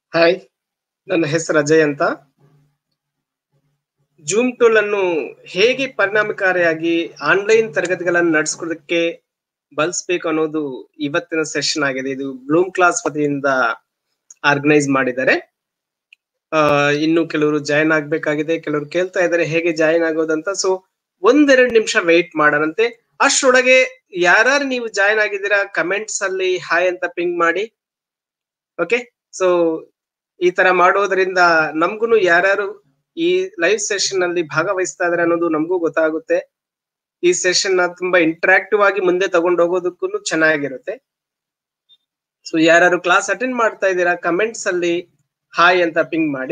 hi ನನ್ನ ಹೆಸರು ಅಜಯ್ ಅಂತ ಜೂಮ್ ಟೂಲ್ ಅನ್ನು ಹೇಗೆ ಪರಿಣಾಮಕಾರಿಯಾಗಿ ಆನ್ಲೈನ್ ತರಗತಿಗಳನ್ನು ನಡೆಸ್ಕೊಳ್ಳೋದಕ್ಕೆ ಬಳಸಬೇಕು ಅನ್ನೋದು ಇವತ್ತಿನ ಸೆಷನ್ ಆಗಿದೆ ಇದು ಬ್ಲೂಮ್ ಕ್ಲಾಸ್ ವತಿಯಿಂದ ಆರ್ಗನೈಸ್ ಮಾಡಿದ್ದಾರೆ ಆ, ಇನ್ನು ಕೆಲವರು ಜಾಯಿನ್ ಆಗ್ಬೇಕಾಗಿದೆ ಕೆಲವರು ಕೇಳ್ತಾ ಇದ್ದಾರೆ ಹೇಗೆ ಜಾಯಿನ್ ಆಗೋದಂತ ಸೊ ಒಂದೆರಡು ನಿಮಿಷ ವೆಯ್ಟ್ ಮಾಡೋಣಂತೆ ಅಷ್ಟರೊಳಗೆ ಯಾರ್ಯಾರು ನೀವು ಜಾಯಿನ್ ಆಗಿದ್ದೀರಾ ಕಮೆಂಟ್ಸ್ ಅಲ್ಲಿ ಹಾಯ್ ಅಂತ ಪಿಂಗ್ ಮಾಡಿ ಓಕೆ ಸೊ ಈ ತರ ಮಾಡೋದ್ರಿಂದ ನಮ್ಗುನು ಯಾರ್ಯಾರು ಈ ಲೈವ್ ಸೆಷನ್ ಅಲ್ಲಿ ಭಾಗವಹಿಸ್ತಾ ಇದಾರೆ ಅನ್ನೋದು ನಮಗೂ ಗೊತ್ತಾಗುತ್ತೆ ಈ ಸೆಷನ್ ನ ತುಂಬಾ ಇಂಟರಾಕ್ಟಿವ್ ಆಗಿ ಮುಂದೆ ತಗೊಂಡು ಹೋಗೋದಕ್ಕೂ ಚೆನ್ನಾಗಿರುತ್ತೆ ಸೊ ಯಾರ್ಯಾರು ಕ್ಲಾಸ್ ಅಟೆಂಡ್ ಮಾಡ್ತಾ ಇದ್ದೀರಾ ಕಮೆಂಟ್ಸ್ ಅಲ್ಲಿ ಹಾಯ್ ಅಂತ ಪಿಂಗ್ ಮಾಡಿ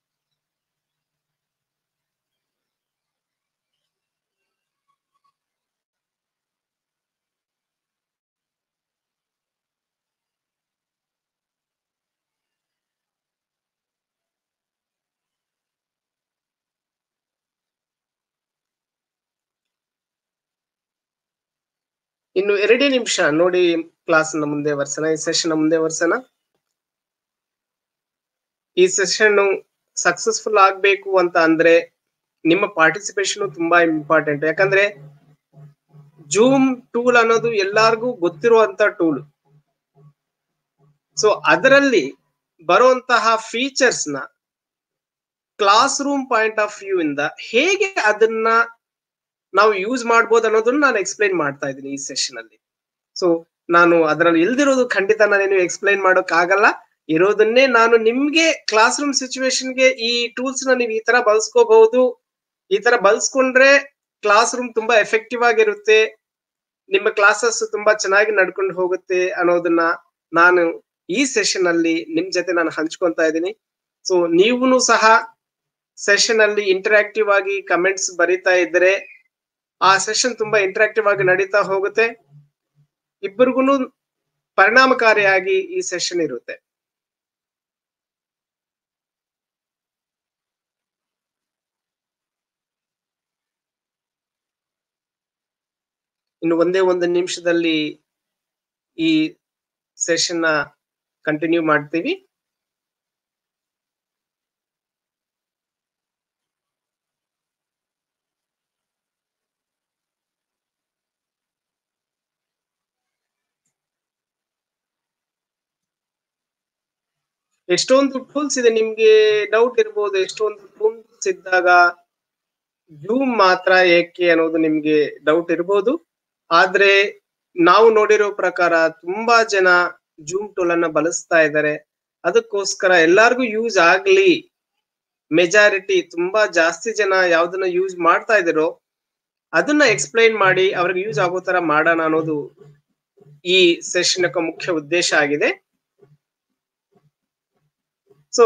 ಇನ್ನು ಎರಡೇ ನಿಮಿಷ ನೋಡಿ ಕ್ಲಾಸ್ ನ ಮುಂದೆ ವರ್ಸನ ಈ ಸೆಷನ್ ಮುಂದೆ ವರ್ಸನ ಈ ಸೆಷನ್ ಸಕ್ಸಸ್ಫುಲ್ ಆಗ್ಬೇಕು ಅಂತ ಅಂದ್ರೆ ನಿಮ್ಮ ಪಾರ್ಟಿಸಿಪೇಷನ್ ತುಂಬಾ ಇಂಪಾರ್ಟೆಂಟ್ ಯಾಕಂದ್ರೆ ಜೂಮ್ ಟೂಲ್ ಅನ್ನೋದು ಎಲ್ಲಾರ್ಗೂ ಗೊತ್ತಿರುವಂತ ಟೂಲ್ ಸೊ ಅದರಲ್ಲಿ ಬರುವಂತಹ ಫೀಚರ್ಸ್ ನ classroom point of view ಇಂದ ಹೇಗೆ ಅದನ್ನ ನಾವು ಯೂಸ್ ಮಾಡ್ಬೋದು ಅನ್ನೋದನ್ನ ನಾನು ಎಕ್ಸ್ಪ್ಲೈನ್ ಮಾಡ್ತಾ ಇದ್ದೀನಿ ಈ ಸೆಷನ್ ಅಲ್ಲಿ ಸೊ ನಾನು ಅದರಲ್ಲಿ ಇಲ್ದಿರೋದು ಖಂಡಿತ ನಾನೇನು ಎಕ್ಸ್ಪ್ಲೈನ್ ಮಾಡೋಕ್ ಆಗಲ್ಲ ಇರೋದನ್ನೇ ನಾನು ನಿಮ್ಗೆ ಕ್ಲಾಸ್ ರೂಮ್ ಸಿಚುವೇಶನ್ಗೆ ಈ ಟೂಲ್ಸ್ ನ ನೀವು ಈ ತರ ಬಳಸ್ಕೋಬಹುದು ಈ ತರ ಬಳಸ್ಕೊಂಡ್ರೆ ಕ್ಲಾಸ್ ರೂಮ್ ತುಂಬಾ ಎಫೆಕ್ಟಿವ್ ಆಗಿರುತ್ತೆ ನಿಮ್ಮ ಕ್ಲಾಸಸ್ ತುಂಬಾ ಚೆನ್ನಾಗಿ ನಡ್ಕೊಂಡು ಹೋಗುತ್ತೆ ಅನ್ನೋದನ್ನ ನಾನು ಈ ಸೆಷನ್ ಅಲ್ಲಿ ನಿಮ್ ಜೊತೆ ನಾನು ಹಂಚ್ಕೊಂತಾ ಇದ್ದೀನಿ ಸೊ ನೀವು ಸಹ ಸೆಷನ್ ಅಲ್ಲಿ ಇಂಟರಾಕ್ಟಿವ್ ಆಗಿ ಕಮೆಂಟ್ಸ್ ಬರೀತಾ ಇದ್ರೆ ಆ ಸೆಷನ್ ತುಂಬಾ ಇಂಟರಾಕ್ಟಿವ್ ಆಗಿ ನಡೀತಾ ಹೋಗುತ್ತೆ ಇಬ್ಬರಿಗೂ ಪರಿಣಾಮಕಾರಿಯಾಗಿ ಈ ಸೆಷನ್ ಇರುತ್ತೆ ಇನ್ನು ಒಂದೇ ಒಂದು ನಿಮಿಷದಲ್ಲಿ ಈ ಸೆಷನ್ ನ ಕಂಟಿನ್ಯೂ ಮಾಡ್ತೀವಿ ಎಷ್ಟೊಂದು ಟೂಲ್ಸ್ ಇದೆ ನಿಮ್ಗೆ ಡೌಟ್ ಇರ್ಬೋದು ಎಷ್ಟೊಂದು ಟೂಲ್ಸ್ ಇದ್ದಾಗ ಜೂಮ್ ಮಾತ್ರ ಏಕೆ ಅನ್ನೋದು ನಿಮ್ಗೆ ಡೌಟ್ ಇರ್ಬೋದು ಆದ್ರೆ ನಾವು ನೋಡಿರೋ ಪ್ರಕಾರ ತುಂಬಾ ಜನ ಜೂಮ್ ಟೂಲ್ ಅನ್ನ ಬಳಸ್ತಾ ಇದ್ದಾರೆ ಅದಕ್ಕೋಸ್ಕರ ಎಲ್ಲಾರ್ಗೂ ಯೂಸ್ ಆಗ್ಲಿ ಮೆಜಾರಿಟಿ ತುಂಬಾ ಜಾಸ್ತಿ ಜನ ಯಾವ್ದನ್ನ ಯೂಸ್ ಮಾಡ್ತಾ ಇದಿರೋ ಅದನ್ನ ಎಕ್ಸ್ಪ್ಲೈನ್ ಮಾಡಿ ಅವ್ರಿಗೆ ಯೂಸ್ ಆಗೋ ತರ ಮಾಡೋಣ ಅನ್ನೋದು ಈ ಸೆಷನ್ ಮುಖ್ಯ ಉದ್ದೇಶ ಆಗಿದೆ so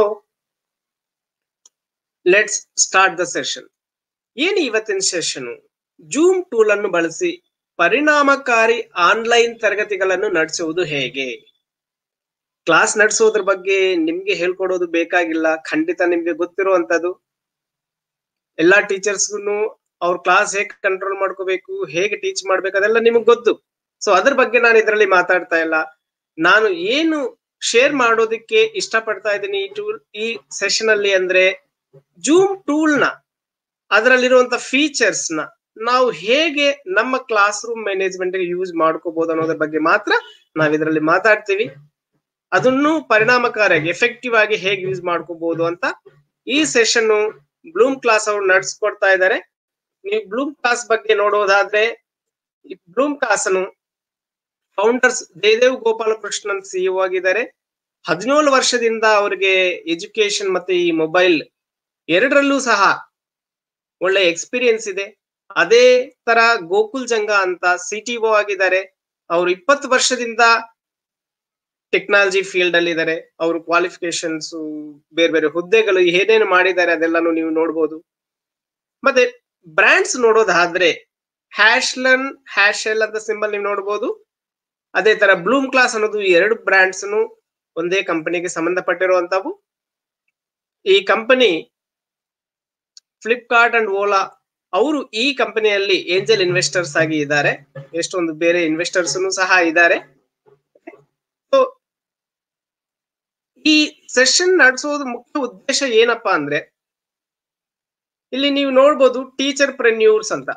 let's start the session ಏನು ಇವತ್ತಿನ ಸೆಷನ್ ಜೂಮ್ ಟೂಲ್ ಅನ್ನು ಬಳಸಿ ಪರಿಣಾಮಕಾರಿ ಆನ್ಲೈನ್ ತರಗತಿಗಳನ್ನು ನಡೆಸುವುದು ಹೇಗೆ ಕ್ಲಾಸ್ ನಡೆಸೋದ್ರ ಬಗ್ಗೆ ನಿಮ್ಗೆ ಹೇಳ್ಕೊಡೋದು ಬೇಕಾಗಿಲ್ಲ ಖಂಡಿತ ನಿಮ್ಗೆ ಗೊತ್ತಿರುವಂತದ್ದು ಎಲ್ಲಾ ಟೀಚರ್ಸ್ಗೂ ಅವ್ರ ಕ್ಲಾಸ್ ಹೇಗೆ ಕಂಟ್ರೋಲ್ ಮಾಡ್ಕೋಬೇಕು ಹೇಗೆ ಟೀಚ್ ಮಾಡ್ಬೇಕು ಅದೆಲ್ಲ ನಿಮಗ್ ಗೊತ್ತು ಸೊ ಅದ್ರ ಬಗ್ಗೆ ನಾನು ಇದರಲ್ಲಿ ಮಾತಾಡ್ತಾ ಇಲ್ಲ ನಾನು ಏನು ಶೇರ್ ಮಾಡೋದಕ್ಕೆ ಇಷ್ಟಪಡ್ತಾ ಇದ್ದೀನಿ ಈ ಟೂಲ್ ಈ ಸೆಷನ್ ಅಲ್ಲಿ ಅಂದ್ರೆ ಜೂಮ್ ಟೂಲ್ ನ ಅದರಲ್ಲಿರುವಂತ ಫೀಚರ್ಸ್ ನ ನಾವು ಹೇಗೆ ನಮ್ಮ ಕ್ಲಾಸ್ ರೂಮ್ ಮ್ಯಾನೇಜ್ಮೆಂಟ್ ಯೂಸ್ ಮಾಡ್ಕೋಬಹುದು ಅನ್ನೋದ್ರ ಬಗ್ಗೆ ಮಾತ್ರ ನಾವ್ ಇದರಲ್ಲಿ ಮಾತಾಡ್ತೀವಿ ಅದನ್ನು ಪರಿಣಾಮಕಾರಿಯಾಗಿ ಎಫೆಕ್ಟಿವ್ ಆಗಿ ಹೇಗೆ ಯೂಸ್ ಮಾಡ್ಕೋಬಹುದು ಅಂತ ಈ ಸೆಷನ್ ಬ್ಲೂಮ್ ಕ್ಲಾಸ್ ಅವ್ರು ನಡ್ಸ್ಕೊಡ್ತಾ ಇದ್ದಾರೆ ನೀವು ಬ್ಲೂಮ್ ಕ್ಲಾಸ್ ಬಗ್ಗೆ ನೋಡೋದಾದ್ರೆ ಈ ಬ್ಲೂಮ್ ಕ್ಲಾಸ್ ಅನ್ನು ಫೌಂಡರ್ಸ್ ಜಯದೇವ್ ಗೋಪಾಲಕೃಷ್ಣನ್ ಸಿಇಒ ಆಗಿದ್ದಾರೆ ಹದಿನೇಳು ವರ್ಷದಿಂದ ಅವರಿಗೆ ಎಜುಕೇಶನ್ ಮತ್ತೆ ಈ ಮೊಬೈಲ್ ಎರಡರಲ್ಲೂ ಸಹ ಒಳ್ಳೆ ಎಕ್ಸ್ಪೀರಿಯನ್ಸ್ ಇದೆ ಅದೇ ತರ ಗೋಕುಲ್ ಜಂಗ ಅಂತ ಸಿಟಿಒ ಆಗಿದ್ದಾರೆ ಅವರು ಇಪ್ಪತ್ತು ವರ್ಷದಿಂದ ಟೆಕ್ನಾಲಜಿ ಫೀಲ್ಡ್ ಅಲ್ಲಿ ಇದ್ದಾರೆ ಅವರು ಕ್ವಾಲಿಫಿಕೇಶನ್ಸ್ ಬೇರೆ ಬೇರೆ ಹುದ್ದೆಗಳು ಏನೇನು ಮಾಡಿದ್ದಾರೆ ಅದೆಲ್ಲಾನು ನೀವು ನೋಡ್ಬೋದು ಮತ್ತೆ ಬ್ರ್ಯಾಂಡ್ಸ್ ನೋಡೋದಾದ್ರೆ ಹ್ಯಾಶ್ಲನ್ ಹ್ಯಾಶೆಲ್ ಅಂತ ಸಿಂಬಲ್ ನೀವು ನೋಡ್ಬೋದು ಅದೇ ತರ ಬ್ಲೂಮ್ ಕ್ಲಾಸ್ ಅನ್ನೋದು ಈ ಎರಡು ಬ್ರ್ಯಾಂಡ್ಸ್ ಒಂದೇ ಕಂಪನಿಗೆ ಸಂಬಂಧಪಟ್ಟಿರುವಂತವು ಈ ಕಂಪನಿ ಫ್ಲಿಪ್ಕಾರ್ಟ್ ಅಂಡ್ ಓಲಾ ಅವರು ಈ ಕಂಪನಿಯಲ್ಲಿ ಏಂಜಲ್ ಇನ್ವೆಸ್ಟರ್ಸ್ ಆಗಿ ಇದ್ದಾರೆ ಎಷ್ಟೊಂದು ಬೇರೆ ಇನ್ವೆಸ್ಟರ್ಸ್ ಸಹ ಇದ್ದಾರೆ ಸೊ ಈ ಸೆಷನ್ ನಡೆಸೋದು ಮುಖ್ಯ ಉದ್ದೇಶ ಏನಪ್ಪಾ ಅಂದ್ರೆ ಇಲ್ಲಿ ನೀವು ನೋಡ್ಬೋದು ಟೀಚರ್ ಪ್ರೆನ್ಯೂರ್ಸ್ ಅಂತ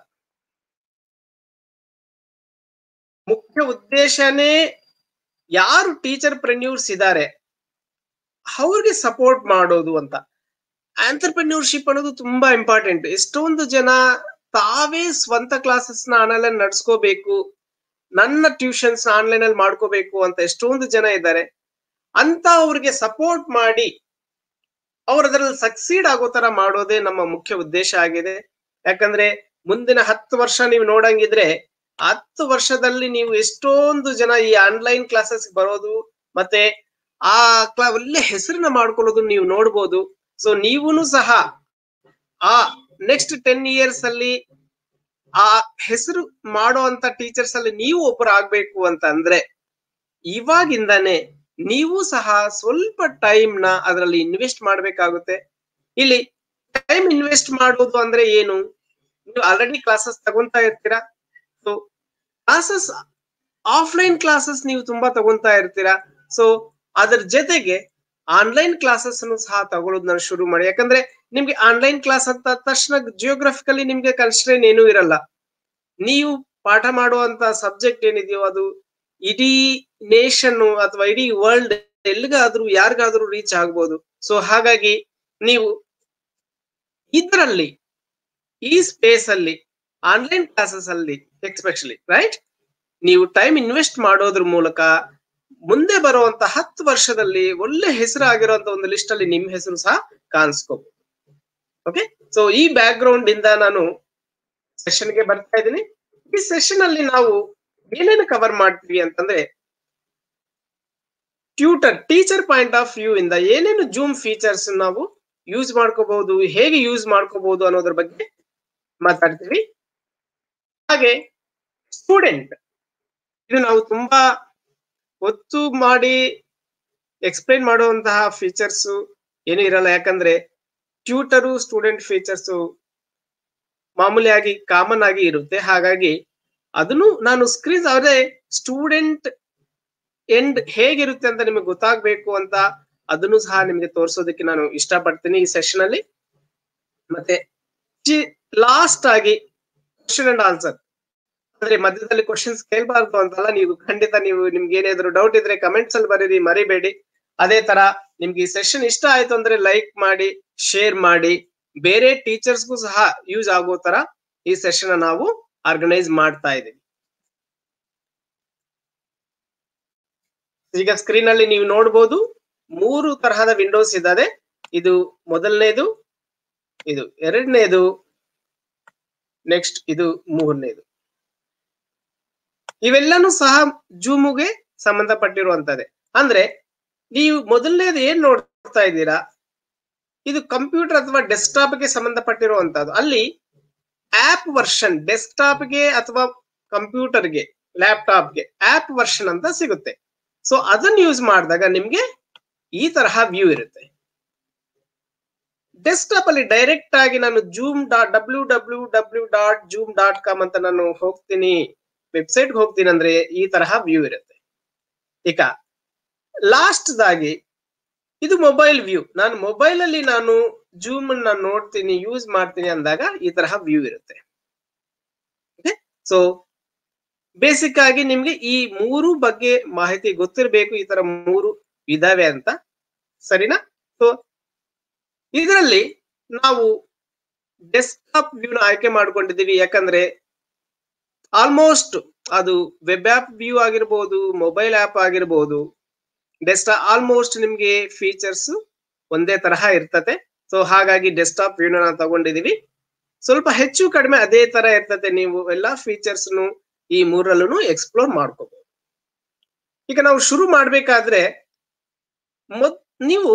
ಮುಖ್ಯ ಉದ್ದೇಶನೇ ಯಾರು ಟೀಚರ್ ಪ್ರೆನ್ಯೂರ್ಸ್ ಇದ್ದಾರೆ ಅವ್ರಿಗೆ ಸಪೋರ್ಟ್ ಮಾಡೋದು ಅಂತ ಆಂಟರ್ಪ್ರೆನ್ಯೂರ್ಶಿಪ್ ಅನ್ನೋದು ತುಂಬಾ ಇಂಪಾರ್ಟೆಂಟ್ ಎಷ್ಟೊಂದು ಜನ ತಾವೇ ಸ್ವಂತ ಕ್ಲಾಸಸ್ ನ ಆನ್ಲೈನ್ ನಡ್ಸ್ಕೋಬೇಕು ನನ್ನ ಟ್ಯೂಷನ್ಸ್ ಆನ್ಲೈನ್ ಅಲ್ಲಿ ಮಾಡ್ಕೋಬೇಕು ಅಂತ ಎಷ್ಟೊಂದು ಜನ ಇದ್ದಾರೆ ಅಂತ ಅವ್ರಿಗೆ ಸಪೋರ್ಟ್ ಮಾಡಿ ಅವ್ರ ಅದರಲ್ಲಿ ಸಕ್ಸೀಡ್ ಆಗೋ ತರ ಮಾಡೋದೇ ನಮ್ಮ ಮುಖ್ಯ ಉದ್ದೇಶ ಆಗಿದೆ ಯಾಕಂದ್ರೆ ಮುಂದಿನ ಹತ್ತು ವರ್ಷ ನೀವು ನೋಡಂಗಿದ್ರೆ ಹತ್ತು ವರ್ಷದಲ್ಲಿ ನೀವು ಎಷ್ಟೊಂದು ಜನ ಈ ಆನ್ಲೈನ್ ಕ್ಲಾಸಸ್ ಬರೋದು ಮತ್ತೆ ಆ ಕ್ಲಾ ಒಳ್ಳೆ ಹೆಸರನ್ನ ಮಾಡ್ಕೊಳ್ಳೋದು ನೀವು ನೋಡ್ಬೋದು ಸೊ ನೀವುನು ಸಹ ಆ ನೆಕ್ಸ್ಟ್ ಟೆನ್ ಇಯರ್ಸ್ ಅಲ್ಲಿ ಆ ಹೆಸರು ಮಾಡೋ ಅಂತ ಟೀಚರ್ಸ್ ಅಲ್ಲಿ ನೀವು ಒಬ್ಬರು ಆಗ್ಬೇಕು ಅಂತ ಅಂದ್ರೆ ಇವಾಗಿಂದಾನೆ ನೀವು ಸಹ ಸ್ವಲ್ಪ ಟೈಮ್ ನ ಅದರಲ್ಲಿ ಇನ್ವೆಸ್ಟ್ ಮಾಡ್ಬೇಕಾಗುತ್ತೆ ಇಲ್ಲಿ ಟೈಮ್ ಇನ್ವೆಸ್ಟ್ ಮಾಡೋದು ಅಂದ್ರೆ ಏನು ನೀವು ಆಲ್ರೆಡಿ ಕ್ಲಾಸಸ್ ತಗೊಂತಾ ಇರ್ತೀರಾ ಸೊ ಕ್ಲಾಸಸ್ ಆಫ್ಲೈನ್ ಕ್ಲಾಸಸ್ ನೀವು ತುಂಬಾ ತಗೊಂತಾ ಇರ್ತೀರಾ ಸೊ ಅದ್ರ ಜೊತೆಗೆ ಆನ್ಲೈನ್ ಕ್ಲಾಸಸ್ ಅನ್ನು ಸಹ ತಗೊಳ್ಳೋದನ್ನ ಶುರು ಮಾಡಿ ಯಾಕಂದ್ರೆ ನಿಮ್ಗೆ ಆನ್ಲೈನ್ ಕ್ಲಾಸ್ ಅಂತ ತಕ್ಷಣ ಜಿಯೋಗ್ರಫಿಕಲಿ ನಿಮ್ಗೆ ಕನ್ಸ್ಟ್ರೇನ್ ಏನೂ ಇರಲ್ಲ ನೀವು ಪಾಠ ಮಾಡುವಂತ ಸಬ್ಜೆಕ್ಟ್ ಏನಿದೆಯೋ ಅದು ಇಡೀ ನೇಷನ್ ಅಥವಾ ಇಡೀ ವರ್ಲ್ಡ್ ಎಲ್ಲಿಗಾದ್ರೂ ಯಾರಿಗಾದ್ರೂ ರೀಚ್ ಆಗ್ಬೋದು ಸೊ ಹಾಗಾಗಿ ನೀವು ಇದರಲ್ಲಿ ಈ ಸ್ಪೇಸ್ ಅಲ್ಲಿ ಆನ್ಲೈನ್ ಕ್ಲಾಸಸ್ ಅಲ್ಲಿ ಎಕ್ಸ್ಪೆಷಲಿ ರೈಟ್ ನೀವು ಟೈಮ್ ಇನ್ವೆಸ್ಟ್ ಮಾಡೋದ್ರ ಮೂಲಕ ಮುಂದೆ ಬರುವಂತ ಹತ್ತು ವರ್ಷದಲ್ಲಿ ಒಳ್ಳೆ ಹೆಸರು ಆಗಿರುವಂತ ಒಂದು ಲಿಸ್ಟ್ ಅಲ್ಲಿ ನಿಮ್ ಹೆಸರು ಸಹ ಕಾಣಿಸ್ಕೋಬಹುದು ಓಕೆ ಸೊ ಈ ಬ್ಯಾಕ್ ಗ್ರೌಂಡ್ ಇಂದ ನಾನು ಸೆಷನ್ ಗೆ ಬರ್ತಾ ಇದ್ದೀನಿ ಈ ಸೆಷನ್ ಅಲ್ಲಿ ನಾವು ಏನೇನು ಕವರ್ ಮಾಡ್ತೀವಿ ಅಂತಂದ್ರೆ tutor teacher point of view ಇಂದ ಏನೇನು ಜೂಮ್ ಫೀಚರ್ಸ್ ನಾವು ಯೂಸ್ ಮಾಡ್ಕೋಬಹುದು ಹೇಗೆ ಯೂಸ್ ಮಾಡ್ಕೋಬಹುದು ಅನ್ನೋದ್ರ ಬಗ್ಗೆ ಮಾತಾಡ್ತೀವಿ ಹಾಗೆ ಸ್ಟೂಡೆಂಟ್ ಇದು ನಾವು ತುಂಬಾ ಒತ್ತು ಮಾಡಿ ಎಕ್ಸ್ಪ್ಲೈನ್ ಮಾಡುವಂತಹ ಫೀಚರ್ಸ್ ಏನು ಇರಲ್ಲ ಯಾಕಂದ್ರೆ ಟ್ಯೂಟರು ಸ್ಟೂಡೆಂಟ್ ಫೀಚರ್ಸ್ ಮಾಮೂಲಿಯಾಗಿ ಕಾಮನ್ ಆಗಿ ಇರುತ್ತೆ ಹಾಗಾಗಿ ಅದನ್ನು ನಾನು ಸ್ಕ್ರೀನ್ ಅವರೇ ಸ್ಟೂಡೆಂಟ್ ಎಂಡ್ ಹೇಗಿರುತ್ತೆ ಅಂತ ನಿಮಗೆ ಗೊತ್ತಾಗ್ಬೇಕು ಅಂತ ಅದನ್ನು ಸಹ ನಿಮಗೆ ತೋರಿಸೋದಕ್ಕೆ ನಾನು ಇಷ್ಟಪಡ್ತೀನಿ ಈ ಸೆಷನ್ ಅಲ್ಲಿ ಮತ್ತೆ ಲಾಸ್ಟ್ ಆಗಿ ಕ್ವಶನ್ ಅಂಡ್ ಆನ್ಸರ್ ಅಂದ್ರೆ ಮಧ್ಯದಲ್ಲಿ ಕ್ವಶನ್ಸ್ ಕೇಳಬಾರ್ದು ಅಂತಲ್ಲ ನೀವು ಖಂಡಿತ ನೀವು ನಿಮ್ಗೆ ಏನಾದ್ರು ಡೌಟ್ ಇದ್ರೆ ಕಮೆಂಟ್ಸ್ ಅಲ್ಲಿ ಬರೀರಿ ಮರಿಬೇಡಿ ಅದೇ ತರ ನಿಮ್ಗೆ ಈ ಸೆಷನ್ ಇಷ್ಟ ಆಯ್ತು ಅಂದ್ರೆ ಲೈಕ್ ಮಾಡಿ ಶೇರ್ ಮಾಡಿ ಬೇರೆ ಟೀಚರ್ಸ್ಗೂ ಸಹ ಯೂಸ್ ಆಗೋ ತರ ಈ ಸೆಷನ್ ನಾವು ಆರ್ಗನೈಸ್ ಮಾಡ್ತಾ ಇದೀವಿ ಈಗ ಸ್ಕ್ರೀನ್ ಅಲ್ಲಿ ನೀವು ನೋಡ್ಬೋದು ಮೂರು ತರಹದ ವಿಂಡೋಸ್ ಇದ್ದಾವೆ ಇದು ಮೊದಲನೇದು ಇದು ಎರಡನೇದು ನೆಕ್ಸ್ಟ್ ಇದು ಮೂರನೇದು ಇವೆಲ್ಲನೂ ಸಹ ಜೂಮುಗೆ ಸಂಬಂಧಪಟ್ಟಿರುವಂತದ್ದೇ ಅಂದ್ರೆ ನೀವು ಮೊದಲನೇದು ಏನ್ ನೋಡ್ತಾ ಇದ್ದೀರಾ ಇದು ಕಂಪ್ಯೂಟರ್ ಅಥವಾ ಡೆಸ್ಕ್ಟಾಪ್ ಗೆ ಸಂಬಂಧಪಟ್ಟಿರುವಂತದ್ದು ಅಲ್ಲಿ ಆಪ್ ವರ್ಷನ್ ಡೆಸ್ಕ್ಟಾಪ್ ಗೆ ಅಥವಾ ಕಂಪ್ಯೂಟರ್ಗೆ ಲ್ಯಾಪ್ಟಾಪ್ಗೆ ಆಪ್ ವರ್ಷನ್ ಅಂತ ಸಿಗುತ್ತೆ ಸೊ ಅದನ್ನ ಯೂಸ್ ಮಾಡಿದಾಗ ನಿಮ್ಗೆ ಈ ತರಹ ವ್ಯೂ ಇರುತ್ತೆ ಡೆಸ್ಕ್ಟಾಪ್ ಅಲ್ಲಿ ಡೈರೆಕ್ಟ್ ಆಗಿ ನಾನು Zoom dot W W W dot Zoom dot com ಅಂತ ನಾನು ಹೋಗ್ತೀನಿ ವೆಬ್ಸೈಟ್ ಹೋಗ್ತೀನಿ ಅಂದ್ರೆ ಈ ತರಹ ವ್ಯೂ ಇರುತ್ತೆ ಈಗ ಲಾಸ್ಟ್ ದಾಗಿ ಇದು ಮೊಬೈಲ್ ವ್ಯೂ ನಾನು ಮೊಬೈಲ್ ಅಲ್ಲಿ ನಾನು ಜೂಮ್ ಅನ್ನ ನೋಡ್ತೀನಿ ಯೂಸ್ ಮಾಡ್ತೀನಿ ಅಂದಾಗ ಈ ತರಹ ವ್ಯೂ ಇರುತ್ತೆ ಸೊ ಬೇಸಿಕ್ ಆಗಿ ನಿಮ್ಗೆ ಈ ಮೂರು ಬಗ್ಗೆ ಮಾಹಿತಿ ಗೊತ್ತಿರಬೇಕು ಈ ತರ ಮೂರು ಇದಾವೆ ಅಂತ ಸರಿನಾ ಸೊ ಇದರಲ್ಲಿ ನಾವು ಡೆಸ್ಕ್ಟಾಪ್ ವ್ಯೂನ ಆಯ್ಕೆ ಮಾಡ್ಕೊಂಡಿದ್ದೀವಿ ಯಾಕಂದ್ರೆ ಆಲ್ಮೋಸ್ಟ್ ಅದು ವೆಬ್ ಆಪ್ ವ್ಯೂ ಆಗಿರ್ಬೋದು ಮೊಬೈಲ್ ಆಪ್ ಆಗಿರ್ಬೋದು ಡೆಸ್ಕ್ಟಾಪ್ ಆಲ್ಮೋಸ್ಟ್ ನಿಮ್ಗೆ ಫೀಚರ್ಸ್ ಒಂದೇ ತರಹ ಇರ್ತತೆ ಸೊ ಹಾಗಾಗಿ ಡೆಸ್ಕ್ಟಾಪ್ ವ್ಯೂನ ನಾವು ತಗೊಂಡಿದೀವಿ ಸ್ವಲ್ಪ ಹೆಚ್ಚು ಕಡಿಮೆ ಅದೇ ತರ ಇರ್ತತೆ ನೀವು ಎಲ್ಲಾ ಫೀಚರ್ಸ್ ಈ ಮೂರಲ್ಲೂ ಎಕ್ಸ್ಪ್ಲೋರ್ ಮಾಡ್ಕೋಬಹುದು ಈಗ ನಾವು ಶುರು ಮಾಡ್ಬೇಕಾದ್ರೆ ಮೊದ್ ನೀವು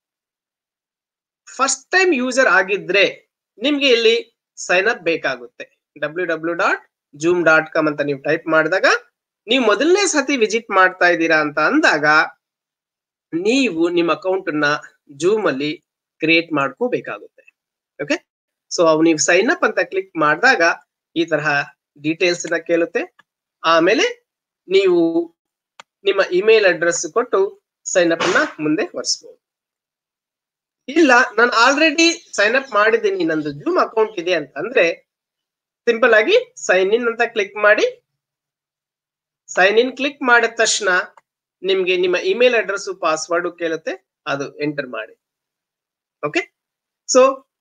ಫಸ್ಟ್ ಟೈಮ್ ಯೂಸರ್ ಆಗಿದ್ರೆ ನಿಮ್ಗೆ ಇಲ್ಲಿ ಸೈನ್ ಅಪ್ ಬೇಕಾಗುತ್ತೆ W W dot Zoom dot com ಅಂತ ನೀವು ಟೈಪ್ ಮಾಡಿದಾಗ ನೀವು ಮೊದಲನೇ ಸತಿ ವಿಸಿಟ್ ಮಾಡ್ತಾ ಇದ್ದೀರಾ ಅಂತ ಅಂದಾಗ ನೀವು ನಿಮ್ಮ ಅಕೌಂಟ್ ನ ಜೂಮ್ ಅಲ್ಲಿ ಕ್ರಿಯೇಟ್ ಮಾಡ್ಕೋಬೇಕಾಗುತ್ತೆ ಓಕೆ ಸೊ ಅವು ನೀವು ಸೈನ್ ಅಪ್ ಅಂತ ಕ್ಲಿಕ್ ಮಾಡಿದಾಗ ಈ ತರಹ ಡೀಟೇಲ್ಸ್ ನ ಕೇಳುತ್ತೆ ಆಮೇಲೆ ನೀವು ನಿಮ್ಮ ಇಮೇಲ್ ಅಡ್ರೆಸ್ ಕೊಟ್ಟು ಸೈನ್ ಅಪ್ ನ ಮುಂದೆ ಒರೆಸಬಹುದು ಇಲ್ಲ ನಾನು ಆಲ್ರೆಡಿ ಸೈನ್ ಅಪ್ ಮಾಡಿದ್ದೀನಿ ನಂದು ಜೂಮ್ ಅಕೌಂಟ್ ಇದೆ ಅಂತ ಅಂದ್ರೆ ಸಿಂಪಲ್ ಆಗಿ ಸೈನ್ ಇನ್ ಅಂತ ಕ್ಲಿಕ್ ಮಾಡಿ ಸೈನ್ ಇನ್ ಕ್ಲಿಕ್ ಮಾಡಿದ ತಕ್ಷಣ ನಿಮ್ಗೆ ನಿಮ್ಮ ಇಮೇಲ್ ಅಡ್ರೆಸ್ ಪಾಸ್ವರ್ಡ್ ಕೇಳುತ್ತೆ ಅದು ಎಂಟರ್ ಮಾಡಿ ಓಕೆ ಸೊ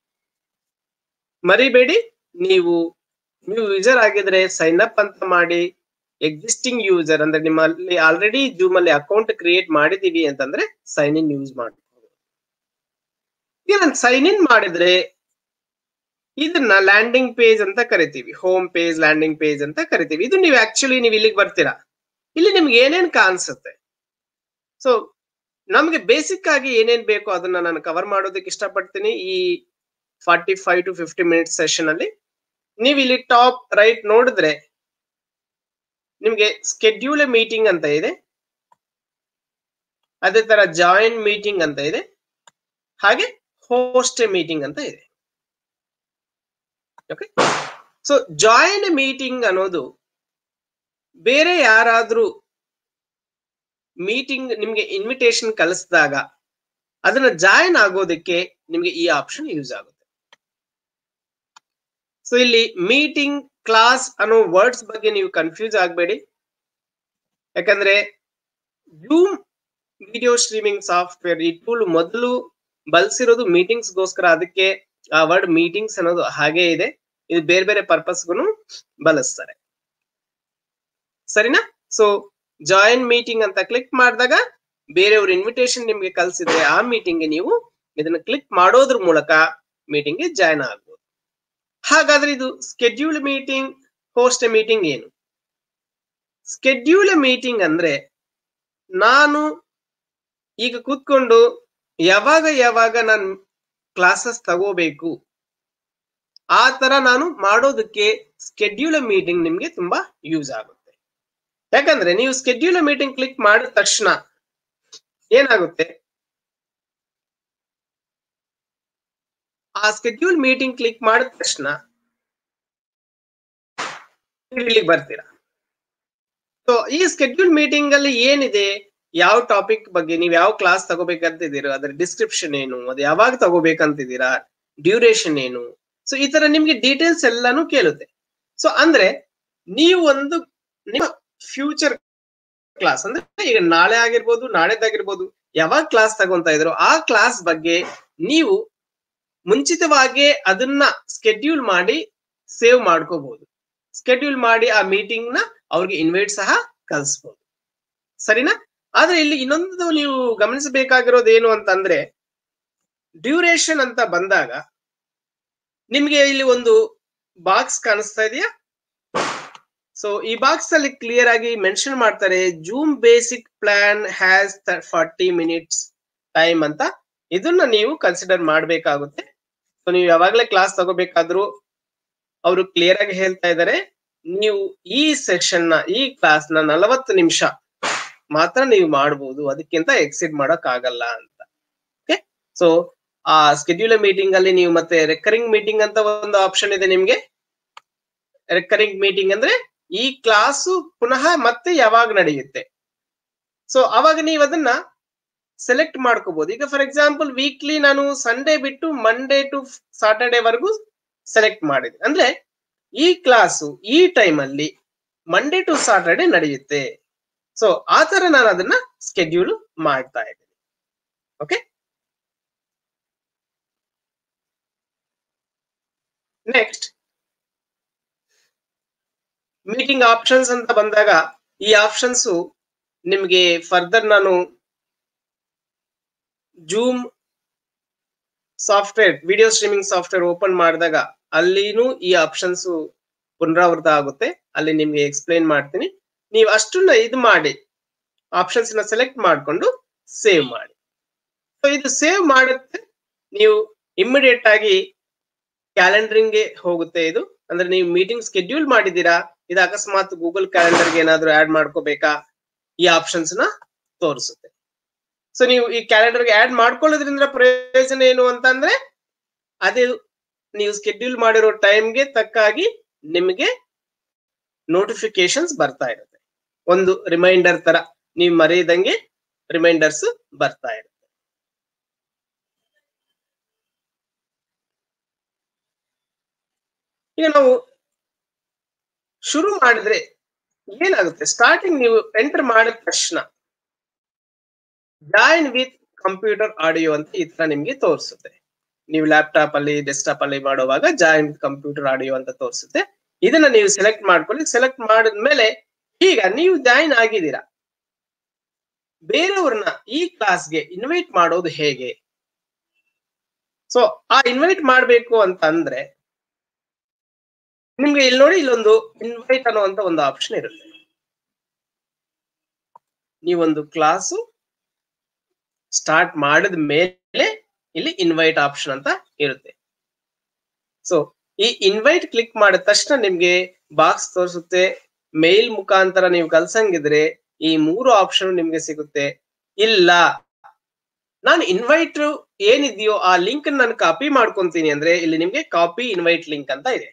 ಮರಿಬೇಡಿ ನೀವು ನೀವು ಯೂಸರ್ ಆಗಿದ್ರೆ ಸೈನ್ ಅಪ್ ಅಂತ ಮಾಡಿ ಎಕ್ಸಿಸ್ಟಿಂಗ್ ಯೂಸರ್ ಅಂದ್ರೆ ನಿಮ್ಮಲ್ಲಿ ಆಲ್ರೆಡಿ ಜೂಮ್ ಅಲ್ಲಿ ಅಕೌಂಟ್ ಕ್ರಿಯೇಟ್ ಮಾಡಿದೀವಿ ಅಂತಂದ್ರೆ ಸೈನ್ ಇನ್ ಯೂಸ್ ಮಾಡಬಹುದು ಈಗ ನಾನು ಸೈನ್ ಇನ್ ಮಾಡಿದ್ರೆ ಇದನ್ನ ಲ್ಯಾಂಡಿಂಗ್ ಪೇಜ್ ಅಂತ ಕರಿತೀವಿ ಹೋಮ್ ಪೇಜ್ ಲ್ಯಾಂಡಿಂಗ್ ಪೇಜ್ ಅಂತ ಕರಿತೀವಿ ಇದು ನೀವು ಆಕ್ಚುಲಿ ನೀವು ಇಲ್ಲಿಗೆ ಬರ್ತೀರಾ ಇಲ್ಲಿ ನಿಮ್ಗೆ ಏನೇನ್ ಕಾಣಿಸುತ್ತೆ ಸೊ ನಮ್ಗೆ ಬೇಸಿಕ್ ಆಗಿ ಏನೇನ್ ಬೇಕೋ ಅದನ್ನ ನಾನು ಕವರ್ ಮಾಡೋದಕ್ಕೆ ಇಷ್ಟಪಡ್ತೀನಿ ಈ forty five to fifty minutes session ಅಲ್ಲಿ ನೀವು ಇಲ್ಲಿ ಟಾಪ್ ರೈಟ್ ನೋಡಿದ್ರೆ ನಿಮ್ಗೆ ಸ್ಕೆಡ್ಯೂಲ್ ಮೀಟಿಂಗ್ ಅಂತ ಇದೆ ಅದೇ ತರ ಜಾಯಿನ್ ಮೀಟಿಂಗ್ ಅಂತ ಇದೆ ಹಾಗೆ ಹೋಸ್ಟ್ ಮೀಟಿಂಗ್ ಅಂತ ಇದೆ ಓಕೆ ಸೊ ಜಾಯಿನ್ ಮೀಟಿಂಗ್ ಅನ್ನೋದು ಬೇರೆ ಯಾರಾದ್ರೂ ಮೀಟಿಂಗ್ ನಿಮ್ಗೆ ಇನ್ವಿಟೇಷನ್ ಕಳಿಸಿದಾಗ ಅದನ್ನ ಜಾಯಿನ್ ಆಗೋದಕ್ಕೆ ನಿಮ್ಗೆ ಈ ಆಪ್ಷನ್ ಯೂಸ್ ಆಗುತ್ತೆ ಸೊ ಇಲ್ಲಿ ಮೀಟಿಂಗ್ ಕ್ಲಾಸ್ ಅನ್ನೋ ವರ್ಡ್ಸ್ ಬಗ್ಗೆ ನೀವು ಕನ್ಫ್ಯೂಸ್ ಆಗಬೇಡಿ ಯಾಕಂದ್ರೆ ಜೂಮ್ ವಿಡಿಯೋ ಸ್ಟ್ರೀಮಿಂಗ್ ಸಾಫ್ಟ್ವೇರ್ ಈ ಟೂಲ್ ಮೊದಲು ಬಳಸಿರೋದು ಮೀಟಿಂಗ್ಸ್ ಗೋಸ್ಕರ ಅದಕ್ಕೆ ಆ ವರ್ಡ್ ಮೀಟಿಂಗ್ಸ್ ಅನ್ನೋದು ಹಾಗೆ ಇದೆ ಇದು ಬೇರೆ ಬೇರೆ ಪರ್ಪಸ್ಗೂ ಬಳಸ್ತಾರೆ ಸರಿನಾ ಸೊ ಜಾಯಿನ್ ಮೀಟಿಂಗ್ ಅಂತ ಕ್ಲಿಕ್ ಮಾಡಿದಾಗ ಬೇರೆಯವ್ರ ಇನ್ವಿಟೇಷನ್ ನಿಮ್ಗೆ ಕಳ್ಸಿದ್ರೆ ಆ ಮೀಟಿಂಗ್ಗೆ ನೀವು ಇದನ್ನ ಕ್ಲಿಕ್ ಮಾಡೋದ್ರ ಮೂಲಕ ಮೀಟಿಂಗ್ಗೆ ಜಾಯ್ನ್ ಆಗ್ಬೋದು ಹಾಗಾದ್ರೆ ಇದು ಸ್ಕೆಡ್ಯೂಲ್ ಮೀಟಿಂಗ್ ಹೋಸ್ಟ್ ಮೀಟಿಂಗ್ ಏನು ಸ್ಕೆಡ್ಯೂಲ್ ಮೀಟಿಂಗ್ ಅಂದ್ರೆ ನಾನು ಈಗ ಕೂತ್ಕೊಂಡು ಯಾವಾಗ ಯಾವಾಗ ನಾನು ಕ್ಲಾಸಸ್ ತಗೋಬೇಕು ಆ ತರ ನಾನು ಮಾಡೋದಕ್ಕೆ ಸ್ಕೆಡ್ಯೂಲ್ ಮೀಟಿಂಗ್ ನಿಮ್ಗೆ ತುಂಬಾ ಯೂಸ್ ಆಗುತ್ತೆ ಯಾಕಂದ್ರೆ ನೀವು ಸ್ಕೆಡ್ಯೂಲ್ ಮೀಟಿಂಗ್ ಕ್ಲಿಕ್ ಮಾಡಿದ ತಕ್ಷಣ ಏನಾಗುತ್ತೆ ಆ ಸ್ಕೆಡ್ಯೂಲ್ ಮೀಟಿಂಗ್ ಕ್ಲಿಕ್ ಮಾಡಿದ ತಕ್ಷಣ ಇಲ್ಲಿಗೆ ಬರ್ತೀರಾ ಸೊ ಈ ಸ್ಕೆಡ್ಯೂಲ್ ಮೀಟಿಂಗ್ ಅಲ್ಲಿ ಏನಿದೆ ಯಾವ ಟಾಪಿಕ್ ಬಗ್ಗೆ ನೀವು ಯಾವ ಕ್ಲಾಸ್ ತಗೋಬೇಕಂತಿದ್ದೀರೋ ಅದ್ರ ಡಿಸ್ಕ್ರಿಪ್ಷನ್ ಏನು ಅದು ಯಾವಾಗ ತಗೋಬೇಕಂತಿದ್ದೀರಾ ಡ್ಯೂರೇಷನ್ ಏನು ಸೊ ಈ ತರ ನಿಮ್ಗೆ ಡೀಟೇಲ್ಸ್ ಎಲ್ಲಾನು ಕೇಳುತ್ತೆ ಸೊ ಅಂದ್ರೆ ನೀವು ಒಂದು ನಿಮ್ಮ ಫ್ಯೂಚರ್ ಕ್ಲಾಸ್ ಅಂದ್ರೆ ಈಗ ನಾಳೆ ಆಗಿರ್ಬೋದು ನಾಳೆದಾಗಿರ್ಬೋದು ಯಾವಾಗ ಕ್ಲಾಸ್ ತಗೊಂತಾ ಇದ್ರು ಆ ಕ್ಲಾಸ್ ಬಗ್ಗೆ ನೀವು ಮುಂಚಿತವಾಗಿ ಅದನ್ನ ಸ್ಕೆಡ್ಯೂಲ್ ಮಾಡಿ ಸೇವ್ ಮಾಡ್ಕೋಬಹುದು ಸ್ಕೆಡ್ಯೂಲ್ ಮಾಡಿ ಆ ಮೀಟಿಂಗ್ ನ ಅವ್ರಿಗೆ ಇನ್ವೈಟ್ ಸಹ ಕಳಿಸ್ಬೋದು ಸರಿನಾ ಆದ್ರೆ ಇಲ್ಲಿ ಇನ್ನೊಂದು ನೀವು ಗಮನಿಸಬೇಕಾಗಿರೋದು ಏನು ಅಂತಂದ್ರೆ ಡ್ಯೂರೇಷನ್ ಅಂತ ಬಂದಾಗ ನಿಮ್ಗೆ ಇಲ್ಲಿ ಒಂದು ಬಾಕ್ಸ್ ಕಾಣಿಸ್ತಾ ಇದೆಯಾ ಸೊ ಈ ಬಾಕ್ಸ್ ಅಲ್ಲಿ ಕ್ಲಿಯರ್ ಆಗಿ ಮೆನ್ಷನ್ ಮಾಡ್ತಾರೆ Zoom basic plan has forty minutes time ಅಂತ ಇದನ್ನ ನೀವು ಕನ್ಸಿಡರ್ ಮಾಡ್ಬೇಕಾಗುತ್ತೆ ಸೊ ನೀವು ಯಾವಾಗ್ಲೇ ಕ್ಲಾಸ್ ತಗೋಬೇಕಾದ್ರೂ ಅವರು ಕ್ಲಿಯರ್ ಆಗಿ ಹೇಳ್ತಾ ಇದ್ದಾರೆ ನೀವು ಈ ಸೆಷನ್ ನ ಈ ಕ್ಲಾಸ್ ನ ನಲವತ್ತು ನಿಮಿಷ ಮಾತ್ರ ನೀವು ಮಾಡಬಹುದು ಅದಕ್ಕಿಂತ ಎಕ್ಸಿಡ್ ಮಾಡಕ್ ಆಗಲ್ಲ ಅಂತ ಓಕೆ ಸೊ ಆ ಸ್ಕೆಡ್ಯೂಲ್ ಮೀಟಿಂಗ್ ಅಲ್ಲಿ ನೀವು ಮತ್ತೆ ರೆಕರಿಂಗ್ ಮೀಟಿಂಗ್ ಅಂತ ಒಂದು ಆಪ್ಷನ್ ಇದೆ ನಿಮ್ಗೆ ರೆಕರಿಂಗ್ ಮೀಟಿಂಗ್ ಅಂದ್ರೆ ಈ ಕ್ಲಾಸು ಪುನಃ ಮತ್ತೆ ಯಾವಾಗ ನಡೆಯುತ್ತೆ ಸೊ ಅವಾಗ ನೀವು ಅದನ್ನ ಸೆಲೆಕ್ಟ್ ಮಾಡ್ಕೋಬಹುದು ಈಗ ಫಾರ್ ಎಕ್ಸಾಂಪಲ್ ವೀಕ್ಲಿ ನಾನು ಸಂಡೇ ಬಿಟ್ಟು ಮಂಡೇ ಟು ಸಾಟರ್ಡೆ ವರೆಗೂ ಸೆಲೆಕ್ಟ್ ಮಾಡಿದೆ ಅಂದ್ರೆ ಈ ಕ್ಲಾಸು ಈ ಟೈಮ್ ಅಲ್ಲಿ ಮಂಡೇ ಟು ಸಾಟರ್ಡೆ ನಡೆಯುತ್ತೆ ಸೊ ಆ ತರ ನಾನು ಅದನ್ನ ಸ್ಕೆಡ್ಯೂಲ್ ಮಾಡ್ತಾ ಇದ್ದೀನಿ ಓಕೆ ನೆಕ್ಸ್ಟ್ ಮೀಟಿಂಗ್ ಆಪ್ಷನ್ಸ್ ಅಂತ ಬಂದಾಗ ಈ ಆಪ್ಷನ್ಸ್ ನಿಮ್ಗೆ ಫರ್ದರ್ ನಾನು Zoom software video streaming software open ಮಾಡಿದಾಗ ಅಲ್ಲಿನೂ ಈ ಆಪ್ಷನ್ಸ್ ಪುನರಾವರ್ತ ಆಗುತ್ತೆ ಅಲ್ಲಿ ನಿಮ್ಗೆ ಎಕ್ಸ್ಪ್ಲೈನ್ ಮಾಡ್ತೀನಿ ನೀವು ಅಷ್ಟನ್ನ ಇದು ಮಾಡಿ ಆಪ್ಷನ್ಸ್ ನ ಸೆಲೆಕ್ಟ್ ಮಾಡಿಕೊಂಡು ಸೇವ್ ಮಾಡಿ ಸೊ ಇದು ಸೇವ್ ಮಾಡುತ್ತೆ ನೀವು ಇಮಿಡಿಯೇಟ್ ಆಗಿ ಕ್ಯಾಲೆಂಡರಿಂಗ್ಗೆ ಹೋಗುತ್ತೆ ಇದು ಅಂದ್ರೆ ನೀವು ಮೀಟಿಂಗ್ ಸ್ಕೆಡ್ಯೂಲ್ ಮಾಡಿದ್ದೀರಾ ಇದು ಅಕಸ್ಮಾತ್ ಗೂಗಲ್ ಕ್ಯಾಲೆಂಡರ್ಗೆ ಏನಾದ್ರು ಆಡ್ ಮಾಡ್ಕೋಬೇಕಾ ಈ ಆಪ್ಷನ್ಸ್ ನ ತೋರಿಸುತ್ತೆ ಸೊ ನೀವು ಈ ಕ್ಯಾಲೆಂಡರ್ಗೆ ಆಡ್ ಮಾಡ್ಕೊಳ್ಳೋದ್ರಿಂದ ಪ್ರಯೋಜನ ಏನು ಅಂತಂದ್ರೆ ಅದೇ ನೀವು ಸ್ಕೆಡ್ಯೂಲ್ ಮಾಡಿರೋ ಟೈಮ್ಗೆ ತಕ್ಕಾಗಿ ನಿಮಗೆ ನೋಟಿಫಿಕೇಶನ್ಸ್ ಬರ್ತಾ ಇರುತ್ತೆ ಒಂದು ರಿಮೈಂಡರ್ ತರ ನೀವು ಮರೆಯದಂಗೆ ರಿಮೈಂಡರ್ಸ್ ಬರ್ತಾ ಇರುತ್ತೆ ಈಗ ನಾವು ಶುರು ಮಾಡಿದ್ರೆ ಏನಾಗುತ್ತೆ ಸ್ಟಾರ್ಟಿಂಗ್ ನೀವು ಎಂಟರ್ ಮಾಡಿದ ತಕ್ಷಣ ಜಾಯಿನ್ ವಿತ್ ಕಂಪ್ಯೂಟರ್ ಆಡಿಯೋ ಅಂತ ಈ ತರ ನಿಮ್ಗೆ ತೋರಿಸುತ್ತೆ ನೀವು ಲ್ಯಾಪ್ಟಾಪ್ ಅಲ್ಲಿ ಡೆಸ್ಕ್ಟಾಪ್ ಅಲ್ಲಿ ಮಾಡುವಾಗ ಜಾಯಿನ್ ವಿತ್ ಕಂಪ್ಯೂಟರ್ ಆಡಿಯೋ ಅಂತ ತೋರಿಸುತ್ತೆ ಇದನ್ನ ನೀವು ಸೆಲೆಕ್ಟ್ ಮಾಡ್ಕೊಳ್ಳಿ ಸೆಲೆಕ್ಟ್ ಮಾಡಿದ್ಮೇಲೆ ಈಗ ನೀವು ಜಾಯಿನ್ ಆಗಿದ್ದೀರಾ ಬೇರೆಯವ್ರನ್ನ ಈ ಕ್ಲಾಸ್ಗೆ ಇನ್ವೈಟ್ ಮಾಡೋದು ಹೇಗೆ ಸೊ ಆ ಇನ್ವೈಟ್ ಮಾಡ್ಬೇಕು ಅಂತ ಅಂದ್ರೆ ನಿಮ್ಗೆ ಇಲ್ಲಿ ನೋಡಿ ಇಲ್ಲೊಂದು ಇನ್ವೈಟ್ ಅನ್ನುವಂತ ಒಂದು ಆಪ್ಷನ್ ಇರುತ್ತೆ ನೀವೊಂದು ಕ್ಲಾಸು ಸ್ಟಾರ್ಟ್ ಮಾಡಿದ ಮೇಲೆ ಇಲ್ಲಿ ಇನ್ವೈಟ್ ಆಪ್ಷನ್ ಅಂತ ಇರುತ್ತೆ ಸೊ ಈ ಇನ್ವೈಟ್ ಕ್ಲಿಕ್ ಮಾಡಿದ ತಕ್ಷಣ ನಿಮ್ಗೆ ಬಾಕ್ಸ್ ತೋರಿಸುತ್ತೆ ಮೇಲ್ ಮುಖಾಂತರ ನೀವು ಕಲ್ಸಂಗಿದ್ರೆ ಈ ಮೂರು ಆಪ್ಷನ್ ನಿಮ್ಗೆ ಸಿಗುತ್ತೆ ಇಲ್ಲ ನಾನು ಇನ್ವೈಟ್ ಏನಿದೆಯೋ ಆ ಲಿಂಕ್ ನಾನು ಕಾಪಿ ಮಾಡ್ಕೊಂತೀನಿ ಅಂದ್ರೆ ಇಲ್ಲಿ ನಿಮ್ಗೆ ಕಾಪಿ ಇನ್ವೈಟ್ ಲಿಂಕ್ ಅಂತ ಇದೆ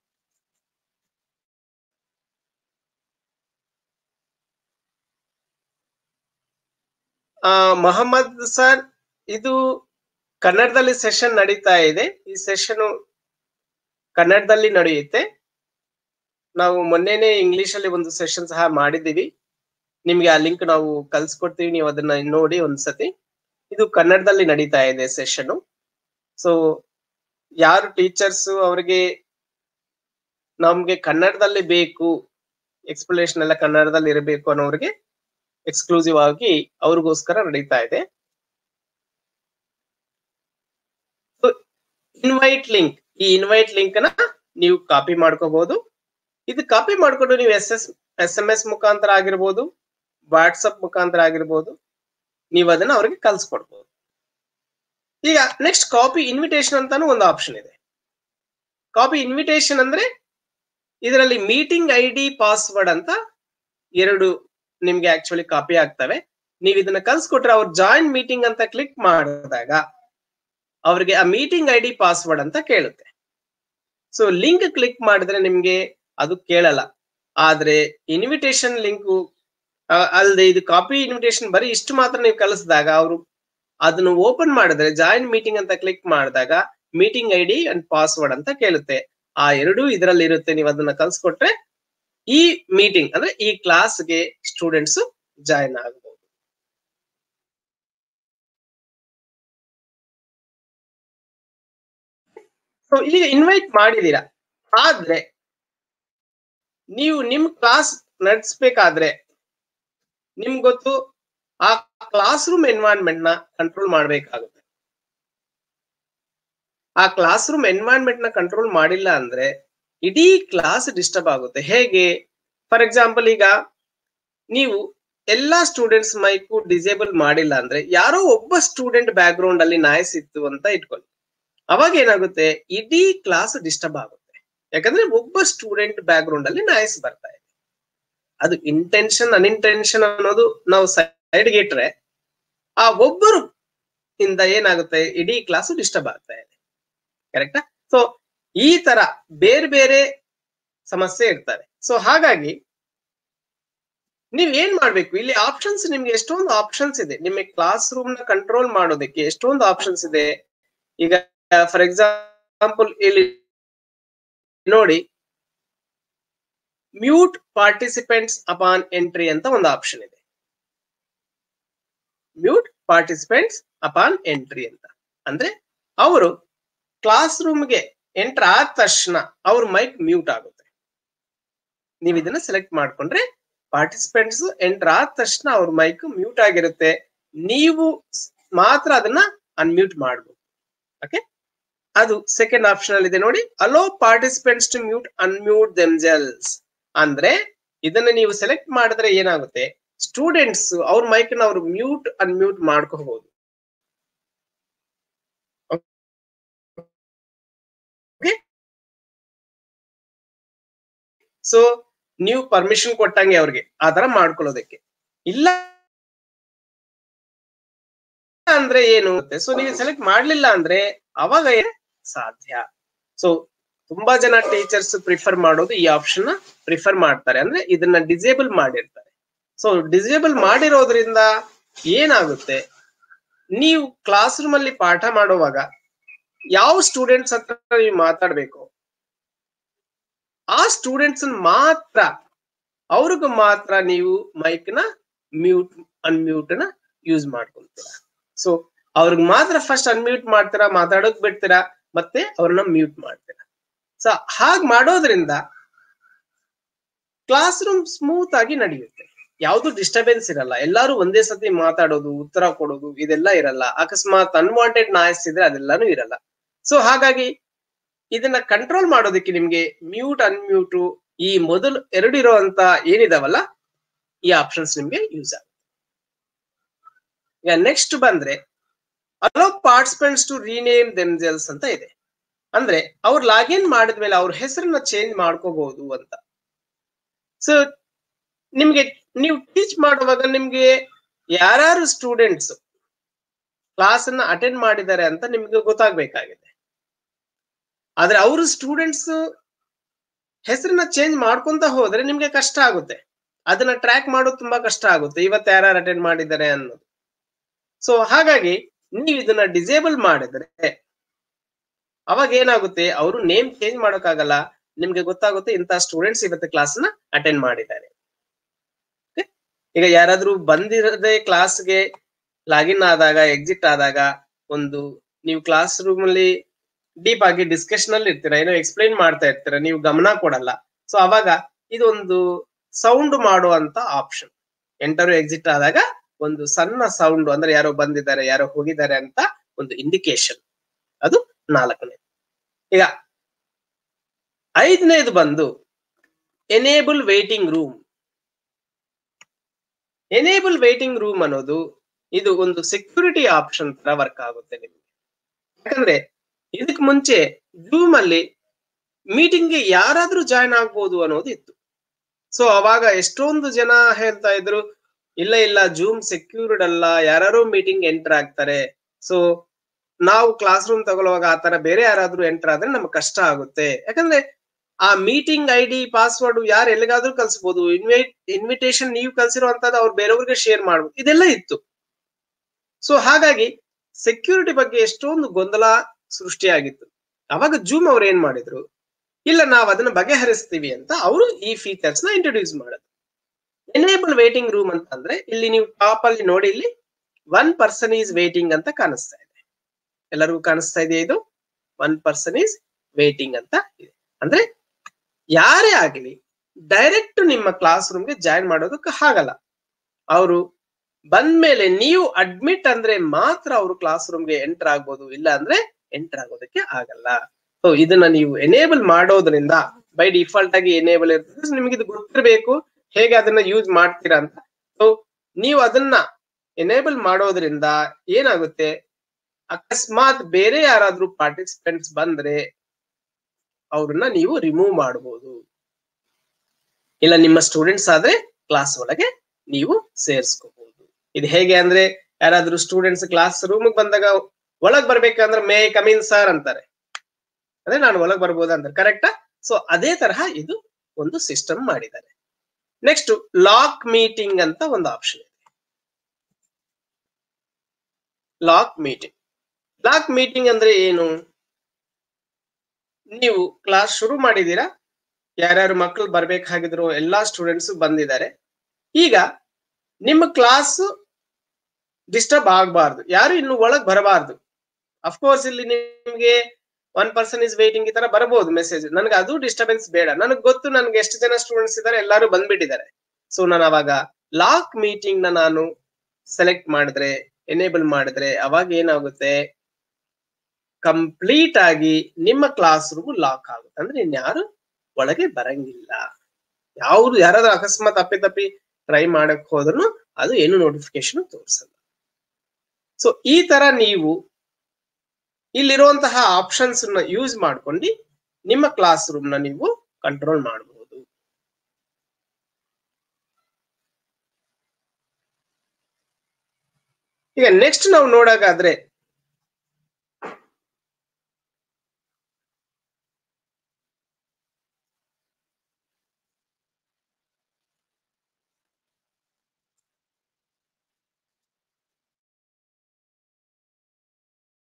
ಆ ಮೊಹಮ್ಮದ್ ಸರ್ ಇದು ಕನ್ನಡದಲ್ಲಿ ಸೆಷನ್ ನಡೀತಾ ಇದೆ ಈ ಸೆಷನ್ ಕನ್ನಡದಲ್ಲಿ ನಡೆಯುತ್ತೆ ನಾವು ಮೊನ್ನೆನೆ ಇಂಗ್ಲಿಷ್ ಅಲ್ಲಿ ಒಂದು ಸೆಷನ್ ಸಹ ಮಾಡಿದ್ದೀವಿ ನಿಮ್ಗೆ ಆ ಲಿಂಕ್ ನಾವು ಕಲ್ಸ್ಕೊಡ್ತೀವಿ ನೀವು ಅದನ್ನ ನೋಡಿ ಒಂದ್ಸತಿ ಇದು ಕನ್ನಡದಲ್ಲಿ ನಡೀತಾ ಇದೆ ಸೆಷನ್ ಸೊ ಯಾರು ಟೀಚರ್ಸ್ ಅವರಿಗೆ ನಮ್ಗೆ ಕನ್ನಡದಲ್ಲಿ ಬೇಕು ಎಕ್ಸ್ಪ್ಲನೇಷನ್ ಎಲ್ಲ ಕನ್ನಡದಲ್ಲಿ ಇರಬೇಕು ಅನ್ನೋರಿಗೆ ಎಕ್ಸ್ಕ್ಲೂಸಿವ್ ಆಗಿ ಅವ್ರಿಗೋಸ್ಕರ ನಡೀತಾ ಇದೆ ಇನ್ವೈಟ್ ಲಿಂಕ್ ಈ ಇನ್ವೈಟ್ ಲಿಂಕ್ ನ ನೀವು ಕಾಪಿ ಮಾಡ್ಕೋಬಹುದು ಇದು ಕಾಪಿ ಮಾಡ್ಕೊಂಡು ನೀವು S S S M S ಮುಖಾಂತರ ಆಗಿರ್ಬೋದು ವಾಟ್ಸಪ್ ಮುಖಾಂತರ ಆಗಿರ್ಬೋದು ನೀವು ಅದನ್ನ ಅವ್ರಿಗೆ ಕಲ್ಸ್ಕೊಡ್ಬೋದು ಈಗ ನೆಕ್ಸ್ಟ್ ಕಾಪಿ ಇನ್ವಿಟೇಷನ್ ಅಂತಾನು ಒಂದು ಆಪ್ಷನ್ ಇದೆ ಕಾಪಿ ಇನ್ವಿಟೇಷನ್ ಅಂದ್ರೆ ಇದರಲ್ಲಿ ಮೀಟಿಂಗ್ ಐ ಡಿ ಪಾಸ್ವರ್ಡ್ ಅಂತ ಎರಡು ನಿಮ್ಗೆ ಆಕ್ಚುಲಿ ಕಾಪಿ ಆಗ್ತವೆ ನೀವು ಇದನ್ನ ಕಲ್ಸ್ಕೊಟ್ರೆ ಅವ್ರು ಜಾಯಿನ್ ಮೀಟಿಂಗ್ ಅಂತ ಕ್ಲಿಕ್ ಮಾಡಿದಾಗ ಅವ್ರಿಗೆ ಆ ಮೀಟಿಂಗ್ ಐ ಡಿ ಪಾಸ್ವರ್ಡ್ ಅಂತ ಕೇಳುತ್ತೆ ಸೊ ಲಿಂಕ್ ಕ್ಲಿಕ್ ಮಾಡಿದ್ರೆ ನಿಮ್ಗೆ ಅದು ಕೇಳಲ್ಲ ಆದ್ರೆ ಇನ್ವಿಟೇಷನ್ ಲಿಂಕ್ ಅಲ್ಲದೆ ಇದು ಕಾಪಿ ಇನ್ವಿಟೇಷನ್ ಬರೀ ಇಷ್ಟು ಮಾತ್ರ ನೀವು ಕಲಿಸಿದಾಗ ಅವರು ಅದನ್ನು ಓಪನ್ ಮಾಡಿದ್ರೆ ಜಾಯಿನ್ ಮೀಟಿಂಗ್ ಅಂತ ಕ್ಲಿಕ್ ಮಾಡಿದಾಗ ಮೀಟಿಂಗ್ ಐ ಡಿ ಅಂಡ್ ಪಾಸ್ವರ್ಡ್ ಅಂತ ಕೇಳುತ್ತೆ ಆ ಎರಡೂ ಇದರಲ್ಲಿ ಇರುತ್ತೆ ನೀವು ಅದನ್ನ ಕಲ್ಸ್ಕೊಟ್ರೆ ಈ ಮೀಟಿಂಗ್ ಅಂದ್ರೆ ಈ ಕ್ಲಾಸ್ಗೆ ಸ್ಟೂಡೆಂಟ್ಸ್ ಜಾಯಿನ್ ಆಗಬಹುದು ಸೊ ಈಗ ಇನ್ವೈಟ್ ಮಾಡಿದೀರಾ ಆದ್ರೆ ನೀವು ನಿಮ್ ಕ್ಲಾಸ್ ನಡೆಸ್ಬೇಕಾದ್ರೆ ನಿಮ್ಗೆ ಗೊತ್ತು ಆ ಕ್ಲಾಸ್ ರೂಮ್ ಎನ್ವೈರನ್ಮೆಂಟ್ ನ ಕಂಟ್ರೋಲ್ ಮಾಡ್ಬೇಕಾಗುತ್ತೆ ಆ ಕ್ಲಾಸ್ ರೂಮ್ ಎನ್ವೈರನ್ಮೆಂಟ್ ನ ಕಂಟ್ರೋಲ್ ಮಾಡಿಲ್ಲ ಅಂದ್ರೆ ಇಡೀ ಕ್ಲಾಸ್ ಡಿಸ್ಟರ್ಬ್ ಆಗುತ್ತೆ ಹೇಗೆ ಫಾರ್ ಎಕ್ಸಾಂಪಲ್ ಈಗ ನೀವು ಎಲ್ಲಾ ಸ್ಟೂಡೆಂಟ್ಸ್ ಮೈಕು ಡಿಸೇಬಲ್ ಮಾಡಿಲ್ಲ ಅಂದ್ರೆ ಯಾರೋ ಒಬ್ಬ ಸ್ಟೂಡೆಂಟ್ ಬ್ಯಾಕ್ ಗ್ರೌಂಡ್ ಅಲ್ಲಿ ನಾಯ್ಸ್ ಇತ್ತು ಅಂತ ಇಟ್ಕೊಳ್ಳಿ ಅವಾಗ ಏನಾಗುತ್ತೆ ಇಡೀ ಕ್ಲಾಸ್ ಡಿಸ್ಟರ್ಬ್ ಆಗುತ್ತೆ ಯಾಕಂದ್ರೆ ಒಬ್ಬ ಸ್ಟೂಡೆಂಟ್ ಬ್ಯಾಕ್ ಗ್ರೌಂಡ್ ಅಲ್ಲಿ ನಾಯ್ಸ್ ಬರ್ತಾ ಇದೆ ಅದು ಇಂಟೆನ್ಷನ್ ಅನ್ಇಂಟೆನ್ಷನ್ ಅನ್ನೋದು ನಾವು ಸೈಡ್ಗೆ ಇಟ್ರೆ ಆ ಒಬ್ಬರು ಇಂದ ಏನಾಗುತ್ತೆ ಇಡೀ ಕ್ಲಾಸ್ ಡಿಸ್ಟರ್ಬ್ ಆಗ್ತಾ ಇದೆ ಕರೆಕ್ಟಾ ಸೊ ಈ ತರ ಬೇರೆ ಬೇರೆ ಸಮಸ್ಯೆ ಇರ್ತವೆ ಸೊ ಹಾಗಾಗಿ ನೀವ್ ಏನ್ ಮಾಡ್ಬೇಕು ಇಲ್ಲಿ ಆಪ್ಷನ್ಸ್ ನಿಮ್ಗೆ ಎಷ್ಟೊಂದು ಆಪ್ಷನ್ಸ್ ಇದೆ ನಿಮಗೆ ಕ್ಲಾಸ್ ರೂಮ್ ನ ಕಂಟ್ರೋಲ್ ಮಾಡೋದಕ್ಕೆ ಎಷ್ಟೊಂದು ಆಪ್ಷನ್ಸ್ ಇದೆ ಈಗ ಫಾರ್ ಎಕ್ಸಾಂಪಲ್ ಇಲ್ಲಿ ನೋಡಿ ಮ್ಯೂಟ್ ಪಾರ್ಟಿಸಿಪೆಂಟ್ಸ್ ಅಪಾನ್ ಎಂಟ್ರಿ ಅಂತ ಒಂದು ಆಪ್ಷನ್ ಇದೆ ಮ್ಯೂಟ್ ಪಾರ್ಟಿಸಿಪೆಂಟ್ಸ್ ಅಪಾನ್ ಎಂಟ್ರಿ ಅಂತ ಅಂದ್ರೆ ಅವರು ಕ್ಲಾಸ್ ರೂಮ್ಗೆ ಎಂಟರ್ ಆದ ತಕ್ಷಣ ಅವ್ರ ಮೈಕ್ ಮ್ಯೂಟ್ ಆಗುತ್ತೆ ನೀವು ಇದನ್ನ ಸೆಲೆಕ್ಟ್ ಮಾಡ್ಕೊಂಡ್ರೆ ಪಾರ್ಟಿಸಿಪೆಂಟ್ಸ್ ಎಂಟರ್ ಆದ ತಕ್ಷಣ ಅವ್ರ ಮೈಕ್ ಮ್ಯೂಟ್ ಆಗಿರುತ್ತೆ ನೀವು ಮಾತ್ರ ಅದನ್ನ ಅನ್ಮ್ಯೂಟ್ ಮಾಡ್ಬೋದು ಓಕೆ ಅದು ಸೆಕೆಂಡ್ ಆಪ್ಷನ್ ಅಲ್ಲಿ ಇದೆ ನೋಡಿ allow participants to mute unmute themselves ಅಂದ್ರೆ ಇದನ್ನ ನೀವು ಸೆಲೆಕ್ಟ್ ಮಾಡಿದ್ರೆ ಏನಾಗುತ್ತೆ ಸ್ಟೂಡೆಂಟ್ಸ್ ಅವ್ರ ಮೈಕ್ ನ ಅವ್ರು ಮ್ಯೂಟ್ ಅನ್ಮ್ಯೂಟ್ ಮಾಡ್ಕೋಬಹುದು ಸೊ ನೀವು ಪರ್ಮಿಷನ್ ಕೊಟ್ಟಂಗೆ ಅವ್ರಿಗೆ ಆ ತರ ಮಾಡ್ಕೊಳ್ಳೋದಕ್ಕೆ ಇಲ್ಲ ಅಂದ್ರೆ ಏನು ಸೊ ನೀವು ಸೆಲೆಕ್ಟ್ ಮಾಡ್ಲಿಲ್ಲ ಅಂದ್ರೆ ಅವಾಗ ಸಾಧ್ಯ ಸೊ ತುಂಬಾ ಜನ ಟೀಚರ್ಸ್ ಪ್ರಿಫರ್ ಮಾಡೋದು ಈ ಆಪ್ಷನ್ ಪ್ರಿಫರ್ ಮಾಡ್ತಾರೆ ಅಂದ್ರೆ ಇದನ್ನ ಡಿಸೇಬಲ್ ಮಾಡಿರ್ತಾರೆ ಸೊ ಡಿಸೇಬಲ್ ಮಾಡಿರೋದ್ರಿಂದ ಏನಾಗುತ್ತೆ ನೀವು ಕ್ಲಾಸ್ ರೂಮ್ ಅಲ್ಲಿ ಪಾಠ ಮಾಡುವಾಗ ಯಾವ ಸ್ಟೂಡೆಂಟ್ಸ್ ಹತ್ರ ನೀವು ಮಾತಾಡ್ಬೇಕು ಆ ಸ್ಟೂಡೆಂಟ್ಸ್ ಮಾತ್ರ ಅವ್ರಿಗೆ ಮಾತ್ರ ನೀವು ಮೈಕ್ ನ ಮ್ಯೂಟ್ ಅನ್ಮ್ಯೂಟ್ ನ ಯೂಸ್ ಮಾಡ್ಕೊಂತೀರಾ ಸೊ ಅವ್ರಿಗೆ ಮಾತ್ರ ಫಸ್ಟ್ ಅನ್ಮ್ಯೂಟ್ ಮಾಡ್ತೀರಾ ಮಾತಾಡೋಕ್ ಬಿಡ್ತೀರಾ ಮತ್ತೆ ಅವ್ರನ್ನ ಮ್ಯೂಟ್ ಮಾಡ್ತೀರಾ ಸೊ ಹಾಗ್ ಮಾಡೋದ್ರಿಂದ ಕ್ಲಾಸ್ ರೂಮ್ ಸ್ಮೂತ್ ಆಗಿ ನಡೆಯುತ್ತೆ ಯಾವ್ದು ಡಿಸ್ಟರ್ಬೆನ್ಸ್ ಇರಲ್ಲ ಎಲ್ಲಾರು ಒಂದೇ ಸತಿ ಮಾತಾಡೋದು ಉತ್ತರ ಕೊಡೋದು ಇದೆಲ್ಲ ಇರಲ್ಲ ಅಕಸ್ಮಾತ್ ಅನ್ವಾಂಟೆಡ್ ನಾಯ್ಸ್ ಇದ್ರೆ ಅದೆಲ್ಲಾನು ಇರಲ್ಲ ಸೊ ಹಾಗಾಗಿ ಇದನ್ನ ಕಂಟ್ರೋಲ್ ಮಾಡೋದಕ್ಕೆ ನಿಮ್ಗೆ ಮ್ಯೂಟ್ ಅನ್ಮ್ಯೂಟ್ ಈ ಮೊದಲು ಎರಡು ಇರುವಂತ ಏನಿದಾವಲ್ಲ ಈ ಆಪ್ಷನ್ಸ್ ನಿಮ್ಗೆ ಯೂಸ್ ಆಗುತ್ತೆ ಈಗ ನೆಕ್ಸ್ಟ್ ಬಂದ್ರೆ allow participants to rename themselves ಅಂತ ಇದೆ ಅಂದ್ರೆ ಅವ್ರು ಲಾಗಿನ್ ಮಾಡಿದ್ಮೇಲೆ ಅವ್ರ ಹೆಸರನ್ನ ಚೇಂಜ್ ಮಾಡ್ಕೋಬಹುದು ಅಂತ ಸೊ ನಿಮ್ಗೆ ನೀವು ಟೀಚ್ ಮಾಡುವಾಗ ನಿಮ್ಗೆ ಯಾರ್ಯಾರು ಸ್ಟೂಡೆಂಟ್ಸ್ ಕ್ಲಾಸ್ ಅನ್ನ ಅಟೆಂಡ್ ಮಾಡಿದ್ದಾರೆ ಅಂತ ನಿಮ್ಗೆ ಗೊತ್ತಾಗ್ಬೇಕಾಗಿದೆ ಆದ್ರೆ ಅವರು ಸ್ಟೂಡೆಂಟ್ಸ್ ಹೆಸರನ್ನ ಚೇಂಜ್ ಮಾಡ್ಕೊಂತ ಹೋದ್ರೆ ನಿಮ್ಗೆ ಕಷ್ಟ ಆಗುತ್ತೆ ಅದನ್ನ ಟ್ರ್ಯಾಕ್ ಮಾಡೋದು ತುಂಬಾ ಕಷ್ಟ ಆಗುತ್ತೆ ಇವತ್ತು ಯಾರ್ಯಾರು ಅಟೆಂಡ್ ಮಾಡಿದ್ದಾರೆ ಅನ್ನೋದು ಸೊ ಹಾಗಾಗಿ ನೀವು ಇದನ್ನ ಡಿಸೇಬಲ್ ಮಾಡಿದ್ರೆ ಅವಾಗ ಏನಾಗುತ್ತೆ ಅವರು ನೇಮ್ ಚೇಂಜ್ ಮಾಡೋಕ್ಕಾಗಲ್ಲ ನಿಮ್ಗೆ ಗೊತ್ತಾಗುತ್ತೆ ಇಂಥ ಸ್ಟೂಡೆಂಟ್ಸ್ ಇವತ್ತು ಕ್ಲಾಸ್ ನ ಅಟೆಂಡ್ ಮಾಡಿದ್ದಾರೆ ಈಗ ಯಾರಾದ್ರೂ ಬಂದಿರದೆ ಕ್ಲಾಸ್ಗೆ ಲಾಗಿನ್ ಆದಾಗ ಎಕ್ಸಿಟ್ ಆದಾಗ ಒಂದು ನೀವು ಕ್ಲಾಸ್ ರೂಮ್ ಅಲ್ಲಿ ಡೀಪ್ ಆಗಿ ಡಿಸ್ಕಷನ್ ಅಲ್ಲಿ ಇರ್ತೀರಾ ಏನೋ ಎಕ್ಸ್ಪ್ಲೈನ್ ಮಾಡ್ತಾ ಇರ್ತೀರಾ ನೀವು ಗಮನ ಕೊಡಲ್ಲ ಸೊ ಅವಾಗ ಇದೊಂದು ಸೌಂಡ್ ಮಾಡುವಂತ ಆಪ್ಷನ್ ಎಂಟರು ಎಕ್ಸಿಟ್ ಆದಾಗ ಒಂದು ಸಣ್ಣ ಸೌಂಡ್ ಅಂದ್ರೆ ಯಾರೋ ಬಂದಿದ್ದಾರೆ ಯಾರೋ ಹೋಗಿದ್ದಾರೆ ಅಂತ ಒಂದು ಇಂಡಿಕೇಶನ್ ಅದು ನಾಲ್ಕನೇ ಈಗ ಐದನೇದು ಬಂದು enable waiting room enable waiting room ಅನ್ನೋದು ಇದು ಒಂದು ಸೆಕ್ಯೂರಿಟಿ ಆಪ್ಷನ್ ತರ ವರ್ಕ್ ಆಗುತ್ತೆ ನಿಮ್ಗೆ ಯಾಕಂದ್ರೆ ಇದಕ್ ಮುಂಚೆ ಜೂಮ್ ಅಲ್ಲಿ ಮೀಟಿಂಗ್ ಗೆ ಯಾರಾದ್ರೂ ಜಾಯ್ನ್ ಆಗ್ಬೋದು ಅನ್ನೋದು ಇತ್ತು ಸೊ ಅವಾಗ ಎಷ್ಟೊಂದು ಜನ ಹೇಳ್ತಾ ಇದ್ರು ಇಲ್ಲ ಇಲ್ಲ ಜೂಮ್ ಸೆಕ್ಯೂರ್ಡ್ ಅಲ್ಲ ಯಾರು ಮೀಟಿಂಗ್ ಎಂಟರ್ ಆಗ್ತಾರೆ ಸೊ ನಾವು ಕ್ಲಾಸ್ ರೂಮ್ ತಗೊಳ್ಳುವಾಗ ಆತರ ಬೇರೆ ಯಾರಾದ್ರೂ ಎಂಟರ್ ಆದ್ರೆ ನಮ್ಗೆ ಕಷ್ಟ ಆಗುತ್ತೆ ಯಾಕಂದ್ರೆ ಆ ಮೀಟಿಂಗ್ ಐ ಡಿ ಪಾಸ್ವರ್ಡ್ ಯಾರು ಎಲ್ಲಿಗಾದ್ರೂ ಕಲ್ಸ್ಬೋದು ಇನ್ವೈಟ್ ಇನ್ವಿಟೇಷನ್ ನೀವು ಕಲ್ಸಿರುವಂತದ್ದು ಅವ್ರು ಬೇರೆಯವ್ರಿಗೆ ಶೇರ್ ಮಾಡ್ಬೋದು ಇದೆಲ್ಲ ಇತ್ತು ಸೊ ಹಾಗಾಗಿ ಸೆಕ್ಯೂರಿಟಿ ಬಗ್ಗೆ ಎಷ್ಟೊಂದು ಗೊಂದಲ ಸೃಷ್ಟಿಯಾಗಿತ್ತು ಅವಾಗ ಜೂಮ್ ಅವ್ರು ಏನ್ ಮಾಡಿದ್ರು ಇಲ್ಲ ನಾವು ಅದನ್ನ ಬಗೆಹರಿಸ್ತೀವಿ ಅಂತ ಅವರು ಈ ಫೀಚರ್ಸ್ ನ ಇಂಟ್ರೊಡ್ಯೂಸ್ ಮಾಡೋದು ಎನೇಬಲ್ ವೇಟಿಂಗ್ ರೂಮ್ ಅಂತ ಅಂದ್ರೆ ಇಲ್ಲಿ ನೀವು ಟಾಪ್ ಅಲ್ಲಿ ನೋಡಿ ಇಲ್ಲಿ ಒನ್ ಪರ್ಸನ್ ಈಸ್ ವೇಟಿಂಗ್ ಅಂತ ಕಾಣಿಸ್ತಾ ಇದೆ ಎಲ್ಲರಿಗೂ ಕಾಣಿಸ್ತಾ ಇದೆಯಾ ಇದು ಒನ್ ಪರ್ಸನ್ ಈಸ್ ವೇಟಿಂಗ್ ಅಂತ ಇದೆ ಅಂದ್ರೆ ಯಾರೇ ಆಗಲಿ ಡೈರೆಕ್ಟ್ ನಿಮ್ಮ ಕ್ಲಾಸ್ ರೂಮ್ಗೆ ಜಾಯಿನ್ ಮಾಡೋದಕ್ಕೆ ಆಗಲ್ಲ ಅವರು ಬಂದ್ಮೇಲೆ ನೀವು ಅಡ್ಮಿಟ್ ಅಂದ್ರೆ ಮಾತ್ರ ಅವರು ಕ್ಲಾಸ್ ರೂಮ್ಗೆ ಎಂಟರ್ ಆಗ್ಬೋದು ಇಲ್ಲ ಅಂದ್ರೆ ಎಂಟರ್ ಆಗೋದಕ್ಕೆ ಆಗಲ್ಲ ಸೊ ಇದನ್ನ ನೀವು ಎನೇಬಲ್ ಮಾಡೋದ್ರಿಂದ ಬೈ ಡಿಫಾಲ್ಟ್ ಆಗಿ ಎನೇಬಲ್ ಇರ್ತದೆ ನಿಮಗೆ ಇದು ಗೊತ್ತಿರಬೇಕು ಹೇಗೆ ಅದನ್ನ ಯೂಸ್ ಮಾಡ್ತೀರಾ ಅಂತ ಸೊ ನೀವು ಅದನ್ನ ಎನೇಬಲ್ ಮಾಡೋದ್ರಿಂದ ಏನಾಗುತ್ತೆ ಅಕಸ್ಮಾತ್ ಬೇರೆ ಯಾರಾದ್ರೂ ಪಾರ್ಟಿಸಿಪೆಂಟ್ಸ್ ಬಂದ್ರೆ ಅವ್ರನ್ನ ನೀವು ರಿಮೂವ್ ಮಾಡಬಹುದು ಇಲ್ಲ ನಿಮ್ಮ ಸ್ಟೂಡೆಂಟ್ಸ್ ಆದ್ರೆ ಕ್ಲಾಸ್ ಒಳಗೆ ನೀವು ಸೇರ್ಸ್ಕೋಬಹುದು ಇದು ಹೇಗೆ ಅಂದ್ರೆ ಯಾರಾದ್ರೂ ಸ್ಟೂಡೆಂಟ್ಸ್ ಕ್ಲಾಸ್ ರೂಮ್ ಬಂದಾಗ ಒಳಗ್ ಬರ್ಬೇಕಂದ್ರೆ ಮೇ ಕಮಿನ್ ಸರ್ ಅಂತಾರೆ ಅದೇ ನಾನು ಒಳಗ್ ಬರ್ಬೋದು ಅಂತಾರೆ ಕರೆಕ್ಟಾ ಸೊ ಅದೇ ತರಹ ಇದು ಒಂದು ಸಿಸ್ಟಮ್ ಮಾಡಿದ್ದಾರೆ ನೆಕ್ಸ್ಟ್ ಲಾಕ್ ಮೀಟಿಂಗ್ ಅಂತ ಒಂದು ಆಪ್ಷನ್ ಇದೆ ಲಾಕ್ ಮೀಟಿಂಗ್ ಲಾಕ್ ಮೀಟಿಂಗ್ ಅಂದ್ರೆ ಏನು ನೀವು ಕ್ಲಾಸ್ ಶುರು ಮಾಡಿದೀರಾ ಯಾರ್ಯಾರು ಮಕ್ಕಳು ಬರ್ಬೇಕಾಗಿದ್ರು ಎಲ್ಲಾ ಸ್ಟೂಡೆಂಟ್ಸ್ ಬಂದಿದ್ದಾರೆ ಈಗ ನಿಮ್ಮ ಕ್ಲಾಸ್ ಡಿಸ್ಟರ್ಬ್ ಆಗಬಾರ್ದು ಯಾರು ಇನ್ನು ಒಳಗ್ ಬರಬಾರ್ದು ಅಫ್ಕೋರ್ಸ್ ಇಲ್ಲಿ ನಿಮ್ಗೆ ಒನ್ ಪರ್ಸನ್ ಇಸ್ ವೇಟಿಂಗ್ ಈ ತರ ಬರಬಹುದು ಮೆಸೇಜ್ ನನಗೆ ಅದು ಡಿಸ್ಟರ್ಬೆನ್ಸ್ ಬೇಡ ನನಗೆ ಗೊತ್ತು ನನ್ಗೆ ಎಷ್ಟು ಜನ ಸ್ಟೂಡೆಂಟ್ಸ್ ಇದ್ದಾರೆ ಎಲ್ಲರೂ ಬಂದ್ಬಿಟ್ಟಿದ್ದಾರೆ ಸೊ ನಾನು ಅವಾಗ ಲಾಕ್ ಮೀಟಿಂಗ್ ನ ನಾನು ಸೆಲೆಕ್ಟ್ ಮಾಡಿದ್ರೆ ಎನೇಬಲ್ ಮಾಡಿದ್ರೆ ಅವಾಗ ಏನಾಗುತ್ತೆ ಕಂಪ್ಲೀಟ್ ಆಗಿ ನಿಮ್ಮ ಕ್ಲಾಸ್ ರೂಮ್ ಲಾಕ್ ಆಗುತ್ತೆ ಅಂದ್ರೆ ಇನ್ಯಾರು ಒಳಗೆ ಬರಂಗಿಲ್ಲ ಯಾವ್ದು ಯಾರಾದ್ರೂ ಅಕಸ್ಮಾತ್ ಅಪ್ಪಿ ತಪ್ಪಿ ಟ್ರೈ ಮಾಡಕ್ ಹೋದ್ರು ಅದು ಏನು ನೋಟಿಫಿಕೇಶನ್ ತೋರಿಸಲ್ಲ ಸೊ ಈ ತರ ನೀವು ಇಲ್ಲಿರುವಂತಹ ಆಪ್ಷನ್ಸ್ ನ ಯೂಸ್ ಮಾಡ್ಕೊಂಡು ನಿಮ್ಮ ಕ್ಲಾಸ್ ರೂಮ್ ನ ನೀವು ಕಂಟ್ರೋಲ್ ಮಾಡಬಹುದು ಈಗ ನೆಕ್ಸ್ಟ್ ನಾವು ನೋಡೋದಾದ್ರೆ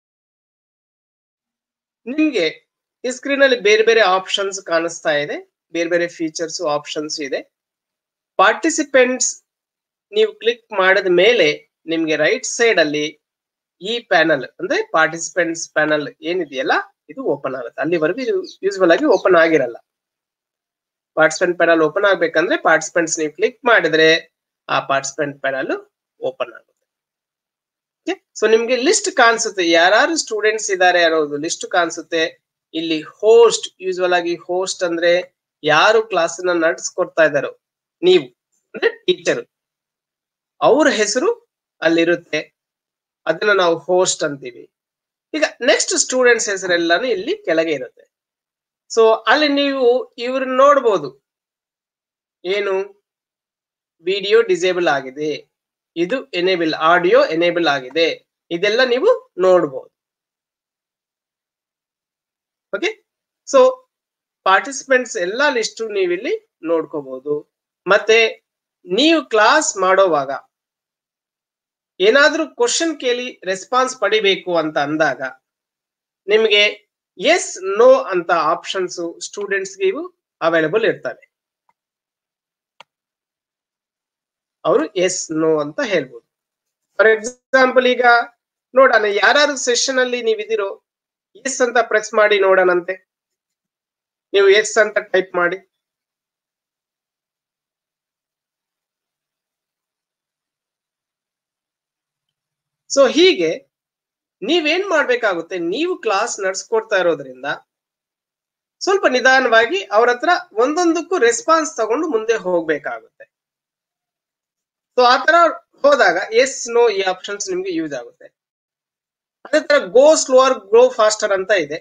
ನಿಮ್ಗೆ ಈ ಸ್ಕ್ರೀನ್ ಅಲ್ಲಿ ಬೇರೆ ಬೇರೆ ಆಪ್ಷನ್ಸ್ ಕಾಣಿಸ್ತಾ ಇದೆ ಬೇರೆ ಬೇರೆ ಫೀಚರ್ಸ್ ಆಪ್ಷನ್ಸ್ ಇದೆ ಪಾರ್ಟಿಸಿಪೆಂಟ್ಸ್ ನೀವು ಕ್ಲಿಕ್ ಮಾಡಿದ ಮೇಲೆ ನಿಮ್ಗೆ ರೈಟ್ ಸೈಡ್ ಅಲ್ಲಿ ಈ ಪ್ಯಾನಲ್ ಅಂದ್ರೆ ಪಾರ್ಟಿಸಿಪೆಂಟ್ಸ್ ಪ್ಯಾನಲ್ ಏನಿದೆಯಲ್ಲ ಇದು ಓಪನ್ ಆಗುತ್ತೆ ಅಲ್ಲಿವರೆಗೂ ಇದು ಯೂಸ್ವಲ್ ಆಗಿ ಓಪನ್ ಆಗಿರಲ್ಲ ಪಾರ್ಟಿಸಿಪೆಂಟ್ ಪ್ಯಾನಲ್ ಓಪನ್ ಆಗ್ಬೇಕಂದ್ರೆ ಪಾರ್ಟಿಸಿಪೆಂಟ್ಸ್ ನೀವು ಕ್ಲಿಕ್ ಮಾಡಿದ್ರೆ ಆ ಪಾರ್ಟಿಸಿಪೆಂಟ್ ಪ್ಯಾನಲ್ ಓಪನ್ ಆಗುತ್ತೆ ಸೊ ನಿಮ್ಗೆ ಲಿಸ್ಟ್ ಕಾಣಿಸುತ್ತೆ ಯಾರು ಸ್ಟೂಡೆಂಟ್ಸ್ ಇದ್ದಾರೆ ಅನ್ನೋದು ಲಿಸ್ಟ್ ಕಾಣಿಸುತ್ತೆ ಇಲ್ಲಿ ಹೋಸ್ಟ್ ಯೂಸ್ವಲ್ ಆಗಿ ಹೋಸ್ಟ್ ಅಂದ್ರೆ ಯಾರು ಕ್ಲಾಸ್ ನ ನಡೆಸ್ಕೊಡ್ತಾ ಇದ್ದಾರೋ ನೀವು ಅಂದ್ರೆ ಟೀಚರ್ ಅವ್ರ ಹೆಸರು ಅಲ್ಲಿರುತ್ತೆ ಅದನ್ನ ನಾವು ಹೋಸ್ಟ್ ಅಂತೀವಿ ಈಗ ನೆಕ್ಸ್ಟ್ ಸ್ಟೂಡೆಂಟ್ಸ್ ಹೆಸರೆಲ್ಲಾನು ಇಲ್ಲಿ ಕೆಳಗೆ ಇರುತ್ತೆ ಸೊ ಅಲ್ಲಿ ನೀವು ಇವ್ರನ್ನ ನೋಡ್ಬೋದು ಏನು ವಿಡಿಯೋ ಡಿಸೇಬಲ್ ಆಗಿದೆ ಇದು ಎನೇಬಲ್ ಆಡಿಯೋ ಎನೇಬಲ್ ಆಗಿದೆ ಇದೆಲ್ಲ ನೀವು ನೋಡ್ಬೋದು ಓಕೆ ಸೊ ಪಾರ್ಟಿಸಿಪೆಂಟ್ಸ್ ಎಲ್ಲ ಲಿಸ್ಟ್ ನೀವಿಲ್ಲಿ ನೋಡ್ಕೋಬಹುದು ಮತ್ತೆ ನೀವು ಕ್ಲಾಸ್ ಮಾಡೋವಾಗ ಏನಾದ್ರೂ ಕ್ವಶನ್ ಕೇಳಿ ರೆಸ್ಪಾನ್ಸ್ ಪಡಿಬೇಕು ಅಂತ ಅಂದಾಗ ನಿಮಗೆ ಎಸ್ ನೋ ಅಂತ ಆಪ್ಷನ್ಸ್ ಸ್ಟೂಡೆಂಟ್ಸ್ಗೆ ಇವು ಅವೈಲಬಲ್ ಇರ್ತವೆ ಅವರು ಎಸ್ ನೋ ಅಂತ ಹೇಳ್ಬೋದು ಫಾರ್ ಎಕ್ಸಾಂಪಲ್ ಈಗ ನೋಡೋಣ ಯಾರು ಸೆಷನ್ ಅಲ್ಲಿ ನೀವಿದಿರೋ ಎಸ್ ಅಂತ ಪ್ರೆಸ್ ಮಾಡಿ ನೋಡೋಣಂತೆ ನೀವು ಎಸ್ ಅಂತ ಟೈಪ್ ಮಾಡಿ ಸೊ ಹೀಗೆ ನೀವೇನ್ ಮಾಡ್ಬೇಕಾಗುತ್ತೆ ನೀವು ಕ್ಲಾಸ್ ನಡ್ಸ್ಕೊಡ್ತಾ ಇರೋದ್ರಿಂದ ಸ್ವಲ್ಪ ನಿಧಾನವಾಗಿ ಅವ್ರ ಹತ್ರ ಒಂದೊಂದಕ್ಕೂ ರೆಸ್ಪಾನ್ಸ್ ತಗೊಂಡು ಮುಂದೆ ಹೋಗ್ಬೇಕಾಗುತ್ತೆ ಸೊ ಆತರ ಹೋದಾಗ ಎಸ್ ನೋ ಈ ಆಪ್ಷನ್ಸ್ ನಿಮ್ಗೆ ಯೂಸ್ ಆಗುತ್ತೆ ಅದೇ ತರ ಗೋ ಸ್ಲೋವರ್ ಗೋ ಫಾಸ್ಟರ್ ಅಂತ ಇದೆ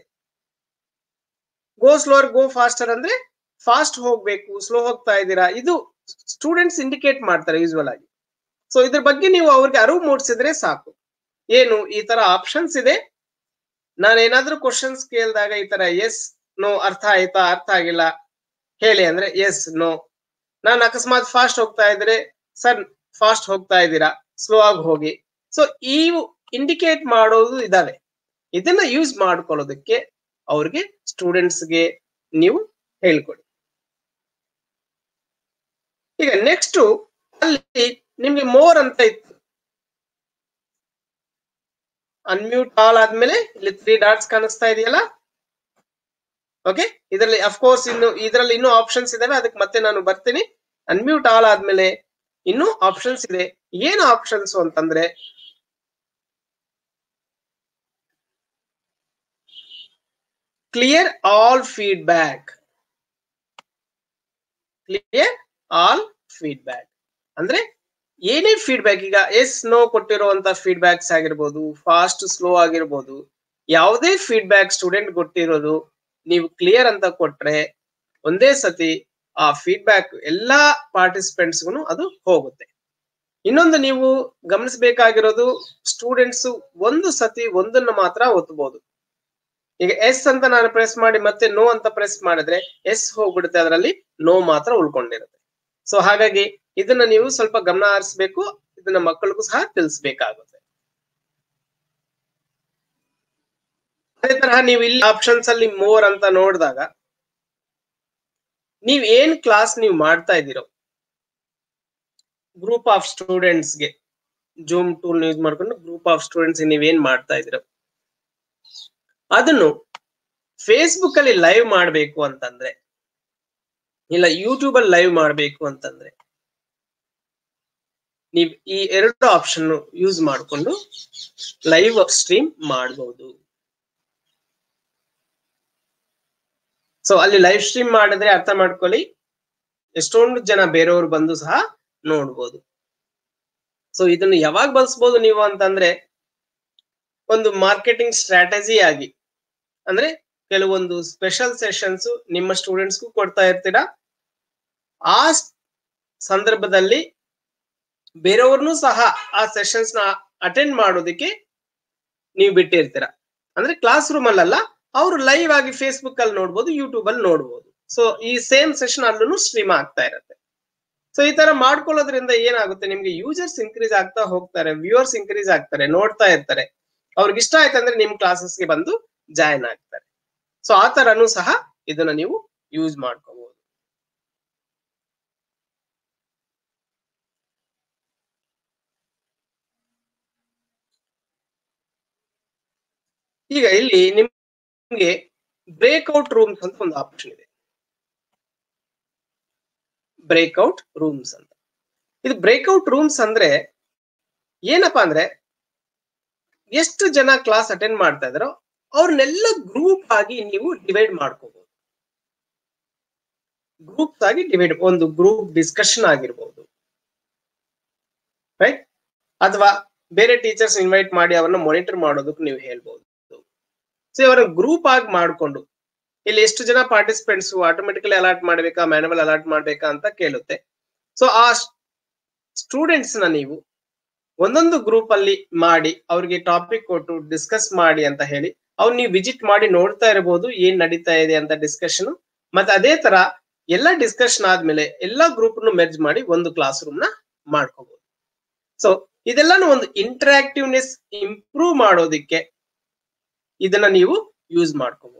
ಗೋ ಸ್ಲೋವರ್ ಗೋ ಫಾಸ್ಟರ್ ಅಂದ್ರೆ ಫಾಸ್ಟ್ ಹೋಗ್ಬೇಕು ಸ್ಲೋ ಹೋಗ್ತಾ ಇದ್ದೀರಾ ಇದು ಸ್ಟೂಡೆಂಟ್ಸ್ ಇಂಡಿಕೇಟ್ ಮಾಡ್ತಾರೆ ಯೂಸ್ವಲ್ ಆಗಿ ಸೊ ಇದ್ರ ಬಗ್ಗೆ ನೀವು ಅವ್ರಿಗೆ ಅರಿವು ಮೂಡಿಸಿದ್ರೆ ಸಾಕು ಏನು ಈ ತರ ಆಪ್ಷನ್ಸ್ ಇದೆ ನಾನು ಏನಾದ್ರೂ ಕ್ವಶನ್ಸ್ ಕೇಳಿದಾಗ ಈ ತರ ಎಸ್ ನೋ ಅರ್ಥ ಆಯ್ತಾ ಅರ್ಥ ಆಗಿಲ್ಲ ಹೇಳಿ ಅಂದ್ರೆ ಎಸ್ ನೋ ನಾನು ಅಕಸ್ಮಾತ್ ಫಾಸ್ಟ್ ಹೋಗ್ತಾ ಇದ್ರೆ ಸರ್ ಫಾಸ್ಟ್ ಹೋಗ್ತಾ ಇದ್ದೀರಾ ಸ್ಲೋ ಆಗಿ ಹೋಗಿ ಸೊ ಈ ಇಂಡಿಕೇಟ್ ಮಾಡೋದು ಇದಾವೆ ಇದನ್ನ ಯೂಸ್ ಮಾಡ್ಕೊಳ್ಳೋದಕ್ಕೆ ಅವ್ರಿಗೆ ಸ್ಟೂಡೆಂಟ್ಸ್ಗೆ ನೀವು ಹೇಳ್ಕೊಡಿ ಈಗ ನೆಕ್ಸ್ಟ್ ಅಲ್ಲಿ ನಿಮ್ಗೆ ಮೋರ್ ಅಂತ ಇತ್ತು ಅನ್ಮ್ಯೂಟ್ ಆಲ್ ಆದ್ಮೇಲೆ ಇಲ್ಲಿ ತ್ರೀ ಡಾಟ್ಸ್ ಕಾಣಿಸ್ತಾ ಇದೆಯಲ್ಲ ಓಕೆ ಇದರಲ್ಲಿ ಅಫ್ಕೋರ್ಸ್ ಇನ್ನು ಇದರಲ್ಲಿ ಇನ್ನೂ ಆಪ್ಷನ್ಸ್ ಇದಾವೆ ಅದಕ್ಕೆ ಮತ್ತೆ ನಾನು ಬರ್ತೀನಿ ಅನ್ಮ್ಯೂಟ್ ಆಲ್ ಆದ್ಮೇಲೆ ಇನ್ನೂ ಆಪ್ಷನ್ಸ್ ಇದೆ ಏನು ಆಪ್ಷನ್ಸ್ ಅಂತಂದ್ರೆ clear all feedback clear all feedback ಅಂದ್ರೆ ಏನೇ ಫೀಡ್ಬ್ಯಾಕ್ ಈಗ ಎಸ್ ನೋ ಕೊಟ್ಟಿರುವಂತ ಫೀಡ್ಬ್ಯಾಕ್ಸ್ ಆಗಿರ್ಬೋದು ಫಾಸ್ಟ್ ಸ್ಲೋ ಆಗಿರ್ಬೋದು ಯಾವುದೇ ಫೀಡ್ಬ್ಯಾಕ್ ಸ್ಟೂಡೆಂಟ್ ಕೊಟ್ಟಿರೋದು ನೀವು ಕ್ಲಿಯರ್ ಅಂತ ಕೊಟ್ರೆ ಒಂದೇ ಸತಿ ಆ ಫೀಡ್ಬ್ಯಾಕ್ ಎಲ್ಲಾ ಪಾರ್ಟಿಸಿಪೆಂಟ್ಸ್ಗೂ ಅದು ಹೋಗುತ್ತೆ ಇನ್ನೊಂದು ನೀವು ಗಮನಿಸಬೇಕಾಗಿರೋದು ಸ್ಟೂಡೆಂಟ್ಸ್ ಒಂದು ಸತಿ ಒಂದನ್ನು ಮಾತ್ರ ಒತ್ತಬಹುದು ಈಗ ಎಸ್ ಅಂತ ನಾನು ಪ್ರೆಸ್ ಮಾಡಿ ಮತ್ತೆ ನೋ ಅಂತ ಪ್ರೆಸ್ ಮಾಡಿದ್ರೆ ಎಸ್ ಹೋಗ್ಬಿಡುತ್ತೆ ಅದರಲ್ಲಿ ನೋ ಮಾತ್ರ ಉಳ್ಕೊಂಡಿರುತ್ತೆ ಸೊ ಹಾಗಾಗಿ ಇದನ್ನ ನೀವು ಸ್ವಲ್ಪ ಗಮನ ಹರಿಸ್ಬೇಕು ಇದನ್ನ ಮಕ್ಕಳಿಗೂ ಸಹ ತಿಳಿಸ್ಬೇಕಾಗುತ್ತೆ ಅದೇ ತರಹ ನೀವು ಇಲ್ಲಿ ಆಪ್ಷನ್ಸ್ ಅಲ್ಲಿ ಮೋರ್ ಅಂತ ನೋಡಿದಾಗ ನೀವ್ ಏನ್ ಕ್ಲಾಸ್ ನೀವು ಮಾಡ್ತಾ ಇದ್ದೀರೋ ಗ್ರೂಪ್ ಆಫ್ ಸ್ಟೂಡೆಂಟ್ಸ್ಗೆ ಜೂಮ್ ಟೂಲ್ ಯೂಸ್ ಮಾಡ್ಕೊಂಡು ಗ್ರೂಪ್ ಆಫ್ ಸ್ಟೂಡೆಂಟ್ಸ್ ನೀವೇನ್ ಮಾಡ್ತಾ ಇದ್ದೀರೋ ಅದನ್ನು ಫೇಸ್ಬುಕ್ ಅಲ್ಲಿ ಲೈವ್ ಮಾಡಬೇಕು ಅಂತಂದ್ರೆ ಇಲ್ಲ ಯೂಟ್ಯೂಬ್ ಅಲ್ಲಿ ಲೈವ್ ಮಾಡಬೇಕು ಅಂತಂದ್ರೆ ನೀವು ಈ ಎರಡು ಆಪ್ಷನ್ ಯೂಸ್ ಮಾಡಿಕೊಂಡು ಲೈವ್ ಸ್ಟ್ರೀಮ್ ಮಾಡಬಹುದು ಸೊ ಅಲ್ಲಿ ಲೈವ್ ಸ್ಟ್ರೀಮ್ ಮಾಡಿದ್ರೆ ಅರ್ಥ ಮಾಡ್ಕೊಳ್ಳಿ ಎಷ್ಟೊಂದು ಜನ ಬೇರೆಯವರು ಬಂದು ಸಹ ನೋಡ್ಬೋದು ಸೊ ಇದನ್ನು ಯಾವಾಗ ಬಳಸ್ಬೋದು ನೀವು ಅಂತಂದ್ರೆ ಒಂದು ಮಾರ್ಕೆಟಿಂಗ್ ಸ್ಟ್ರಾಟಜಿ ಆಗಿ ಅಂದ್ರೆ ಕೆಲವೊಂದು ಸ್ಪೆಷಲ್ ಸೆಷನ್ಸ್ ನಿಮ್ಮ ಸ್ಟೂಡೆಂಟ್ಸ್ಗೂ ಕೊಡ್ತಾ ಇರ್ತೀರಾ ಆ ಸಂದರ್ಭದಲ್ಲಿ ಬೇರೆಯವ್ರನ್ನೂ ಸಹ ಆ ಸೆಷನ್ಸ್ ನ ಅಟೆಂಡ್ ಮಾಡೋದಕ್ಕೆ ನೀವು ಬಿಟ್ಟಿರ್ತೀರ ಅಂದ್ರೆ ಕ್ಲಾಸ್ ರೂಮ್ ಅಲ್ಲ ಅವರು ಲೈವ್ ಆಗಿ ಫೇಸ್ಬುಕ್ ಅಲ್ಲಿ ನೋಡ್ಬೋದು ಯೂಟ್ಯೂಬ್ ಅಲ್ಲಿ ನೋಡ್ಬೋದು ಸೊ ಈ ಸೇಮ್ ಸೆಷನ್ ಅಲ್ಲೂ ಸ್ಟ್ರೀಮ್ ಆಗ್ತಾ ಇರುತ್ತೆ ಸೊ ಈ ತರ ಮಾಡ್ಕೊಳ್ಳೋದ್ರಿಂದ ಏನಾಗುತ್ತೆ ನಿಮ್ಗೆ ಯೂಸರ್ಸ್ ಇನ್ಕ್ರೀಸ್ ಆಗ್ತಾ ಹೋಗ್ತಾರೆ ವ್ಯೂವರ್ಸ್ ಇನ್ಕ್ರೀಸ್ ಆಗ್ತಾರೆ ನೋಡ್ತಾ ಇರ್ತಾರೆ ಅವ್ರಿಗೆ ಇಷ್ಟ ಆಯ್ತಂದ್ರೆ ನಿಮ್ ಕ್ಲಾಸಸ್ಗೆ ಬಂದು ಜಾಯಿನ್ ಆಗ್ತಾರೆ ಸೊ ಆ ತರನು ಸಹ ಇದನ್ನ ನೀವು ಯೂಸ್ ಮಾಡ್ಕೋಬಹುದು ಈಗ ಇಲ್ಲಿ ನಿಮ್ಗೆ ಬ್ರೇಕ್ಔಟ್ ರೂಮ್ಸ್ ಅಂತ ಒಂದು ಆಪ್ಷನ್ ಇದೆ ಬ್ರೇಕ್ಔಟ್ ರೂಮ್ಸ್ ಅಂತ ಇದು ಬ್ರೇಕ್ಔಟ್ ರೂಮ್ಸ್ ಅಂದ್ರೆ ಏನಪ್ಪಾ ಅಂದ್ರೆ ಎಷ್ಟು ಜನ ಕ್ಲಾಸ್ ಅಟೆಂಡ್ ಮಾಡ್ತಾ ಇದಾರೋ ಅವ್ರನ್ನೆಲ್ಲ ಗ್ರೂಪ್ ಆಗಿ ನೀವು ಡಿವೈಡ್ ಮಾಡ್ಕೋಬಹುದು ಗ್ರೂಪ್ಸ್ ಆಗಿ ಡಿವೈಡ್ ಒಂದು ಗ್ರೂಪ್ ಡಿಸ್ಕಷನ್ ಆಗಿರ್ಬೋದು ರೈಟ್ ಅಥವಾ ಬೇರೆ ಟೀಚರ್ಸ್ ಇನ್ವೈಟ್ ಮಾಡಿ ಅವ್ರನ್ನ ಮಾನಿಟರ್ ಮಾಡೋದಕ್ಕೆ ನೀವು ಹೇಳ್ಬೋದು ಸೊ ಅವರ ಗ್ರೂಪ್ ಆಗಿ ಮಾಡ್ಕೊಂಡು ಇಲ್ಲಿ ಎಷ್ಟು ಜನ ಪಾರ್ಟಿಸಿಪೆಂಟ್ಸ್ ಆಟೋಮೆಟಿಕಲಿ ಅಲಾಟ್ ಮಾಡ್ಬೇಕಾ ಮ್ಯಾನುವಲ್ ಅಲಾಟ್ ಮಾಡ್ಬೇಕಾ ಅಂತ ಕೇಳುತ್ತೆ ಸೊ ಆ ಸ್ಟೂಡೆಂಟ್ಸ್ ನ ನೀವು ಒಂದೊಂದು ಗ್ರೂಪ್ ಅಲ್ಲಿ ಮಾಡಿ ಅವ್ರಿಗೆ ಟಾಪಿಕ್ ಕೊಟ್ಟು ಡಿಸ್ಕಸ್ ಮಾಡಿ ಅಂತ ಹೇಳಿ ಅವ್ರು ನೀವು ವಿಸಿಟ್ ಮಾಡಿ ನೋಡ್ತಾ ಇರಬಹುದು ಏನ್ ನಡೀತಾ ಇದೆ ಅಂತ ಡಿಸ್ಕಷನ್ ಮತ್ತೆ ಅದೇ ತರ ಎಲ್ಲ ಡಿಸ್ಕಷನ್ ಆದ್ಮೇಲೆ ಎಲ್ಲಾ ಗ್ರೂಪ್ ಮೆರ್ಜ್ ಮಾಡಿ ಒಂದು ಕ್ಲಾಸ್ ರೂಮ್ ನ ಮಾಡ್ಕೋಬಹುದು ಸೊ ಇದೆಲ್ಲಾನು ಒಂದು ಇಂಟರಾಕ್ಟಿವ್ನೆಸ್ ಇಂಪ್ರೂವ್ ಮಾಡೋದಿಕ್ಕೆ ಇದನ್ನ ನೀವು ಯೂಸ್ ಮಾಡ್ಕೋಬಹುದು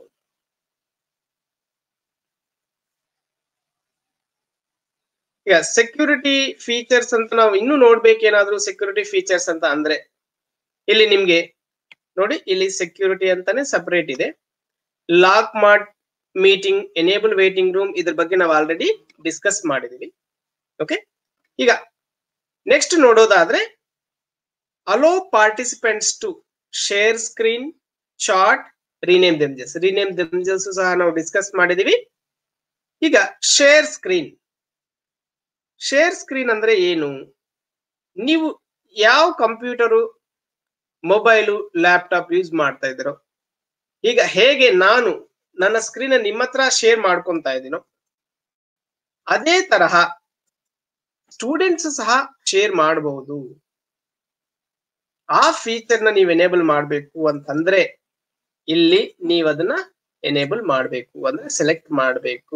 ಈಗ ಸೆಕ್ಯೂರಿಟಿ ಫೀಚರ್ಸ್ ಅಂತ ನಾವು ಇನ್ನೂ ನೋಡ್ಬೇಕೇನಾದ್ರೂ ಸೆಕ್ಯೂರಿಟಿ ಫೀಚರ್ಸ್ ಅಂತ ಅಂದ್ರೆ ಇಲ್ಲಿ ನಿಮ್ಗೆ ನೋಡಿ ಇಲ್ಲಿ ಸೆಕ್ಯೂರಿಟಿ ಅಂತಾನೆ ಸಪರೇಟ್ ಇದೆ ಲಾಕ್ ಮಾಡ್ ಮೀಟಿಂಗ್ ಎನೇಬಲ್ ವೇಟಿಂಗ್ ರೂಮ್ ಇದ್ರ ಬಗ್ಗೆ ನಾವು ಆಲ್ರೆಡಿ ಡಿಸ್ಕಸ್ ಮಾಡಿದೀವಿ ಓಕೆ ಈಗ ನೆಕ್ಸ್ಟ್ ನೋಡೋದಾದ್ರೆ allow participants to share screen chat rename themselves rename themselves ಸಹ ನಾವು ಡಿಸ್ಕಸ್ ಮಾಡಿದೀವಿ ಈಗ ಶೇರ್ ಸ್ಕ್ರೀನ್ ಶೇರ್ ಸ್ಕ್ರೀನ್ ಅಂದ್ರೆ ಏನು ನೀವು ಯಾವ ಕಂಪ್ಯೂಟರು ಮೊಬೈಲು ಲ್ಯಾಪ್ಟಾಪ್ ಯೂಸ್ ಮಾಡ್ತಾ ಇದ್ದೀರೋ ಈಗ ಹೇಗೆ ನಾನು ನನ್ನ ಸ್ಕ್ರೀನ್ ನಿಮ್ಮ ಹತ್ರ ಶೇರ್ ಮಾಡ್ಕೊಂತ ಇದ್ದೀನೋ ಅದೇ ತರಹ ಸ್ಟೂಡೆಂಟ್ಸ್ ಸಹ ಶೇರ್ ಮಾಡಬಹುದು ಆ ಫೀಚರ್ ನ ನೀವು ಎನೇಬಲ್ ಮಾಡಬೇಕು ಅಂತಂದ್ರೆ ಇಲ್ಲಿ ನೀವು ಅದನ್ನ ಎನೇಬಲ್ ಮಾಡಬೇಕು ಅಂದ್ರೆ ಸೆಲೆಕ್ಟ್ ಮಾಡಬೇಕು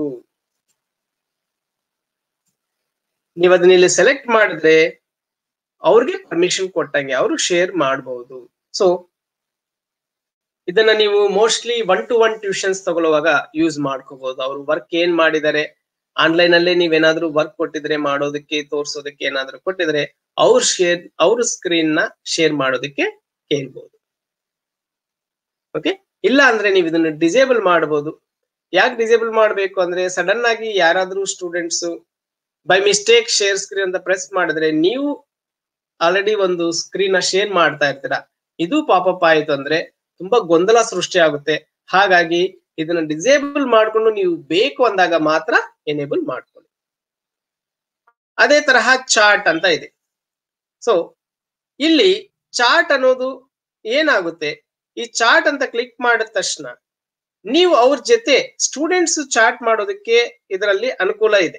ನೀವು ಅದನ್ನ ಇಲ್ಲಿ ಸೆಲೆಕ್ಟ್ ಮಾಡಿದ್ರೆ ಅವ್ರಿಗೆ ಪರ್ಮಿಷನ್ ಕೊಟ್ಟಂಗೆ ಅವರು ಶೇರ್ ಮಾಡಬಹುದು ಸೊ ಇದನ್ನ ನೀವು mostly one to one tuitions ತಗೊಳ್ಳುವಾಗ ಯೂಸ್ ಮಾಡ್ಕೋಬಹುದು ಅವರು ವರ್ಕ್ ಏನ್ ಮಾಡಿದ್ದಾರೆ ಆನ್ಲೈನ್ ಅಲ್ಲೇ ನೀವೇನಾದ್ರೂ ವರ್ಕ್ ಕೊಟ್ಟಿದ್ರೆ ಮಾಡೋದಕ್ಕೆ ತೋರ್ಸೋದಕ್ಕೆ ಏನಾದ್ರೂ ಕೊಟ್ಟಿದ್ರೆ ಅವ್ರ ಶೇರ್ ಅವ್ರ ಸ್ಕ್ರೀನ್ ನ ಶೇರ್ ಮಾಡೋದಕ್ಕೆ ಕೇಳ್ಬಹುದು ಓಕೆ ಇಲ್ಲ ಅಂದ್ರೆ ನೀವು ಇದನ್ನ ಡಿಸೇಬಲ್ ಮಾಡಬಹುದು ಯಾಕೆ ಡಿಸೇಬಲ್ ಮಾಡಬೇಕು ಅಂದ್ರೆ ಸಡನ್ ಆಗಿ ಯಾರಾದ್ರೂ students by mistake share screen ಅಂತ ಪ್ರೆಸ್ ಮಾಡಿದ್ರೆ ನೀವು ಆಲ್ರೆಡಿ ಒಂದು ಸ್ಕ್ರೀನ್ ನ ಶೇರ್ ಮಾಡ್ತಾ ಇರ್ತೀರಾ ಇದು ಪಾಪಪ್ ಆಯ್ತು ಅಂದ್ರೆ ತುಂಬಾ ಗೊಂದಲ ಸೃಷ್ಟಿ ಆಗುತ್ತೆ ಹಾಗಾಗಿ ಇದನ್ನ ಡಿಸೇಬಲ್ ಮಾಡ್ಕೊಂಡು ನೀವು ಬೇಕು ಅಂದಾಗ ಮಾತ್ರ ಎನೇಬಲ್ ಮಾಡ್ಕೊಳ್ಳಿ ಅದೇ ತರಹ ಚಾರ್ಟ್ ಅಂತ ಇದೆ ಸೊ ಇಲ್ಲಿ ಚಾರ್ಟ್ ಅನ್ನೋದು ಏನಾಗುತ್ತೆ ಈ ಚಾರ್ಟ್ ಅಂತ ಕ್ಲಿಕ್ ಮಾಡಿದ ತಕ್ಷಣ ನೀವು ಅವ್ರ ಜೊತೆ ಸ್ಟೂಡೆಂಟ್ಸ್ ಚಾಟ್ ಮಾಡೋದಕ್ಕೆ ಇದರಲ್ಲಿ ಅನುಕೂಲ ಇದೆ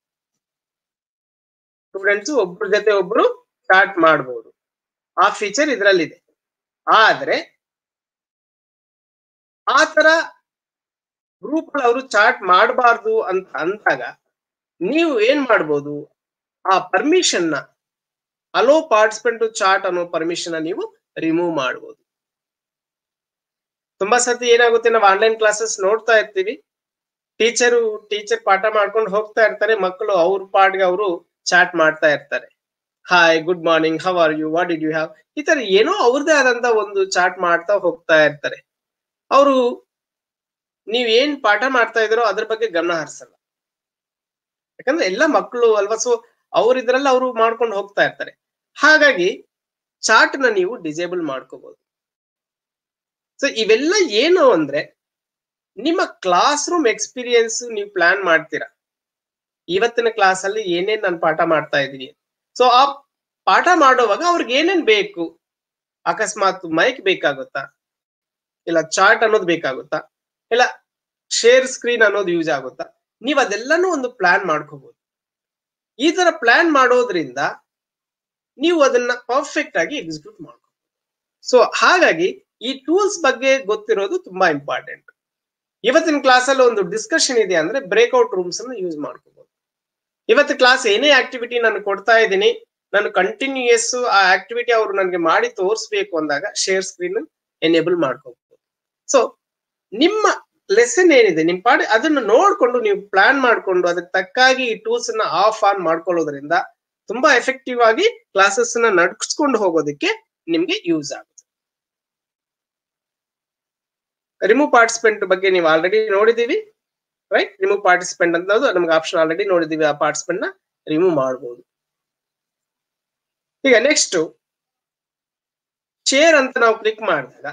ಸ್ಟೂಡೆಂಟ್ಸ್ ಒಬ್ರ ಜೊತೆ ಒಬ್ರು ಚಾಟ್ ಮಾಡಬಹುದು ಆ ಫೀಚರ್ ಇದರಲ್ಲಿದೆ ಆದ್ರೆ ಆ ತರ ಗ್ರೂಪ್ ಅವರು ಚಾಟ್ ಮಾಡಬಾರ್ದು ಅಂತ ಅಂದಾಗ ನೀವು ಏನ್ ಮಾಡ್ಬೋದು ಆ ಪರ್ಮಿಷನ್ ನ ಅಲೋ ಪಾರ್ಟಿಸಿಪೆಂಟ್ ಚಾಟ್ ಅನ್ನೋ ಪರ್ಮಿಷನ್ ನೀವು ರಿಮೂವ್ ಮಾಡಬಹುದು ತುಂಬಾ ಸತಿ ಏನಾಗುತ್ತೆ ನಾವು ಆನ್ಲೈನ್ ಕ್ಲಾಸಸ್ ನೋಡ್ತಾ ಇರ್ತೀವಿ ಟೀಚರು ಟೀಚರ್ ಪಾಠ ಮಾಡ್ಕೊಂಡು ಹೋಗ್ತಾ ಇರ್ತಾರೆ ಮಕ್ಕಳು ಅವ್ರ ಪಾಡ್ಗೆ ಅವರು ಚಾಟ್ ಮಾಡ್ತಾ ಇರ್ತಾರೆ hi good morning how are you what did you have ಈ ತರ ಏನೋ ಅವ್ರದೇ ಆದಂತ ಒಂದು ಚಾಟ್ ಮಾಡ್ತಾ ಹೋಗ್ತಾ ಇರ್ತಾರೆ ಅವರು ನೀವ್ ಏನ್ ಪಾಠ ಮಾಡ್ತಾ ಇದ್ರೋ ಅದ್ರ ಬಗ್ಗೆ ಗಮನ ಹರಿಸಲ್ಲ ಯಾಕಂದ್ರೆ ಎಲ್ಲ ಮಕ್ಕಳು ಅಲ್ವಾ ಸೊ ಅವ್ರ ಇದ್ರಲ್ಲಿ ಅವರು ಮಾಡ್ಕೊಂಡು ಹೋಗ್ತಾ ಇರ್ತಾರೆ ಹಾಗಾಗಿ ಚಾಟ್ ನ ನೀವು ಡಿಸೇಬಲ್ ಮಾಡ್ಕೋಬಹುದು ಸೊ ಇವೆಲ್ಲ ಏನು ಅಂದ್ರೆ ನಿಮ್ಮ ಕ್ಲಾಸ್ ರೂಮ್ ಎಕ್ಸ್ಪೀರಿಯನ್ಸ್ ನೀವು ಪ್ಲಾನ್ ಮಾಡ್ತೀರಾ ಇವತ್ತಿನ ಕ್ಲಾಸ್ ಅಲ್ಲಿ ಏನೇನ್ ನಾನು ಪಾಠ ಮಾಡ್ತಾ ಇದ್ದೀನಿ ಸೊ ಆ ಪಾಠ ಮಾಡುವಾಗ ಅವ್ರಿಗೆ ಏನೇನ್ ಬೇಕು ಅಕಸ್ಮಾತ್ ಮೈಕ್ ಬೇಕಾಗುತ್ತಾ ಇಲ್ಲ ಚಾರ್ಟ್ ಅನ್ನೋದು ಬೇಕಾಗುತ್ತಾ ಇಲ್ಲ ಶೇರ್ ಸ್ಕ್ರೀನ್ ಅನ್ನೋದು ಯೂಸ್ ಆಗುತ್ತಾ ನೀವು ಅದೆಲ್ಲಾನು ಒಂದು ಪ್ಲಾನ್ ಮಾಡ್ಕೋಬಹುದು ಈ ತರ ಪ್ಲಾನ್ ಮಾಡೋದ್ರಿಂದ ನೀವು ಅದನ್ನ ಪರ್ಫೆಕ್ಟ್ ಆಗಿ ಎಕ್ಸಿಕ್ಯೂಟ್ ಮಾಡ್ಕೋಬಹುದು ಸೊ ಹಾಗಾಗಿ ಈ ಟೂಲ್ಸ್ ಬಗ್ಗೆ ಗೊತ್ತಿರೋದು ತುಂಬಾ ಇಂಪಾರ್ಟೆಂಟ್ ಇವತ್ತಿನ ಕ್ಲಾಸ್ ಅಲ್ಲಿ ಒಂದು ಡಿಸ್ಕಷನ್ ಇದೆ ಅಂದ್ರೆ ಬ್ರೇಕ್ಔಟ್ ರೂಮ್ಸ್ ಅನ್ನು ಯೂಸ್ ಮಾಡ್ಕೋಬಹುದು ಇವತ್ತು ಕ್ಲಾಸ್ ಏನೇ ಆಕ್ಟಿವಿಟಿ ನಾನು ಕೊಡ್ತಾ ಇದ್ದೀನಿ ನಾನು ಕಂಟಿನ್ಯೂಯಸ್ ಆ ಆಕ್ಟಿವಿಟಿ ಅವರು ನನಗೆ ಮಾಡಿ ತೋರಿಸ್ಬೇಕು ಅಂದಾಗ ಶೇರ್ ಸ್ಕ್ರೀನ್ ಎನೇಬಲ್ ಮಾಡ್ಕೋಬಹುದು ಸೊ ನಿಮ್ಮ ಲೆಸನ್ ಏನಿದೆ ನಿಮ್ ಪಾಡಿ ಅದನ್ನ ನೋಡ್ಕೊಂಡು ನೀವು ಪ್ಲಾನ್ ಮಾಡ್ಕೊಂಡು ಅದಕ್ಕೆ ತಕ್ಕಾಗಿ ಈ ಟೂಲ್ಸ್ ನ ಆಫ್ ಆನ್ ಮಾಡ್ಕೊಳ್ಳೋದ್ರಿಂದ ತುಂಬಾ ಎಫೆಕ್ಟಿವ್ ಆಗಿ ಕ್ಲಾಸಸ್ ನ ನಡ್ಸ್ಕೊಂಡು ಹೋಗೋದಕ್ಕೆ ನಿಮ್ಗೆ ಯೂಸ್ ಆಗುತ್ತೆ ರಿಮೂವ್ ಪಾರ್ಟಿಸಿಪೆಂಟ್ ಬಗ್ಗೆ ನೀವು ಆಲ್ರೆಡಿ ನೋಡಿದೀವಿ ರೈಟ್ ರಿಮೂವ್ ಪಾರ್ಟಿಸಿಪೆಂಟ್ ಅಂತ ನಮ್ಗೆ ಆಪ್ಷನ್ ಆಲ್ರೆಡಿ ನೋಡಿದೀವಿ ಆ ಪಾರ್ಟಿಸಿಪೆಂಟ್ ನ ರಿಮೂವ್ ಮಾಡಬಹುದು ಈಗ ನೆಕ್ಸ್ಟ್ ಶೇರ್ ಅಂತ ನಾವು ಕ್ಲಿಕ್ ಮಾಡಿದಾಗ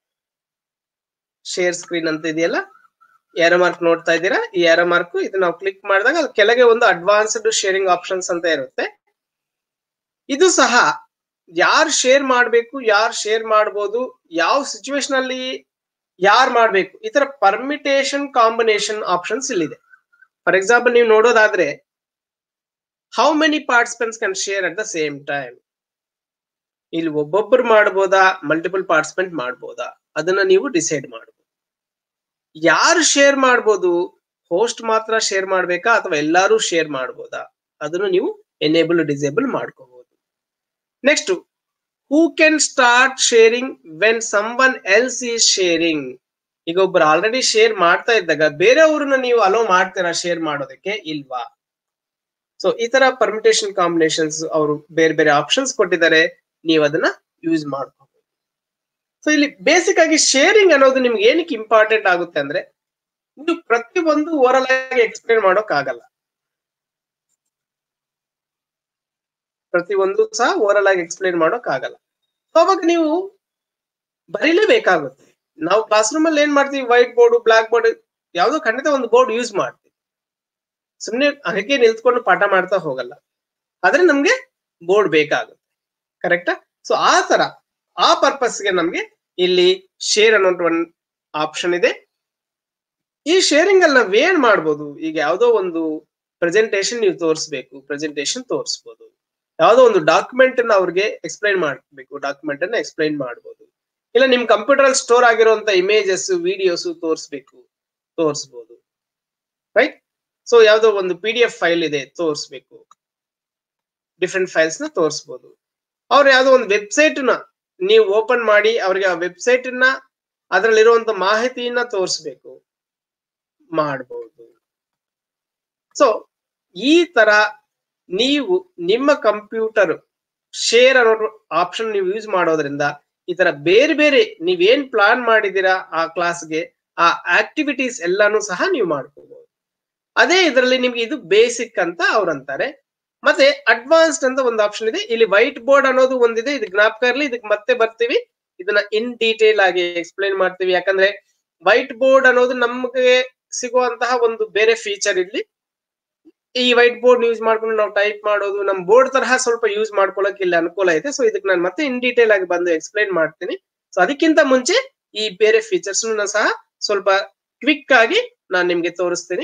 ಶೇರ್ ಸ್ಕ್ರೀನ್ ಅಂತ ಇದೆಯಲ್ಲ ಏರೋ ಮಾರ್ಕ್ ನೋಡ್ತಾ ಇದ್ದೀರಾ ಈ ಏರೋ ಮಾರ್ಕ್ ಇದು ನಾವು ಕ್ಲಿಕ್ ಮಾಡಿದಾಗ ಅದು ಕೆಳಗೆ ಒಂದು ಅಡ್ವಾನ್ಸ್ಡ್ ಶೇರಿಂಗ್ ಆಪ್ಷನ್ಸ್ ಅಂತ ಇರುತ್ತೆ ಇದು ಸಹ ಯಾರು ಶೇರ್ ಮಾಡಬೇಕು ಯಾರು ಶೇರ್ ಮಾಡ್ಬೋದು ಯಾವ ಸಿಚುವೇಶನ್ ಅಲ್ಲಿ ಯಾರು ಮಾಡಬೇಕು ಈ ತರ ಪರ್ಮಿಟೇಷನ್ ಕಾಂಬಿನೇಷನ್ ಆಪ್ಷನ್ಸ್ ಇಲ್ಲಿದೆ ಫಾರ್ ಎಕ್ಸಾಂಪಲ್ ನೀವು ನೋಡೋದಾದ್ರೆ how many participants can share at the same time ಇಲ್ಲಿ ಒಬ್ಬೊಬ್ಬರು ಮಾಡ್ಬೋದಾ ಮಲ್ಟಿಪಲ್ ಪಾರ್ಟಿಸಿಪೆಂಟ್ ಮಾಡ್ಬೋದಾ ಅದನ್ನ ನೀವು ಡಿಸೈಡ್ ಮಾಡಬಹುದು ಯಾರು ಶೇರ್ ಮಾಡ್ಬೋದು ಹೋಸ್ಟ್ ಮಾತ್ರ ಶೇರ್ ಮಾಡ್ಬೇಕಾ ಅಥವಾ ಎಲ್ಲಾರು ಶೇರ್ ಮಾಡ್ಬೋದಾ ಅದನ್ನು ನೀವು ಎನೇಬಲ್ ಡಿಸೇಬಲ್ ಮಾಡ್ಕೋಬಹುದು next who can start sharing when someone else is sharing ಈಗ ಒಬ್ರು ಆಲ್ರೆಡಿ ಶೇರ್ ಮಾಡ್ತಾ ಇದ್ದಾಗ ಬೇರೆಯವ್ರನ್ನ ನೀವು ಅಲೋ ಮಾಡ್ತೀರಾ ಶೇರ್ ಮಾಡೋದಕ್ಕೆ ಇಲ್ವಾ ಸೊ ಈ ತರ ಪರ್ಮಿಟೇಷನ್ ಕಾಂಬಿನೇಷನ್ಸ್ ಅವರು ಬೇರೆ ಬೇರೆ ಆಪ್ಷನ್ಸ್ ಕೊಟ್ಟಿದ್ದಾರೆ ನೀವು ಅದನ್ನ ಯೂಸ್ ಮಾಡ್ಕೋಬಹುದು ಸೊ ಇಲ್ಲಿ ಬೇಸಿಕ್ ಆಗಿ ಶೇರಿಂಗ್ ಅನ್ನೋದು ನಿಮ್ಗೆ ಏನಕ್ಕೆ ಇಂಪಾರ್ಟೆಂಟ್ ಆಗುತ್ತೆ ಅಂದ್ರೆ ನೀವು ಪ್ರತಿಯೊಂದು ಓರಲ್ ಆಗಿ ಎಕ್ಸ್ಪ್ಲೇನ್ ಮಾಡೋಕ್ ಆಗಲ್ಲ ಪ್ರತಿಯೊಂದು ಸಹ ಓರಲ್ ಆಗಿ ಎಕ್ಸ್ಪ್ಲೇನ್ ಮಾಡೋಕ್ ಆಗಲ್ಲ ಅವಾಗ ನೀವು ಬರೀಲೇಬೇಕಾಗುತ್ತೆ ನಾವು ಕ್ಲಾಸ್ ರೂಮ್ ಅಲ್ಲಿ ಏನ್ ಮಾಡ್ತೀವಿ ವೈಟ್ ಬೋರ್ಡ್ ಬ್ಲಾಕ್ ಬೋರ್ಡ್ ಯಾವ್ದೋ ಖಂಡಿತ ಒಂದು ಬೋರ್ಡ್ ಯೂಸ್ ಮಾಡ್ತೀವಿ ಸುಮ್ನೆ ಅದಕ್ಕೆ ನಿಲ್ತ್ಕೊಂಡು ಪಾಠ ಮಾಡ್ತಾ ಹೋಗಲ್ಲ ಆದ್ರೆ ನಮ್ಗೆ ಬೋರ್ಡ್ ಬೇಕಾಗುತ್ತೆ ಕರೆಕ್ಟಾ ಸೊ ಆ ತರ ಆ ಪರ್ಪಸ್ಗೆ ನಮ್ಗೆ ಇಲ್ಲಿ ಶೇರ್ ಅನ್ನೋ ಒಂದು ಆಪ್ಷನ್ ಇದೆ ಈ ಶೇರಿಂಗ್ ಅಲ್ಲಿ ನಾವ್ ಏನ್ ಮಾಡ್ಬೋದು ಈಗ ಯಾವ್ದೋ ಒಂದು ಪ್ರೆಸೆಂಟೇಶನ್ ನೀವು ತೋರಿಸ್ಬೇಕು ಪ್ರೆಸೆಂಟೇಶನ್ ತೋರಿಸ್ಬೋದು ಯಾವ್ದೋ ಒಂದು ಡಾಕ್ಯುಮೆಂಟ್ ಅನ್ನ ಅವ್ರಿಗೆ ಎಕ್ಸ್ಪ್ಲೈನ್ ಮಾಡ್ಬೇಕು ಡಾಕ್ಯುಮೆಂಟ್ ಅನ್ನ ಎಕ್ಸ್ಪ್ಲೈನ್ ಮಾಡ್ಬೋದು ಇಲ್ಲ ನಿಮ್ ಕಂಪ್ಯೂಟರ್ ಅಲ್ಲಿ ಸ್ಟೋರ್ ಆಗಿರುವಂತ ಇಮೇಜಸ್ ವಿಡಿಯೋಸ್ ತೋರಿಸ್ಬೇಕು ತೋರಿಸ್ಬೋದು ರೈಟ್ ಸೊ ಯಾವ್ದೋ ಒಂದು ಪಿ ಡಿ ಎಫ್ ಫೈಲ್ ಇದೆ ತೋರಿಸ್ಬೇಕು ಡಿಫ್ರೆಂಟ್ ಫೈಲ್ಸ್ ನ ತೋರಿಸ್ಬೋದು ಅವ್ರು ಯಾವ್ದೋ ಒಂದು ವೆಬ್ಸೈಟ್ ನ ನೀವು ಓಪನ್ ಮಾಡಿ ಅವ್ರಿಗೆ ಆ ವೆಬ್ಸೈಟ್ ನ ಅದರಲ್ಲಿರುವಂತ ಮಾಹಿತಿಯನ್ನ ತೋರಿಸ್ಬೇಕು ಮಾಡಬಹುದು ಸೊ ಈ ತರ ನೀವು ನಿಮ್ಮ ಕಂಪ್ಯೂಟರ್ ಶೇರ್ ಅನ್ನೋ ಆಪ್ಷನ್ ನೀವು ಯೂಸ್ ಮಾಡೋದ್ರಿಂದ ಈ ತರ ಬೇರೆ ಬೇರೆ ನೀವೇನ್ ಪ್ಲಾನ್ ಮಾಡಿದೀರಾ ಆ ಕ್ಲಾಸ್ಗೆ ಆ ಆಕ್ಟಿವಿಟೀಸ್ ಎಲ್ಲಾನು ಸಹ ನೀವು ಮಾಡ್ಕೋಬಹುದು ಅದೇ ಇದರಲ್ಲಿ ನಿಮ್ಗೆ ಇದು ಬೇಸಿಕ್ ಅಂತ ಅವ್ರು ಅಂತಾರೆ ಮತ್ತೆ ಅಡ್ವಾನ್ಸ್ಡ್ ಅಂತ ಒಂದು ಆಪ್ಷನ್ ಇದೆ ಇಲ್ಲಿ ವೈಟ್ ಬೋರ್ಡ್ ಅನ್ನೋದು ಒಂದಿದೆ ಇದು ಜ್ಞಾಪಕ ಇರಲಿ ಇದಕ್ಕೆ ಮತ್ತೆ ಬರ್ತೀವಿ ಇದನ್ನ ಇನ್ ಡೀಟೇಲ್ ಆಗಿ ಎಕ್ಸ್ಪ್ಲೈನ್ ಮಾಡ್ತೀವಿ ಯಾಕಂದ್ರೆ ವೈಟ್ ಬೋರ್ಡ್ ಅನ್ನೋದು ನಮಗೆ ಸಿಗುವಂತಹ ಒಂದು ಬೇರೆ ಫೀಚರ್ ಇಲ್ಲಿ ಈ ವೈಟ್ ಬೋರ್ಡ್ ಯೂಸ್ ಮಾಡ್ಕೊಂಡು ನಾವು ಟೈಪ್ ಮಾಡೋದು ನಮ್ ಬೋರ್ಡ್ ತರಹ ಸ್ವಲ್ಪ ಯೂಸ್ ಮಾಡ್ಕೊಳಕ್ ಇಲ್ಲಿ ಅನುಕೂಲ ಇದೆ ಸೊ ಇದಕ್ಕೆ ನಾನು ಮತ್ತೆ ಇನ್ ಡೀಟೇಲ್ ಆಗಿ ಬಂದು ಎಕ್ಸ್ಪ್ಲೈನ್ ಮಾಡ್ತೀನಿ ಸೊ ಅದಕ್ಕಿಂತ ಮುಂಚೆ ಈ ಬೇರೆ ಫೀಚರ್ಸ್ ಸಹ ಸ್ವಲ್ಪ ಕ್ವಿಕ್ ಆಗಿ ನಾನು ನಿಮ್ಗೆ ತೋರಿಸ್ತೀನಿ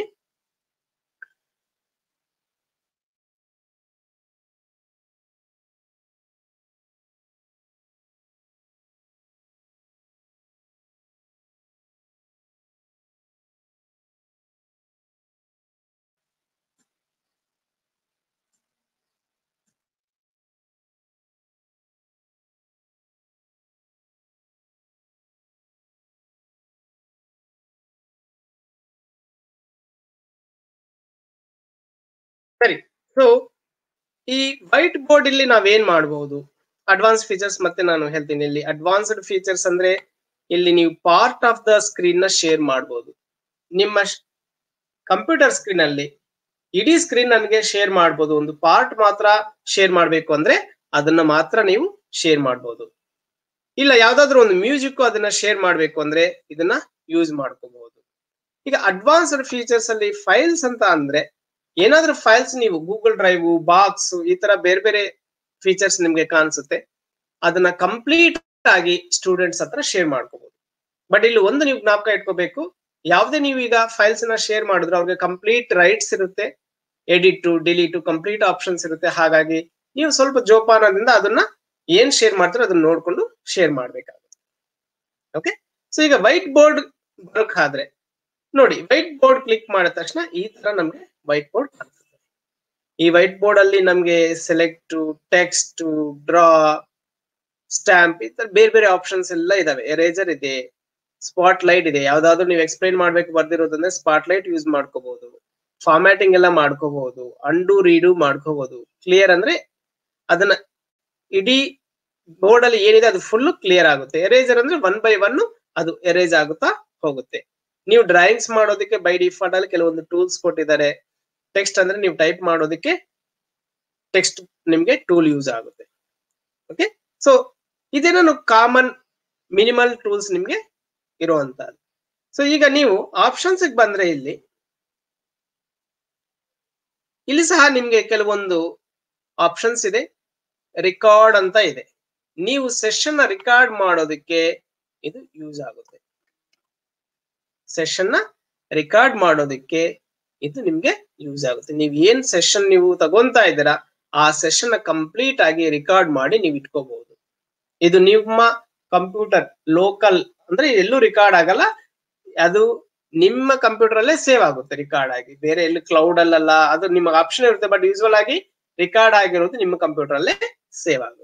ಸರಿ ಸೊ ಈ ವೈಟ್ ಬೋರ್ಡ್ ಇಲ್ಲಿ ನಾವೇನ್ ಮಾಡಬಹುದು ಅಡ್ವಾನ್ಸ್ ಫೀಚರ್ಸ್ ಮತ್ತೆ ನಾನು ಹೇಳ್ತೀನಿ ಇಲ್ಲಿ ಅಡ್ವಾನ್ಸ್ಡ್ ಫೀಚರ್ಸ್ ಅಂದ್ರೆ ಇಲ್ಲಿ ನೀವು ಪಾರ್ಟ್ ಆಫ್ ದ ಸ್ಕ್ರೀನ್ ನ ಶೇರ್ ಮಾಡಬಹುದು ನಿಮ್ಮ ಕಂಪ್ಯೂಟರ್ ಸ್ಕ್ರೀನ್ ಅಲ್ಲಿ ಇಡೀ ಸ್ಕ್ರೀನ್ ನನಗೆ ಶೇರ್ ಮಾಡಬಹುದು ಒಂದು ಪಾರ್ಟ್ ಮಾತ್ರ ಶೇರ್ ಮಾಡಬೇಕು ಅಂದ್ರೆ ಅದನ್ನ ಮಾತ್ರ ನೀವು ಶೇರ್ ಮಾಡಬಹುದು ಇಲ್ಲ ಯಾವ್ದಾದ್ರು ಒಂದು ಮ್ಯೂಸಿಕ್ ಅದನ್ನ ಶೇರ್ ಮಾಡಬೇಕು ಅಂದ್ರೆ ಇದನ್ನ ಯೂಸ್ ಮಾಡ್ಕೋಬಹುದು ಈಗ ಅಡ್ವಾನ್ಸ್ಡ್ ಫೀಚರ್ಸ್ ಅಲ್ಲಿ ಫೈಲ್ಸ್ ಅಂತ ಅಂದ್ರೆ ಏನಾದ್ರೂ ಫೈಲ್ಸ್ ನೀವು ಗೂಗಲ್ ಡ್ರೈವ್ ಬಾಕ್ಸ್ ಈ ತರ ಬೇರೆ ಬೇರೆ ಫೀಚರ್ಸ್ ನಿಮ್ಗೆ ಕಾಣಿಸುತ್ತೆ ಅದನ್ನ ಕಂಪ್ಲೀಟ್ ಆಗಿ ಸ್ಟೂಡೆಂಟ್ಸ್ ಹತ್ರ ಶೇರ್ ಮಾಡ್ಕೋಬಹುದು ಬಟ್ ಇಲ್ಲಿ ಒಂದು ನೀವು ಜ್ಞಾಪಕ ಇಟ್ಕೋಬೇಕು ಯಾವುದೇ ನೀವು ಈಗ ಫೈಲ್ಸ್ ನ ಶೇರ್ ಮಾಡಿದ್ರೆ ಅವ್ರಿಗೆ ಕಂಪ್ಲೀಟ್ ರೈಟ್ಸ್ ಇರುತ್ತೆ ಎಡಿಟ್ ಡಿಲೀಟ್ ಕಂಪ್ಲೀಟ್ ಆಪ್ಷನ್ಸ್ ಇರುತ್ತೆ ಹಾಗಾಗಿ ನೀವು ಸ್ವಲ್ಪ ಜೋಪಾನದಿಂದ ಅದನ್ನ ಏನ್ ಶೇರ್ ಮಾಡ್ತಾರೋ ಅದನ್ನ ನೋಡ್ಕೊಂಡು ಶೇರ್ ಮಾಡ್ಬೇಕಾಗುತ್ತೆ ಓಕೆ ಸೊ ಈಗ ವೈಟ್ ಬೋರ್ಡ್ ಬರೋಕಾದ್ರೆ ನೋಡಿ ವೈಟ್ ಬೋರ್ಡ್ ಕ್ಲಿಕ್ ಮಾಡಿದ ತಕ್ಷಣ ಈ ತರ ನಮ್ಗೆ ವೈಟ್ ಬೋರ್ಡ್ ಕಾಣಿಸುತ್ತೆ ಈ ವೈಟ್ ಬೋರ್ಡ್ ಅಲ್ಲಿ ನಮ್ಗೆ ಸೆಲೆಕ್ಟ್ ಟೆಕ್ಸ್ಟ್ ಡ್ರಾ ಸ್ಟ್ಯಾಂಪ್ ಈ ತರ ಬೇರೆ ಬೇರೆ ಆಪ್ಷನ್ಸ್ ಎಲ್ಲ ಇದಾವೆ ಎರೇಜರ್ ಇದೆ ಸ್ಪಾಟ್ ಲೈಟ್ ಇದೆ ಯಾವ್ದಾದ್ರು ನೀವು ಎಕ್ಸ್ಪ್ಲೈನ್ ಮಾಡ್ಬೇಕು ಬರ್ದಿರೋದಂದ್ರೆ ಸ್ಪಾಟ್ ಲೈಟ್ ಯೂಸ್ ಮಾಡ್ಕೋಬಹುದು ಫಾರ್ಮ್ಯಾಟಿಂಗ್ ಎಲ್ಲ ಮಾಡ್ಕೋಬಹುದು ಅಂಡು ರೀಡು ಮಾಡ್ಕೋಬಹುದು ಕ್ಲಿಯರ್ ಅಂದ್ರೆ ಅದನ್ನ ಇಡೀ ಬೋರ್ಡ್ ಅಲ್ಲಿ ಏನಿದೆ ಅದು ಫುಲ್ ಕ್ಲಿಯರ್ ಆಗುತ್ತೆ ಎರೇಜರ್ ಅಂದ್ರೆ ಒನ್ ಬೈ ಒನ್ ಅದು ಎರೇಜ್ ಆಗುತ್ತಾ ಹೋಗುತ್ತೆ ನೀವು ಡ್ರಾಯಿಂಗ್ಸ್ ಮಾಡೋದಕ್ಕೆ ಬೈ ಡಿಫಾಲ್ಟ್ ಅಲ್ಲಿ ಕೆಲವೊಂದು ಟೂಲ್ಸ್ ಕೊಟ್ಟಿದ್ದಾರೆ ಟೆಕ್ಸ್ಟ್ ಅಂದ್ರೆ ನೀವು ಟೈಪ್ ಮಾಡೋದಕ್ಕೆ ಟೆಕ್ಸ್ಟ್ ನಿಮ್ಗೆ ಟೂಲ್ ಯೂಸ್ ಆಗುತ್ತೆ ಓಕೆ ಸೊ ಇದೇನು ಕಾಮನ್ ಮಿನಿಮಲ್ ಟೂಲ್ಸ್ ನಿಮ್ಗೆ ಇರುವಂತಹದ್ದು ಸೊ ಈಗ ನೀವು ಆಪ್ಷನ್ಸ್ ಬಂದ್ರೆ ಇಲ್ಲಿ ಇಲ್ಲಿ ಸಹ ನಿಮ್ಗೆ ಕೆಲವೊಂದು ಆಪ್ಷನ್ಸ್ ಇದೆ ರಿಕಾರ್ಡ್ ಅಂತ ಇದೆ ನೀವು ಸೆಷನ್ ನ ರಿಕಾರ್ಡ್ ಮಾಡೋದಕ್ಕೆ ಇದು ಯೂಸ್ ಆಗುತ್ತೆ ಸೆಷನ್ ನ ರಿಕಾರ್ಡ್ ಮಾಡೋದಕ್ಕೆ ಇದು ನಿಮ್ಗೆ ಯೂಸ್ ಆಗುತ್ತೆ ನೀವು ಏನ್ ಸೆಷನ್ ನೀವು ತಗೊಂತಾ ಇದ್ದೀರಾ ಆ ಸೆಷನ್ ನ ಕಂಪ್ಲೀಟ್ ಆಗಿ ರಿಕಾರ್ಡ್ ಮಾಡಿ ನೀವು ಇಟ್ಕೋಬಹುದು ಇದು ನಿಮ್ಮ ಕಂಪ್ಯೂಟರ್ ಲೋಕಲ್ ಅಂದ್ರೆ ಎಲ್ಲೂ ರಿಕಾರ್ಡ್ ಆಗಲ್ಲ ಅದು ನಿಮ್ಮ ಕಂಪ್ಯೂಟರ್ ಅಲ್ಲೇ ಸೇವ್ ಆಗುತ್ತೆ ರಿಕಾರ್ಡ್ ಆಗಿ ಬೇರೆ ಎಲ್ಲಿ ಕ್ಲೌಡ್ ಅಲ್ಲಲ್ಲ ಅದು ನಿಮಗೆ ಆಪ್ಷನ್ ಇರುತ್ತೆ ಬಟ್ ಯೂಸ್ವಲ್ ಆಗಿ ರಿಕಾರ್ಡ್ ಆಗಿರೋದು ನಿಮ್ಮ ಕಂಪ್ಯೂಟರ್ ಅಲ್ಲೇ ಸೇವ್ ಆಗುತ್ತೆ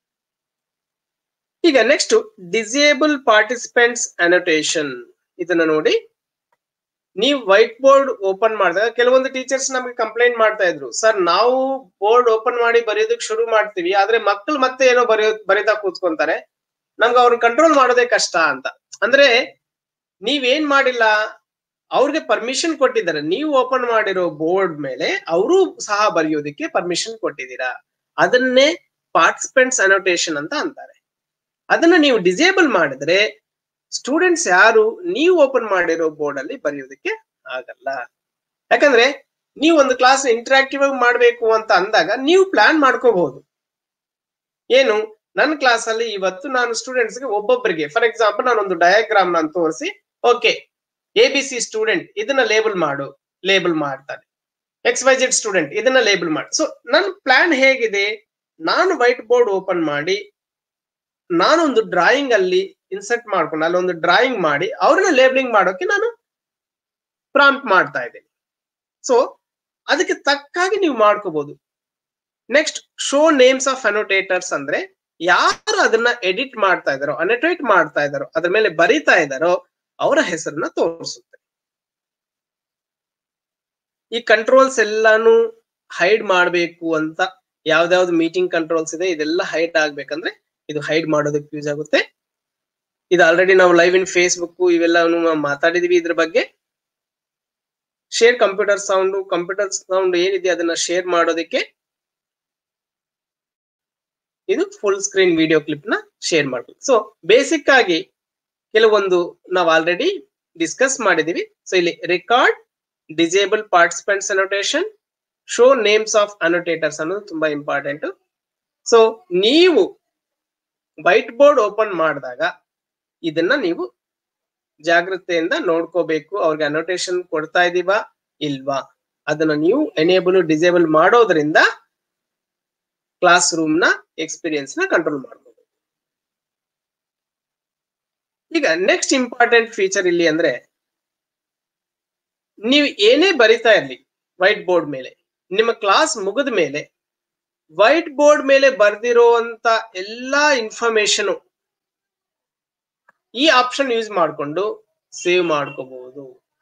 ಈಗ ನೆಕ್ಸ್ಟ್ ಡಿಸೇಬಲ್ ಪಾರ್ಟಿಸಿಪೆಂಟ್ಸ್ ಅನೋಟೇಷನ್ ಇದನ್ನ ನೋಡಿ ನೀವು ವೈಟ್ ಬೋರ್ಡ್ ಓಪನ್ ಮಾಡಿದಾಗ ಕೆಲವೊಂದು ಟೀಚರ್ಸ್ ನಮಗೆ ಕಂಪ್ಲೇಂಟ್ ಮಾಡ್ತಾ ಇದ್ರು ಸರ್ ನಾವು ಬೋರ್ಡ್ ಓಪನ್ ಮಾಡಿ ಬರೆಯೋದಕ್ಕೆ ಶುರು ಮಾಡ್ತೀವಿ ಆದ್ರೆ ಮಕ್ಕಳು ಮತ್ತೆ ಏನೋ ಬರೆಯೋ ಬರೀತಾ ಕೂತ್ಕೊಂತಾರೆ ನಮ್ಗೆ ಅವ್ರನ್ನ ಕಂಟ್ರೋಲ್ ಮಾಡೋದೇ ಕಷ್ಟ ಅಂತ ಅಂದ್ರೆ ನೀವೇನ್ ಮಾಡಿಲ್ಲ ಅವ್ರಿಗೆ ಪರ್ಮಿಷನ್ ಕೊಟ್ಟಿದ್ದಾರೆ ನೀವು ಓಪನ್ ಮಾಡಿರೋ ಬೋರ್ಡ್ ಮೇಲೆ ಅವರು ಸಹ ಬರೆಯೋದಕ್ಕೆ ಪರ್ಮಿಷನ್ ಕೊಟ್ಟಿದ್ದೀರಾ ಅದನ್ನೇ ಪಾರ್ಟಿಸಿಪೆಂಟ್ಸ್ ಅನೋಟೇಷನ್ ಅಂತ ಅಂತಾರೆ ಅದನ್ನ ನೀವು ಡಿಸೇಬಲ್ ಮಾಡಿದ್ರೆ ಸ್ಟೂಡೆಂಟ್ಸ್ ಯಾರು ನೀವು ಓಪನ್ ಮಾಡಿರೋ ಬೋರ್ಡ್ ಅಲ್ಲಿ ಬರೆಯೋದಕ್ಕೆ ಆಗಲ್ಲ ಯಾಕಂದ್ರೆ ನೀವು ಒಂದು ಕ್ಲಾಸ್ ಇಂಟರಾಕ್ಟಿವ್ ಆಗಿ ಮಾಡ್ಬೇಕು ಅಂತ ಅಂದಾಗ ನೀವು ಪ್ಲಾನ್ ಮಾಡ್ಕೋಬಹುದು ಏನು ನನ್ನ ಕ್ಲಾಸ್ ಅಲ್ಲಿ ಇವತ್ತು ನಾನು ಸ್ಟೂಡೆಂಟ್ಸ್ ಗೆ ಒಬ್ಬೊಬ್ಬರಿಗೆ ಫಾರ್ ಎಕ್ಸಾಂಪಲ್ ನಾನೊಂದು ಡಯಾಗ್ರಾಮ್ ನಾನು ತೋರಿಸಿ okay A B C student ಇದನ್ನ ಲೇಬಲ್ ಮಾಡು ಲೇಬಲ್ ಮಾಡ್ತಾನೆ ಎಕ್ಸ್ ವೈ ಜೆಡ್ ಸ್ಟೂಡೆಂಟ್ ಇದನ್ನ ಲೇಬಲ್ ಮಾಡಿ ಸೊ ನನ್ನ ಪ್ಲಾನ್ ಹೇಗಿದೆ ನಾನು ವೈಟ್ ಬೋರ್ಡ್ ಓಪನ್ ಮಾಡಿ ನಾನೊಂದು ಡ್ರಾಯಿಂಗ್ ಅಲ್ಲಿ ಇನ್ಸರ್ಟ್ ಮಾಡ್ಕೊಂಡು ಅಲ್ಲಿ ಒಂದು ಡ್ರಾಯಿಂಗ್ ಮಾಡಿ ಅವ್ರನ್ನ ಲೇಬಲಿಂಗ್ ಮಾಡೋಕೆ ನಾನು ಪ್ರಾಂಪ್ಟ್ ಮಾಡ್ತಾ ಇದ್ದೀನಿ ಸೊ ಅದಕ್ಕೆ ತಕ್ಕಾಗಿ ನೀವು ಮಾಡ್ಕೋಬಹುದು next show names of annotators ಅಂದ್ರೆ ಯಾರು ಅದನ್ನ ಎಡಿಟ್ ಮಾಡ್ತಾ ಇದಾರೋ ಅನೋಟೇಟ್ ಮಾಡ್ತಾ ಇದಾರೋ ಅದ್ರ ಮೇಲೆ ಬರೀತಾ ಇದಾರೋ ಅವರ ಹೆಸರನ್ನ ತೋರಿಸುತ್ತೆ ಈ ಕಂಟ್ರೋಲ್ಸ್ ಎಲ್ಲಾನು ಹೈಡ್ ಮಾಡಬೇಕು ಅಂತ ಯಾವ್ದಾವ್ದು ಮೀಟಿಂಗ್ ಕಂಟ್ರೋಲ್ಸ್ ಇದೆ ಇದೆಲ್ಲ ಹೈಡ್ ಆಗ್ಬೇಕಂದ್ರೆ ಇದು ಹೈಡ್ ಮಾಡೋದಕ್ಕೆ ಯೂಸ್ ಆಗುತ್ತೆ ಇದು ಆಲ್ರೆಡಿ ನಾವು ಲೈವ್ ಇನ್ ಫೇಸ್ಬುಕ್ ಇವೆಲ್ಲ ಮಾತಾಡಿದೀವಿ ಇದ್ರ ಬಗ್ಗೆ share computer sound computer sound ಏನಿದೆ ಅದನ್ನ ಶೇರ್ ಮಾಡೋದಕ್ಕೆ ಇದು ಫುಲ್ ಸ್ಕ್ರೀನ್ ವಿಡಿಯೋ ಕ್ಲಿಪ್ ನ ಶೇರ್ ಮಾಡ್ಬೇಕು ಸೊ ಬೇಸಿಕ್ ಆಗಿ ಕೆಲವೊಂದು ನಾವು ಆಲ್ರೆಡಿ ಡಿಸ್ಕಸ್ ಮಾಡಿದೀವಿ ಸೊ ಇಲ್ಲಿ record disable participants annotation show names of annotators ಅನ್ನೋದು ತುಂಬಾ ಇಂಪಾರ್ಟೆಂಟ್ ಸೊ ನೀವು ವೈಟ್ ಬೋರ್ಡ್ ಓಪನ್ ಮಾಡಿದಾಗ ಇದನ್ನ ನೀವು ಜಾಗ್ರತೆಯಿಂದ ನೋಡ್ಕೋಬೇಕು ಅವ್ರಿಗೆ ಅನೋಟೇಷನ್ ಕೊಡ್ತಾ ಇದೀವಾ ಇಲ್ವಾ ಅದನ್ನ ನೀವು ಎನೇಬಲ್ ಡಿಸೇಬಲ್ ಮಾಡೋದ್ರಿಂದ ಕ್ಲಾಸ್ ರೂಮ್ ನ ಎಕ್ಸ್ಪೀರಿಯನ್ಸ್ ನ ಕಂಟ್ರೋಲ್ ಮಾಡಬಹುದು ಈಗ ನೆಕ್ಸ್ಟ್ ಇಂಪಾರ್ಟೆಂಟ್ ಫೀಚರ್ ಇಲ್ಲಿ ಅಂದ್ರೆ ನೀವು ಏನೇ ಬರಿತಾ ಇರ್ಲಿ ವೈಟ್ ಬೋರ್ಡ್ ಮೇಲೆ ನಿಮ್ಮ ಕ್ಲಾಸ್ ಮುಗಿದ ಮೇಲೆ ವೈಟ್ ಬೋರ್ಡ್ ಮೇಲೆ ಬರ್ದಿರುವಂತ ಎಲ್ಲಾ ಇನ್ಫಾರ್ಮೇಶನ್ ಈ ಆಪ್ಷನ್ ಯೂಸ್ ಮಾಡಿಕೊಂಡು ಸೇವ್ ಮಾಡ್ಕೋಬಹುದು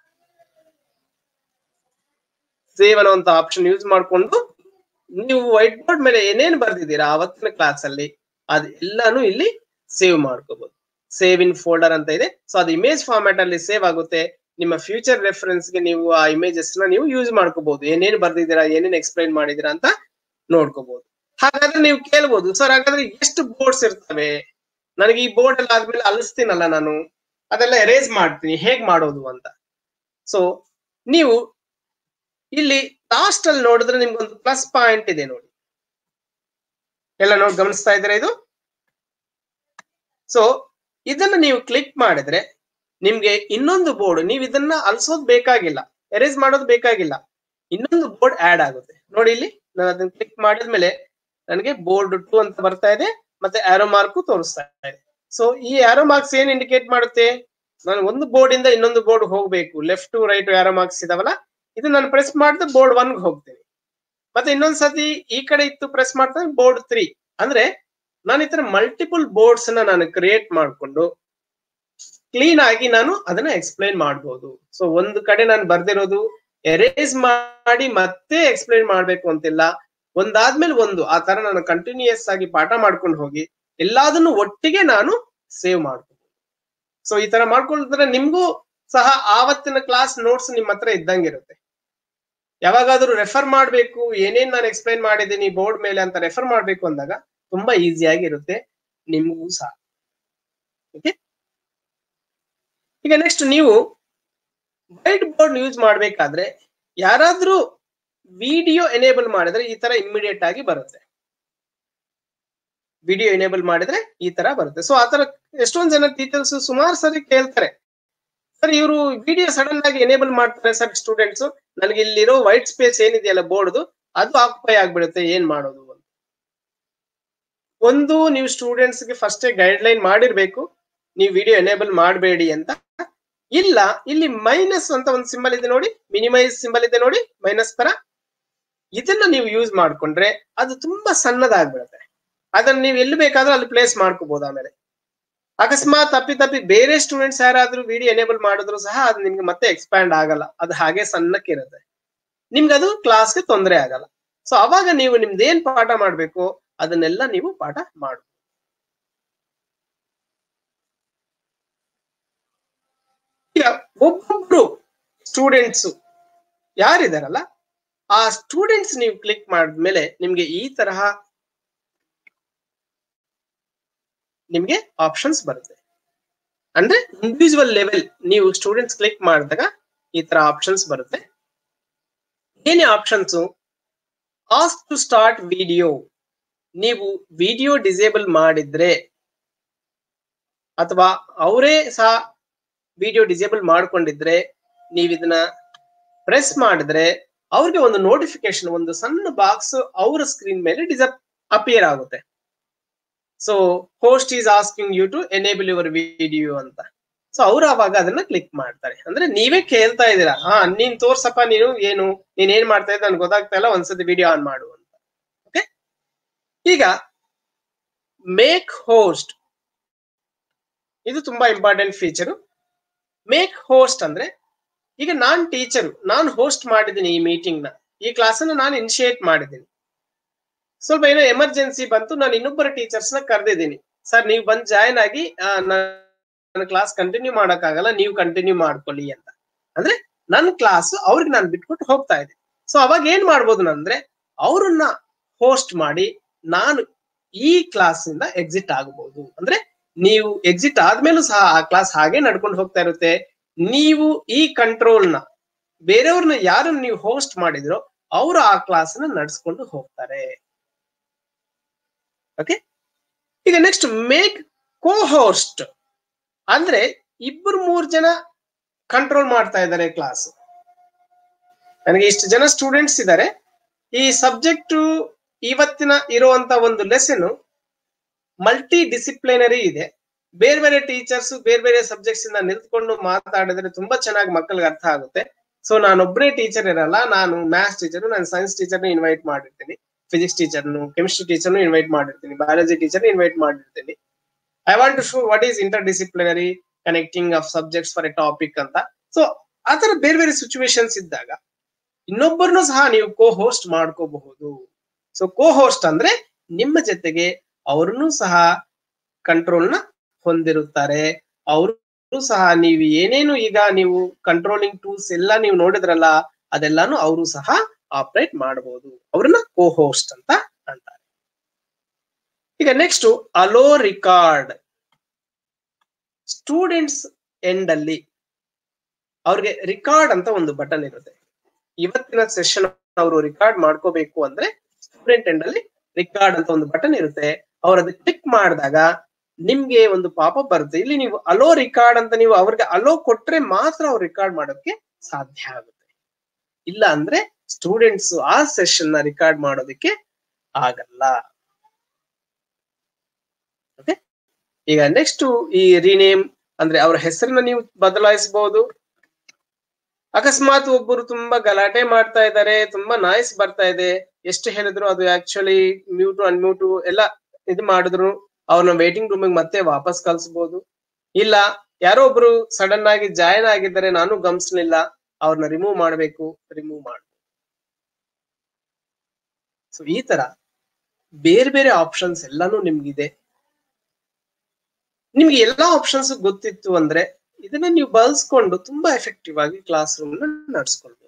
ಸೇವ್ ಅನ್ನುವಂತ ಆಪ್ಷನ್ ಯೂಸ್ ಮಾಡಿಕೊಂಡು ನೀವು ವೈಟ್ ಬೋರ್ಡ್ ಮೇಲೆ ಏನೇನ್ ಬರ್ದಿದ್ದೀರಾ ಅವತ್ತಿನ ಕ್ಲಾಸ್ ಅಲ್ಲಿ ಅದು ಎಲ್ಲಾನು ಇಲ್ಲಿ ಸೇವ್ ಮಾಡ್ಕೋಬಹುದು ಸೇವ್ ಇನ್ ಫೋಲ್ಡರ್ ಅಂತ ಇದೆ ಸೊ ಅದು ಇಮೇಜ್ ಫಾರ್ಮ್ಯಾಟ್ ಅಲ್ಲಿ ಸೇವ್ ಆಗುತ್ತೆ ನಿಮ್ಮ ಫ್ಯೂಚರ್ ರೆಫರೆನ್ಸ್ ಗೆ ನೀವು ಆ ಇಮೇಜಸ್ ನ ನೀವು ಯೂಸ್ ಮಾಡ್ಕೋಬಹುದು ಏನೇನ್ ಬರ್ದಿದ್ದೀರಾ ಏನೇನ್ ಎಕ್ಸ್ಪ್ಲೈನ್ ಮಾಡಿದೀರಾ ಅಂತ ನೋಡ್ಕೋಬಹುದು ಹಾಗಾದ್ರೆ ನೀವು ಕೇಳ್ಬೋದು ಸರ್ ಹಾಗಾದ್ರೆ ಎಷ್ಟು ಬೋರ್ಡ್ಸ್ ಇರ್ತವೆ ನನಗೆ ಈ ಬೋರ್ಡ್ ಎಲ್ಲ ಆದ್ಮೇಲೆ ಅಲಿಸ್ತೀನಲ್ಲ ನಾನು ಅದೆಲ್ಲ ಎರೇಸ್ ಮಾಡ್ತೀನಿ ಹೇಗ್ ಮಾಡೋದು ಅಂತ ಸೊ ನೀವು ಇಲ್ಲಿ ಲಾಸ್ಟ್ ಅಲ್ಲಿ ನೋಡಿದ್ರೆ ನಿಮ್ಗೊಂದು ಪ್ಲಸ್ ಪಾಯಿಂಟ್ ಇದೆ ನೋಡಿ ಎಲ್ಲ ನೋಡಿ ಗಮನಿಸ್ತಾ ಇದ್ದೀರಾ ಇದು ಸೊ ಇದನ್ನ ನೀವು ಕ್ಲಿಕ್ ಮಾಡಿದ್ರೆ ನಿಮ್ಗೆ ಇನ್ನೊಂದು ಬೋರ್ಡ್ ನೀವು ಇದನ್ನ ಅಲ್ಸೋದ್ ಬೇಕಾಗಿಲ್ಲ ಎರೇಸ್ ಮಾಡೋದು ಬೇಕಾಗಿಲ್ಲ ಇನ್ನೊಂದು ಬೋರ್ಡ್ ಆಡ್ ಆಗುತ್ತೆ ನೋಡಿ ಇಲ್ಲಿ ನಾನು ಅದನ್ನ ಕ್ಲಿಕ್ ಮಾಡಿದ್ಮೇಲೆ ನನಗೆ ಬೋರ್ಡ್ ಟು ಅಂತ ಬರ್ತಾ ಇದೆ ಮತ್ತೆ ಆರೋ ಮಾರ್ಕ್ ತೋರಿಸ್ತಾ ಇದೆ ಸೊ ಈ ಆರೋ ಮಾರ್ಕ್ಸ್ ಏನ್ ಇಂಡಿಕೇಟ್ ಮಾಡುತ್ತೆ ನಾನು ಒಂದು ಬೋರ್ಡ್ ಇಂದ ಇನ್ನೊಂದು ಬೋರ್ಡ್ ಹೋಗ್ಬೇಕು left to right arrow marks ಇದಾವಲ್ಲ ಇದು ನಾನು ಪ್ರೆಸ್ ಮಾಡಿದ್ರೆ ಬೋರ್ಡ್ ಒನ್ ಹೋಗ್ತೇನೆ ಮತ್ತೆ ಇನ್ನೊಂದ್ ಸತಿ ಈ ಕಡೆ ಇತ್ತು ಪ್ರೆಸ್ ಮಾಡ್ತಾರೆ ಬೋರ್ಡ್ ತ್ರೀ ಅಂದ್ರೆ ನಾನು ಈ ತರ ಮಲ್ಟಿಪಲ್ ಬೋರ್ಡ್ಸ್ ನ ನಾನು ಕ್ರಿಯೇಟ್ ಮಾಡ್ಕೊಂಡು ಕ್ಲೀನ್ ಆಗಿ ನಾನು ಅದನ್ನ ಎಕ್ಸ್ಪ್ಲೈನ್ ಮಾಡಬಹುದು ಸೊ ಒಂದು ಕಡೆ ನಾನು ಬರ್ದಿರೋದು ಎರೇಸ್ ಮಾಡಿ ಮತ್ತೆ ಎಕ್ಸ್ಪ್ಲೈನ್ ಮಾಡ್ಬೇಕು ಅಂತಿಲ್ಲ ಒಂದಾದ್ಮೇಲೆ ಒಂದು ಆ ತರ ನಾನು ಕಂಟಿನ್ಯೂಯಸ್ ಆಗಿ ಪಾಠ ಮಾಡ್ಕೊಂಡು ಹೋಗಿ ಎಲ್ಲದನ್ನು ಒಟ್ಟಿಗೆ ನಾನು ಸೇವ್ ಮಾಡ್ಕೋಬಹುದು ಸೊ ಈ ತರ ಮಾಡ್ಕೊಳ್ತಾರೆ ನಿಮ್ಗೂ ಸಹ ಆವತ್ತಿನ ಕ್ಲಾಸ್ ನೋಟ್ಸ್ ನಿಮ್ ಹತ್ರ ಇದ್ದಂಗಿರುತ್ತೆ ಯಾವಾಗಾದ್ರೂ ರೆಫರ್ ಮಾಡ್ಬೇಕು ಏನೇನ್ ನಾನು ಎಕ್ಸ್ಪ್ಲೈನ್ ಮಾಡಿದ್ದೀನಿ ಬೋರ್ಡ್ ಮೇಲೆ ಅಂತ ರೆಫರ್ ಮಾಡ್ಬೇಕು ಅಂದಾಗ ತುಂಬಾ ಈಸಿಯಾಗಿರುತ್ತೆ ನಿಮ್ಗೂ ಸಹ ಓಕೆ ಈಗ ನೆಕ್ಸ್ಟ್ ನೀವು ವೈಟ್ ಬೋರ್ಡ್ ಯೂಸ್ ಮಾಡ್ಬೇಕಾದ್ರೆ ಯಾರಾದ್ರೂ ವಿಡಿಯೋ ಎನೇಬಲ್ ಮಾಡಿದ್ರೆ ಈ ತರ ಇಮಿಡಿಯೇಟ್ ಆಗಿ ಬರುತ್ತೆ ವಿಡಿಯೋ ಎನೇಬಲ್ ಮಾಡಿದ್ರೆ ಈ ತರ ಬರುತ್ತೆ ಸೊ ಆತರ ಎಷ್ಟೊಂದ್ ಜನ ಟೀಚರ್ಸ್ ಸುಮಾರು ಸರಿ ಕೇಳ್ತಾರೆ ಸರ್ ಇವರು ವಿಡಿಯೋ ಸಡನ್ ಆಗಿ ಎನೇಬಲ್ ಮಾಡ್ತಾರೆ ಸರ್ ಸ್ಟೂಡೆಂಟ್ಸ್ ನನಗೆ ಇಲ್ಲಿರೋ ವೈಟ್ ಸ್ಪೇಸ್ ಏನಿದೆಯಲ್ಲ ಬೋರ್ಡ್ ಅದು ಆಕ್ಯುಪೈ ಆಗ್ಬಿಡುತ್ತೆ ಏನ್ ಮಾಡೋದು ಅಂತ ಒಂದು ನೀವು ಸ್ಟೂಡೆಂಟ್ಸ್ ಗೆ ಫಸ್ಟ್ ಗೈಡ್ ಲೈನ್ ಮಾಡಿರ್ಬೇಕು ನೀವು ವಿಡಿಯೋ ಎನೇಬಲ್ ಮಾಡಬೇಡಿ ಅಂತ ಇಲ್ಲ ಇಲ್ಲಿ ಮೈನಸ್ ಅಂತ ಒಂದು ಸಿಂಬಲ್ ಇದೆ ನೋಡಿ ಮಿನಿಮೈಸ್ ಸಿಂಬಲ್ ಇದೆ ನೋಡಿ ಮೈನಸ್ ತರ ಇದನ್ನ ನೀವು ಯೂಸ್ ಮಾಡ್ಕೊಂಡ್ರೆ ಅದು ತುಂಬಾ ಸಣ್ಣದಾಗ್ಬಿಡುತ್ತೆ ಅದನ್ನ ನೀವು ಎಲ್ಲಿ ಬೇಕಾದ್ರೂ ಅಲ್ಲಿ ಪ್ಲೇಸ್ ಮಾಡ್ಕೋಬಹುದು ಆಮೇಲೆ ಅಕಸ್ಮಾತ್ ತಪ್ಪಿ ತಪ್ಪಿ ಬೇರೆ ಸ್ಟೂಡೆಂಟ್ಸ್ ಯಾರಾದ್ರೂ ವಿಡಿಯೋ ಎನೇಬಲ್ ಮಾಡಿದ್ರು ಸಹ ಅದು ನಿಮ್ಗೆ ಮತ್ತೆ ಎಕ್ಸ್ಪ್ಯಾಂಡ್ ಆಗಲ್ಲ ಅದು ಹಾಗೆ ಸಣ್ಣಕ್ಕೆ ಇರುತ್ತೆ ನಿಮ್ಗೆ ಅದು ಕ್ಲಾಸ್ಗೆ ತೊಂದರೆ ಆಗಲ್ಲ ಸೊ ಅವಾಗ ನೀವು ನಿಮ್ದು ಏನ್ ಪಾಠ ಮಾಡ್ಬೇಕು ಅದನ್ನೆಲ್ಲ ನೀವು ಪಾಠ ಮಾಡು ಈಗ ಒಬ್ಬೊಬ್ರು ಸ್ಟೂಡೆಂಟ್ಸ್ ಯಾರಿದಾರಲ್ಲ ಆ ಸ್ಟೂಡೆಂಟ್ಸ್ ನೀವು ಕ್ಲಿಕ್ ಮಾಡಿದ್ಮೇಲೆ ನಿಮ್ಗೆ ಈ ತರಹ ನಿಮ್ಗೆ ಆಪ್ಷನ್ಸ್ ಬರುತ್ತೆ ಅಂದ್ರೆ ಇಂಡಿವಿಜುವಲ್ ಲೆವೆಲ್ ನೀವು ಸ್ಟೂಡೆಂಟ್ಸ್ ಕ್ಲಿಕ್ ಮಾಡಿದಾಗ ಈ ತರ ಆಪ್ಷನ್ಸ್ ಬರುತ್ತೆ ಏನೇ options as to start video ನೀವು ವಿಡಿಯೋ ಡಿಸೇಬಲ್ ಮಾಡಿದ್ರೆ ಅಥವಾ ಅವರೇ ಸಹ ವಿಡಿಯೋ ಡಿಸೇಬಲ್ ಮಾಡ್ಕೊಂಡಿದ್ರೆ ನೀವು ಇದನ್ನ ಪ್ರೆಸ್ ಮಾಡಿದ್ರೆ ಅವ್ರಿಗೆ ಒಂದು ನೋಟಿಫಿಕೇಶನ್ ಒಂದು ಸಣ್ಣ ಬಾಕ್ಸ್ ಅವರ ಸ್ಕ್ರೀನ್ ಮೇಲೆ ಡಿಸಪ್ ಅಪಿಯರ್ ಆಗುತ್ತೆ so host is asking you to enable your video ಅಂತ ಸೊ ಅವ್ರು ಅವಾಗ ಅದನ್ನ ಕ್ಲಿಕ್ ಮಾಡ್ತಾರೆ ಅಂದ್ರೆ ನೀವೇ ಕೇಳ್ತಾ ಇದ್ದೀರಾ ಹಾ ನೀನ್ ತೋರ್ಸಪ್ಪ ನೀನು ಏನು ನೀನ್ ಏನ್ ಮಾಡ್ತಾ ಇದ್ದ ನನ್ಗೆ ಗೊತ್ತಾಗ್ತಾ ಇಲ್ಲ ಒಂದ್ಸತಿ ವಿಡಿಯೋ ಆನ್ ಮಾಡು ಅಂತ ಓಕೆ ಈಗ ಮೇಕ್ ಹೋಸ್ಟ್ ಇದು ತುಂಬಾ ಇಂಪಾರ್ಟೆಂಟ್ ಫೀಚರ್ ಮೇಕ್ ಹೋಸ್ಟ್ ಅಂದ್ರೆ ಈಗ ನಾನ್ ಟೀಚರ್ ನಾನು ಹೋಸ್ಟ್ ಮಾಡಿದ್ದೀನಿ ಈ ಮೀಟಿಂಗ್ ನ ಈ ಕ್ಲಾಸ್ ಅನ್ನ ನಾನು ಇನಿಶಿಯೇಟ್ ಮಾಡಿದ್ದೀನಿ ಸ್ವಲ್ಪ ಏನೋ ಎಮರ್ಜೆನ್ಸಿ ಬಂತು ನಾನು ಇನ್ನೊಬ್ಬರ ಟೀಚರ್ಸ್ ನ ಕರೆದಿದ್ದೀನಿ ಸರ್ ನೀವು ಬಂದ್ ಜಾಯ್ನ್ ಆಗಿ ನನ್ನ ಕ್ಲಾಸ್ ಕಂಟಿನ್ಯೂ ಮಾಡಕ್ಕಾಗಲ್ಲ ನೀವು ಕಂಟಿನ್ಯೂ ಮಾಡ್ಕೊಳ್ಳಿ ಅಂತ ಅಂದ್ರೆ ನನ್ನ ಕ್ಲಾಸ್ ಅವ್ರಿಗೆ ನಾನು ಬಿಟ್ಕೊಟ್ಟು ಹೋಗ್ತಾ ಇದ್ದೀನಿ ಸೊ ಅವಾಗ ಏನ್ ಮಾಡ್ಬೋದು ಅಂದ್ರೆ ಅವ್ರನ್ನ ಹೋಸ್ಟ್ ಮಾಡಿ ನಾನು ಈ ಕ್ಲಾಸ್ ಇಂದ ಎಕ್ಸಿಟ್ ಆಗಬಹುದು ಅಂದ್ರೆ ನೀವು ಎಕ್ಸಿಟ್ ಆದ್ಮೇಲೂ ಸಹ ಆ ಕ್ಲಾಸ್ ಹಾಗೆ ನಡ್ಕೊಂಡು ಹೋಗ್ತಾ ಇರುತ್ತೆ ನೀವು ಈ ಕಂಟ್ರೋಲ್ ನ ಬೇರೆಯವ್ರನ್ನ ಯಾರನ್ನ ನೀವು ಹೋಸ್ಟ್ ಮಾಡಿದ್ರೋ ಅವರು ಆ ಕ್ಲಾಸ್ ನ ನಡ್ಸ್ಕೊಂಡು ಹೋಗ್ತಾರೆ ಓಕೆ ಈಗ ನೆಕ್ಸ್ಟ್ ಮೇಕ್ ಕೋ ಹೋಸ್ಟ್ ಅಂದ್ರೆ ಇಬ್ಬರು ಮೂರ್ ಜನ ಕಂಟ್ರೋಲ್ ಮಾಡ್ತಾ ಇದ್ದಾರೆ ಕ್ಲಾಸ್ ನನಗೆ ಇಷ್ಟು ಜನ ಸ್ಟೂಡೆಂಟ್ಸ್ ಇದ್ದಾರೆ ಈ ಸಬ್ಜೆಕ್ಟ್ ಇವತ್ತಿನ ಇರುವಂತ ಒಂದು ಲೆಸನ್ ಮಲ್ಟಿ ಡಿಸಿಪ್ಲಿನರಿ ಇದೆ ಬೇರೆ ಬೇರೆ ಟೀಚರ್ಸ್ ಬೇರೆ ಬೇರೆ ಸಬ್ಜೆಕ್ಟ್ಸ್ ಇಂದ ನಿಂತ್ಕೊಂಡು ಮಾತಾಡಿದ್ರೆ ತುಂಬಾ ಚೆನ್ನಾಗಿ ಮಕ್ಕಳಿಗೆ ಅರ್ಥ ಆಗುತ್ತೆ ಸೊ ನಾನೊಬ್ಬನೇ ಟೀಚರ್ ಇರಲ್ಲ ನಾನು ಮ್ಯಾಥ್ಸ್ ಟೀಚರ್ ನಾನು ಸೈನ್ಸ್ ಟೀಚರ್ನ ಇನ್ವೈಟ್ ಮಾಡಿರ್ತೀನಿ ಫಿಸಿಕ್ಸ್ ಟೀಚರ್ನು ಕೆಮಿಸ್ಟ್ರಿ ಟೀಚರ್ನು ಇನ್ವೈಟ್ ಮಾಡಿರ್ತೀನಿ ಬಯಾಲಜಿ ಟೀಚರ್ ಇನ್ವೈಟ್ ಮಾಡಿರ್ತೀನಿ I want to show what is interdisciplinary connecting of subjects for a topic ಅಂತ ಸೊ ಆತರ ಬೇರೆ ಬೇರೆ ಸಿಚುವೇಶನ್ಸ್ ಇದ್ದಾಗ ಇನ್ನೊಬ್ಬರನ್ನು ಸಹ ನೀವು ಕೋ ಹೋಸ್ಟ್ ಮಾಡ್ಕೋಬಹುದು ಸೊ ಕೋ ಹೋಸ್ಟ್ ಅಂದ್ರೆ ನಿಮ್ಮ ಜೊತೆಗೆ ಅವರನ್ನು ಸಹ ಕಂಟ್ರೋಲ್ ನ ಹೊಂದಿರುತ್ತಾರೆ ಅವರು ಸಹ ನೀವು ಏನೇನು ಈಗ ನೀವು ಕಂಟ್ರೋಲಿಂಗ್ ಟೂಲ್ಸ್ ಎಲ್ಲ ನೀವು ನೋಡಿದ್ರಲ್ಲ ಅದೆಲ್ಲಾನು ಅವರು ಸಹ ಆಪರೇಟ್ ಮಾಡಬಹುದು ಅವ್ರನ್ನ ಕೋ ಹೋಸ್ಟ್ ಅಂತ ಅಂತಾರೆ ಈಗ next allow record students and ಅಲ್ಲಿ ಅವ್ರಿಗೆ ರಿಕಾರ್ಡ್ ಅಂತ ಒಂದು ಬಟನ್ ಇರುತ್ತೆ ಇವತ್ತಿನ ಸೆಷನ್ ಅವರು ರಿಕಾರ್ಡ್ ಮಾಡ್ಕೋಬೇಕು ಅಂದ್ರೆ ಸ್ಟೂಡೆಂಟ್ ಎಂಡ್ ಅಲ್ಲಿ ರಿಕಾರ್ಡ್ ಅಂತ ಒಂದು ಬಟನ್ ಇರುತ್ತೆ ಅವ್ರು ಅದು ಕ್ಲಿಕ್ ಮಾಡಿದಾಗ ನಿಮ್ಗೆ ಒಂದು ಪಾಪ ಬರುತ್ತೆ ಇಲ್ಲಿ ನೀವು ಅಲೋ ರಿಕಾರ್ಡ್ ಅಂತ ನೀವು ಅವ್ರಿಗೆ ಅಲೋ ಕೊಟ್ರೆ ಮಾತ್ರ ಅವ್ರು ರಿಕಾರ್ಡ್ ಮಾಡೋಕೆ ಸಾಧ್ಯ ಆಗುತ್ತೆ ಇಲ್ಲ ಅಂದ್ರೆ ಸ್ಟೂಡೆಂಟ್ಸ್ ಆ ಸೆಷನ್ ನ ರಿಕಾರ್ಡ್ ಮಾಡೋದಕ್ಕೆ ಆಗಲ್ಲ ಓಕೆ ಈಗ ನೆಕ್ಸ್ಟ್ ಈ ರಿನೇಮ್ ಅಂದ್ರೆ ಅವರ ಹೆಸರನ್ನ ನೀವು ಬದಲಾಯಿಸಬಹುದು ಅಕಸ್ಮಾತ್ ಒಬ್ಬರು ತುಂಬಾ ಗಲಾಟೆ ಮಾಡ್ತಾ ಇದ್ದಾರೆ ತುಂಬಾ ನಾಯ್ಸ್ ಬರ್ತಾ ಇದೆ ಎಷ್ಟು ಹೇಳಿದ್ರು ಅದು ಆಕ್ಚುಲಿ ಮ್ಯೂಟು ಅನ್ಮ್ಯೂಟು ಎಲ್ಲ ಇದು ಮಾಡಿದ್ರು ಅವ್ರನ್ನ ವೇಟಿಂಗ್ ರೂಮಿಗೆ ಮತ್ತೆ ವಾಪಸ್ ಕಳ್ಸಬಹುದು ಇಲ್ಲ ಯಾರೋ ಒಬ್ರು ಸಡನ್ ಆಗಿ ಜಾಯಿನ್ ಆಗಿದ್ದಾರೆ ನಾನು ಗಮನಿಸ್ಲಿಲ್ಲ ಅವ್ರನ್ನ ರಿಮೂವ್ ಮಾಡಬೇಕು ರಿಮೂವ್ ಮಾಡ ಸೊ ಈ ತರ ಬೇರೆ ಬೇರೆ ಆಪ್ಷನ್ಸ್ ಎಲ್ಲಾನು ನಿಮ್ಗಿದೆ ನಿಮ್ಗೆ ಎಲ್ಲಾ ಆಪ್ಷನ್ಸ್ ಗೊತ್ತಿತ್ತು ಅಂದ್ರೆ ಇದನ್ನ ನೀವು ಬಳಸ್ಕೊಂಡು ತುಂಬಾ ಎಫೆಕ್ಟಿವ್ ಆಗಿ ಕ್ಲಾಸ್ ರೂಮ್ ನಡ್ಸ್ಕೊಳ್ಬಹುದು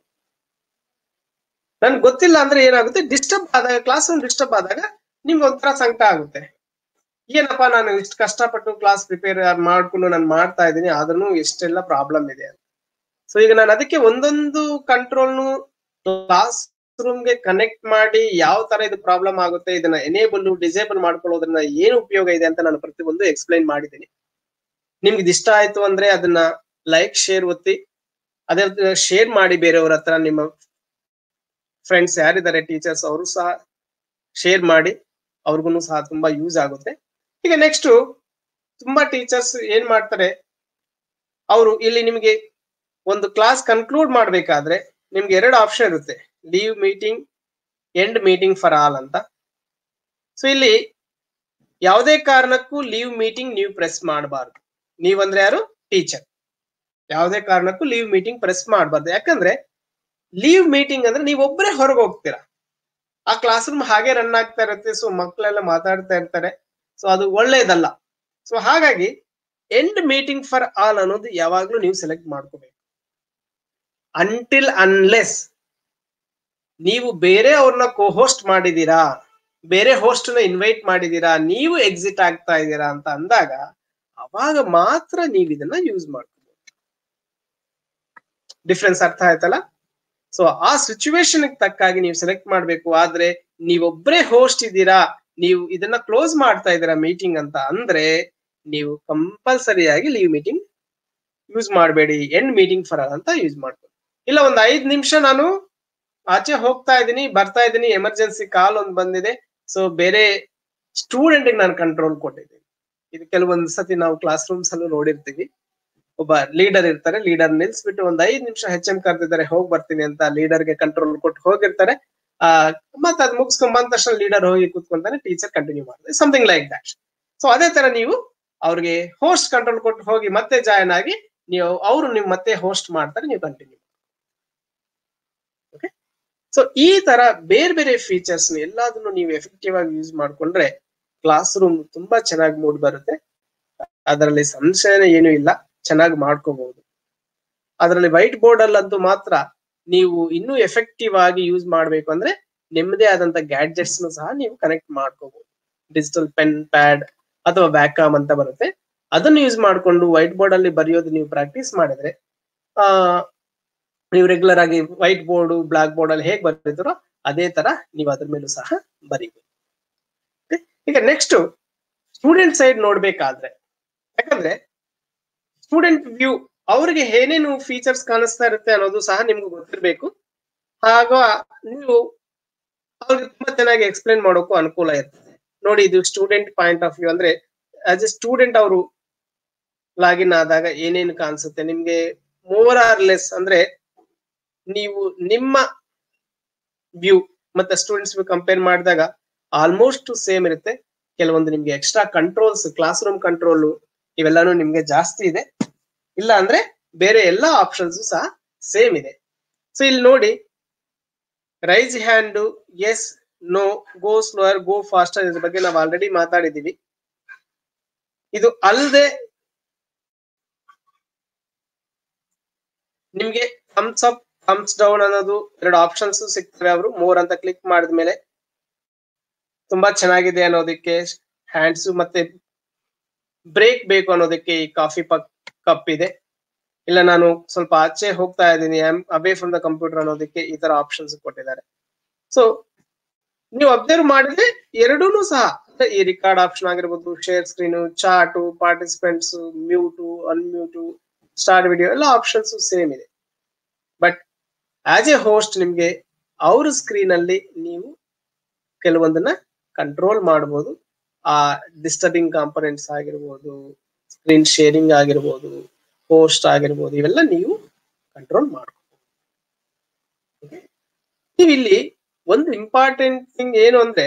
ನನ್ಗೆ ಗೊತ್ತಿಲ್ಲ ಅಂದ್ರೆ ಏನಾಗುತ್ತೆ ಡಿಸ್ಟರ್ಬ್ ಆದಾಗ ಕ್ಲಾಸ್ ರೂಮ್ ಡಿಸ್ಟರ್ಬ್ ಆದಾಗ ನಿಮ್ಗೆ ಒಂಥರ ಸಂಕಟ ಆಗುತ್ತೆ ಏನಪ್ಪಾ ನಾನು ಇಷ್ಟು ಕಷ್ಟಪಟ್ಟು ಕ್ಲಾಸ್ ಪ್ರಿಪೇರ್ ಮಾಡ್ಕೊಂಡು ನಾನು ಮಾಡ್ತಾ ಇದ್ದೀನಿ ಆದ್ರೂ ಎಷ್ಟೆಲ್ಲ ಪ್ರಾಬ್ಲಮ್ ಇದೆ ಅಂತ ಸೊ ಈಗ ನಾನು ಅದಕ್ಕೆ ಒಂದೊಂದು ಕಂಟ್ರೋಲ್ನು ಕ್ಲಾಸ್ ರೂಮ್ಗೆ ಕನೆಕ್ಟ್ ಮಾಡಿ ಯಾವ ತರ ಇದು ಪ್ರಾಬ್ಲಮ್ ಆಗುತ್ತೆ ಇದನ್ನ ಎನೇಬಲ್ ಡಿಸೇಬಲ್ ಮಾಡ್ಕೊಳ್ಳೋದ್ರಿಂದ ಏನು ಉಪಯೋಗ ಇದೆ ಅಂತ ನಾನು ಪ್ರತಿಯೊಂದು ಎಕ್ಸ್ಪ್ಲೈನ್ ಮಾಡಿದ್ದೀನಿ ನಿಮ್ಗೆ ಇದು ಇಷ್ಟ ಆಯ್ತು ಅಂದ್ರೆ ಅದನ್ನ ಲೈಕ್ ಶೇರ್ ಒತ್ತಿ ಅದೇ ಶೇರ್ ಮಾಡಿ ಬೇರೆಯವ್ರ ಹತ್ರ ನಿಮ್ಮ ಫ್ರೆಂಡ್ಸ್ ಯಾರಿದ್ದಾರೆ ಟೀಚರ್ಸ್ ಅವರು ಸಹ ಶೇರ್ ಮಾಡಿ ಅವ್ರಿಗೂ ಸಹ ತುಂಬಾ ಯೂಸ್ ಆಗುತ್ತೆ ಈಗ ನೆಕ್ಸ್ಟ್ ತುಂಬಾ ಟೀಚರ್ಸ್ ಏನ್ ಮಾಡ್ತಾರೆ ಅವರು ಇಲ್ಲಿ ನಿಮಗೆ ಒಂದು ಕ್ಲಾಸ್ ಕನ್ಕ್ಲೂಡ್ ಮಾಡ್ಬೇಕಾದ್ರೆ ನಿಮ್ಗೆ ಎರಡು ಆಪ್ಷನ್ ಇರುತ್ತೆ leave meeting end meeting for all ಅಂತ ಸೊ ಇಲ್ಲಿ ಯಾವುದೇ ಕಾರಣಕ್ಕೂ ಲೀವ್ ಮೀಟಿಂಗ್ ನೀವು ಪ್ರೆಸ್ ಮಾಡಬಾರ್ದು ನೀವಂದ್ರೆ ಯಾರು ಟೀಚರ್ ಯಾವುದೇ ಕಾರಣಕ್ಕೂ ಲೀವ್ ಮೀಟಿಂಗ್ ಪ್ರೆಸ್ ಮಾಡಬಾರ್ದು ಯಾಕಂದ್ರೆ ಲೀವ್ ಮೀಟಿಂಗ್ ಅಂದ್ರೆ ನೀವು ಒಬ್ಬರೇ ಹೊರಗೆ ಹೋಗ್ತೀರಾ ಆ ಕ್ಲಾಸ್ ರೂಮ್ ಹಾಗೆ ರನ್ ಆಗ್ತಾ ಇರುತ್ತೆ ಸೊ ಮಕ್ಕಳೆಲ್ಲ ಮಾತಾಡ್ತಾ ಇರ್ತಾರೆ ಸೊ ಅದು ಒಳ್ಳೇದಲ್ಲ ಸೊ ಹಾಗಾಗಿ ಎಂಡ್ ಮೀಟಿಂಗ್ ಫಾರ್ ಆಲ್ ಅನ್ನೋದು ಯಾವಾಗ್ಲೂ ನೀವು ಸೆಲೆಕ್ಟ್ ಮಾಡ್ಕೋಬೇಕು ಅಂಟಿಲ್ ಅನ್ಲೆಸ್ ನೀವು ಬೇರೆ ಅವ್ರನ್ನ ಕೋ ಹೋಸ್ಟ್ ಮಾಡಿದೀರಾ ಬೇರೆ ಹೋಸ್ಟ್ ನ ಇನ್ವೈಟ್ ಮಾಡಿದೀರಾ ನೀವು ಎಕ್ಸಿಟ್ ಆಗ್ತಾ ಇದ್ದೀರಾ ಅಂತ ಅಂದಾಗ ಅವಾಗ ಮಾತ್ರ ನೀವು ಇದನ್ನ ಯೂಸ್ ಮಾಡ್ಕೋಬಹುದು ಡಿಫ್ರೆನ್ಸ್ ಅರ್ಥ ಆಯ್ತಲ್ಲ ಸೊ ಆ ಸಿಚುವೇಶನ್ ತಕ್ಕಾಗಿ ನೀವು ಸೆಲೆಕ್ಟ್ ಮಾಡ್ಬೇಕು ಆದ್ರೆ ನೀವೊಬ್ಬರೇ ಹೋಸ್ಟ್ ಇದ್ದೀರಾ ನೀವು ಇದನ್ನ ಕ್ಲೋಸ್ ಮಾಡ್ತಾ ಇದ್ದೀರಾ ಮೀಟಿಂಗ್ ಅಂತ ಅಂದ್ರೆ ನೀವು ಕಂಪಲ್ಸರಿಯಾಗಿ ಲೀವ್ ಮೀಟಿಂಗ್ ಯೂಸ್ ಮಾಡಬೇಡಿ ಎಂಡ್ ಮೀಟಿಂಗ್ ಫರ್ ಅಂತ ಯೂಸ್ ಮಾಡ್ಕೊಳ್ಳಿ ಇಲ್ಲ ಒಂದ್ ಐದ್ ನಿಮಿಷ ನಾನು ಆಚೆ ಹೋಗ್ತಾ ಇದ್ದೀನಿ ಬರ್ತಾ ಇದ್ದೀನಿ ಎಮರ್ಜೆನ್ಸಿ ಕಾಲ್ ಒಂದು ಬಂದಿದೆ ಸೊ ಬೇರೆ ಸ್ಟೂಡೆಂಟ್ ನಾನು ಕಂಟ್ರೋಲ್ ಕೊಟ್ಟಿದ್ದೀನಿ ಇದು ಕೆಲವೊಂದು ಸತಿ ನಾವು ಕ್ಲಾಸ್ ರೂಮ್ಸ್ ಅಲ್ಲೂ ನೋಡಿರ್ತೀವಿ ಒಬ್ಬ ಲೀಡರ್ ಇರ್ತಾರೆ ಲೀಡರ್ ನಿಲ್ಸ್ಬಿಟ್ಟು ಒಂದ್ ಐದ್ ನಿಮಿಷ ಹೆಚ್ ಎಂ ಕರೆದಿದ್ದಾರೆ ಹೋಗಿ ಬರ್ತೀನಿ ಅಂತ ಲೀಡರ್ಗೆ ಕಂಟ್ರೋಲ್ ಕೊಟ್ಟು ಹೋಗಿರ್ತಾರೆ ಆ ಮತ್ತೆ ಅದ್ ಮುಗಿಸ್ಕೊಂಡ್ ಬಂದ ತಕ್ಷಣ ಲೀಡರ್ ಹೋಗಿ ಕೂತ್ಕೊಂತಾನೆ ಟೀಚರ್ ಕಂಟಿನ್ಯೂ ಮಾಡಿದ್ರೆ ಸಮಥಿಂಗ್ ಲೈಕ್ ದಟ್ ಸೊ ಅದೇ ತರ ನೀವು ಅವ್ರಿಗೆ ಹೋಸ್ಟ್ ಕಂಟ್ರೋಲ್ ಕೊಟ್ಟು ಹೋಗಿ ಮತ್ತೆ ಜಾಯ್ನ್ ಆಗಿ ನೀವು ಅವರು ನೀವು ಮತ್ತೆ ಹೋಸ್ಟ್ ಮಾಡ್ತಾರೆ ನೀವು ಕಂಟಿನ್ಯೂ ಓಕೆ ಸೊ ಈ ತರ ಬೇರೆ ಬೇರೆ ಫೀಚರ್ಸ್ ಎಲ್ಲದನ್ನು ನೀವು ಎಫೆಕ್ಟಿವ್ ಆಗಿ ಯೂಸ್ ಮಾಡ್ಕೊಂಡ್ರೆ ಕ್ಲಾಸ್ ರೂಮ್ ತುಂಬಾ ಚೆನ್ನಾಗಿ ಮೂಡ್ ಬರುತ್ತೆ ಅದರಲ್ಲಿ ಸಂಶಯನೇ ಏನೂ ಇಲ್ಲ ಚೆನ್ನಾಗಿ ಮಾಡ್ಕೋಬಹುದು ಅದರಲ್ಲಿ ವೈಟ್ ಬೋರ್ಡ್ ಅಲ್ಲಂತೂ ಮಾತ್ರ ನೀವು ಇನ್ನೂ ಎಫೆಕ್ಟಿವ್ ಆಗಿ ಯೂಸ್ ಮಾಡ್ಬೇಕು ಅಂದ್ರೆ ನಿಮ್ಮದೇ ಆದಂತ ಗ್ಯಾಡ್ಜೆಟ್ಸ್ ಸಹ ನೀವು ಕನೆಕ್ಟ್ ಮಾಡ್ಕೋಬಹುದು ಡಿಜಿಟಲ್ ಪೆನ್ ಪ್ಯಾಡ್ ಅಥವಾ ವ್ಯಾಕಾಮ್ ಅಂತ ಬರುತ್ತೆ ಅದನ್ನು ಯೂಸ್ ಮಾಡಿಕೊಂಡು ವೈಟ್ ಬೋರ್ಡ್ ಅಲ್ಲಿ ಬರೆಯೋದು ನೀವು ಪ್ರಾಕ್ಟೀಸ್ ಮಾಡಿದ್ರೆ ಆ ನೀವು ರೆಗ್ಯುಲರ್ ಆಗಿ ವೈಟ್ ಬೋರ್ಡ್ ಬ್ಲಾಕ್ ಬೋರ್ಡ್ ಅಲ್ಲಿ ಹೇಗೆ ಬರೀತೀರೋ ಅದೇ ತರ ನೀವು ಅದ್ರ ಮೇಲೂ ಸಹ ಬರೀಬಹುದು ಈಗ ನೆಕ್ಸ್ಟ್ ಸ್ಟೂಡೆಂಟ್ ಸೈಡ್ ನೋಡ್ಬೇಕಾದ್ರೆ ಯಾಕಂದ್ರೆ ಸ್ಟೂಡೆಂಟ್ ವ್ಯೂ ಅವರಿಗೆ ಏನೇನು ಫೀಚರ್ಸ್ ಕಾಣಿಸ್ತಾ ಇರುತ್ತೆ ಅನ್ನೋದು ಸಹ ನಿಮ್ಗೆ ಗೊತ್ತಿರ್ಬೇಕು ಆಗ ನೀವು ಅವ್ರಿಗೆ ತುಂಬಾ ಚೆನ್ನಾಗಿ ಎಕ್ಸ್ಪ್ಲೇನ್ ಮಾಡೋಕ್ಕೂ ಅನುಕೂಲ ಇರ್ತದೆ ನೋಡಿ ಇದು ಸ್ಟೂಡೆಂಟ್ ಪಾಯಿಂಟ್ ಆಫ್ ವ್ಯೂ ಅಂದ್ರೆ ಆಸ್ ಎ ಸ್ಟೂಡೆಂಟ್ ಅವರು ಲಾಗಿನ್ ಆದಾಗ ಏನೇನು ಕಾಣಿಸುತ್ತೆ ನಿಮ್ಗೆ ಮೋರ್ ಆರ್ ಲೆಸ್ ಅಂದ್ರೆ ನೀವು ನಿಮ್ಮ ವ್ಯೂ ಮತ್ತೆ ಸ್ಟೂಡೆಂಟ್ಸ್ ವ್ಯೂ ಕಂಪೇರ್ ಮಾಡಿದಾಗ ಆಲ್ಮೋಸ್ಟ್ ಸೇಮ್ ಇರುತ್ತೆ ಕೆಲವೊಂದು ನಿಮ್ಗೆ extra controls class room control ಇವೆಲ್ಲಾನು ನಿಮ್ಗೆ ಜಾಸ್ತಿ ಇದೆ ಇಲ್ಲ ಅಂದ್ರೆ ಬೇರೆ ಎಲ್ಲಾ ಆಪ್ಷನ್ಸ್ ಸಹ ಸೇಮ್ ಇದೆ ಸೊ ಇಲ್ಲಿ ನೋಡಿ raise hand yes no go slower go faster ಇದ್ರ ಬಗ್ಗೆ ನಾವು ಆಲ್ರೆಡಿ ಮಾತಾಡಿದೀವಿ ಇದು ಅಲ್ಲದೆ ನಿಮ್ಗೆ ಥಮ್ಸ್ ಅಪ್ ಥಮ್ಸ್ ಡೌನ್ ಅನ್ನೋದು ಎರಡು ಆಪ್ಷನ್ಸ್ ಸಿಗ್ತವೆ ಅವರು ಮೋರ್ ಅಂತ ಕ್ಲಿಕ್ ಮಾಡಿದ್ಮೇಲೆ ತುಂಬಾ ಚೆನ್ನಾಗಿದೆ ಅನ್ನೋದಕ್ಕೆ ಹ್ಯಾಂಡ್ಸ್ ಮತ್ತೆ ಬ್ರೇಕ್ ಬೇಕು ಅನ್ನೋದಕ್ಕೆ ಈ ಕಾಫಿ ಪಕ್ ಕಪ್ ಇದೆ ಇಲ್ಲ ನಾನು ಸ್ವಲ್ಪ ಆಚೆ ಹೋಗ್ತಾ ಇದ್ದೀನಿ ಅವೇ ಫ್ರಮ್ ದ ಕಂಪ್ಯೂಟರ್ ಅನ್ನೋದಕ್ಕೆ ಈ ತರ ಆಪ್ಷನ್ಸ್ ಕೊಟ್ಟಿದ್ದಾರೆ ಸೊ ನೀವು ಅಬ್ಸರ್ವ್ ಮಾಡಿದ್ರೆ ಎರಡೂ ಸಹ ಈ ರಿಕಾರ್ಡ್ ಆಪ್ಷನ್ ಆಗಿರ್ಬೋದು share screen chat participants mute unmute start video ಎಲ್ಲ ಆಪ್ಷನ್ಸ್ ಸೇಮ್ ಇದೆ ಬಟ್ ಆಸ್ ಎ ಹೋಸ್ಟ್ ನಿಮ್ಗೆ ಅವ್ರ ಸ್ಕ್ರೀನ್ ಅಲ್ಲಿ ನೀವು ಕೆಲವೊಂದನ್ನ ಕಂಟ್ರೋಲ್ ಮಾಡಬಹುದು ಆ ಡಿಸ್ಟರ್ಬಿಂಗ್ ಕಾಂಪೊನೆಂಟ್ಸ್ ಆಗಿರ್ಬೋದು ಸ್ಕ್ರೀನ್ ಶೇರಿಂಗ್ ಆಗಿರ್ಬೋದು ಪೋಸ್ಟ್ ಆಗಿರ್ಬೋದು ಇವೆಲ್ಲ ನೀವು ಕಂಟ್ರೋಲ್ ಮಾಡ್ಕೋಬಹುದು ನೀವು ಇಲ್ಲಿ ಒಂದು ಇಂಪಾರ್ಟೆಂಟ್ ಥಿಂಗ್ ಏನು ಅಂದ್ರೆ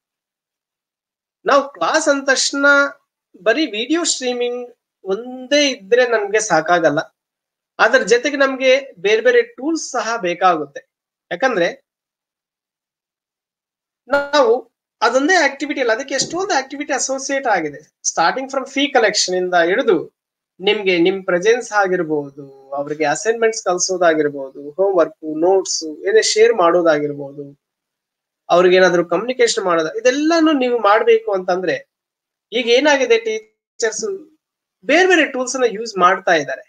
ನಾವು ಕ್ಲಾಸ್ ಅಂದ ತಕ್ಷಣ ಬರೀ ವಿಡಿಯೋ ಸ್ಟ್ರೀಮಿಂಗ್ ಒಂದೇ ಇದ್ರೆ ನಮ್ಗೆ ಸಾಕಾಗಲ್ಲ ಅದ್ರ ಜೊತೆಗೆ ನಮ್ಗೆ ಬೇರೆ ಬೇರೆ ಟೂಲ್ಸ್ ಸಹ ಬೇಕಾಗುತ್ತೆ ಯಾಕಂದ್ರೆ ನಾವು ಅದೊಂದೇ ಆಕ್ಟಿವಿಟಿ ಅಲ್ಲ ಅದಕ್ಕೆ ಎಷ್ಟೊಂದು ಆಕ್ಟಿವಿಟಿ ಅಸೋಸಿಯೇಟ್ ಆಗಿದೆ ಸ್ಟಾರ್ಟಿಂಗ್ ಫ್ರಮ್ ಫೀ ಕಲೆಕ್ಷನ್ ಇಂದ ಹಿಡಿದು ನಿಮ್ಗೆ ನಿಮ್ ಪ್ರೆಸೆನ್ಸ್ ಆಗಿರ್ಬೋದು ಅವ್ರಿಗೆ ಅಸೈನ್ಮೆಂಟ್ಸ್ ಕಲ್ಸೋದಾಗಿರ್ಬೋದು ಹೋಮ್ ವರ್ಕ್ ನೋಟ್ಸ್ ಏನೇ ಶೇರ್ ಮಾಡೋದಾಗಿರ್ಬೋದು ಅವ್ರಿಗೆ ಏನಾದ್ರು ಕಮ್ಯುನಿಕೇಶನ್ ಮಾಡೋದ ಇದೆಲ್ಲಾನು ನೀವು ಮಾಡ್ಬೇಕು ಅಂತಂದ್ರೆ ಈಗ ಏನಾಗಿದೆ ಟೀಚರ್ಸ್ ಬೇರೆ ಬೇರೆ ಟೂಲ್ಸ್ ಅನ್ನ ಯೂಸ್ ಮಾಡ್ತಾ ಇದ್ದಾರೆ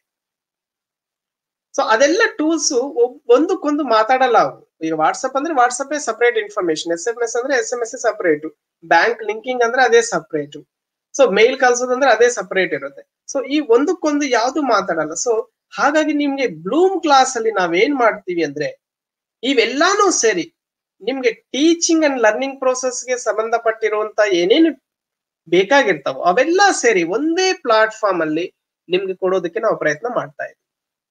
ಸೊ ಅದೆಲ್ಲ ಟೂಲ್ಸ್ ಒಂದಕ್ಕೊಂದು ಮಾತಾಡಲ್ಲ ಅವು ಈಗ ವಾಟ್ಸಪ್ ಅಂದ್ರೆ WhatsApp separate information S M S ಅಂದ್ರೆ S M S separate bank linking ಅಂದ್ರೆ ಅದೇ ಸಪರೇಟ್ ಸೊ ಮೇಲ್ ಕಳ್ಸೋದಂದ್ರೆ ಅದೇ ಸಪರೇಟ್ ಇರುತ್ತೆ ಸೊ ಈ ಒಂದಕ್ಕೊಂದು ಯಾವ್ದು ಮಾತಾಡಲ್ಲ ಸೊ ಹಾಗಾಗಿ ನಿಮ್ಗೆ ಬ್ಲೂಮ್ ಕ್ಲಾಸ್ ಅಲ್ಲಿ ನಾವೇನ್ ಮಾಡ್ತೀವಿ ಅಂದ್ರೆ ಇವೆಲ್ಲಾನು ಸೇರಿ ನಿಮ್ಗೆ ಟೀಚಿಂಗ್ ಅಂಡ್ ಲರ್ನಿಂಗ್ ಗೆ ಸಂಬಂಧಪಟ್ಟಿರುವಂತ ಏನೇನು ಬೇಕಾಗಿರ್ತಾವ ಅವೆಲ್ಲ ಸೇರಿ ಒಂದೇ ಪ್ಲಾಟ್ಫಾರ್ಮ್ ಅಲ್ಲಿ ನಿಮ್ಗೆ ಕೊಡೋದಕ್ಕೆ ನಾವು ಪ್ರಯತ್ನ ಮಾಡ್ತಾ ಇದ್ದೀವಿ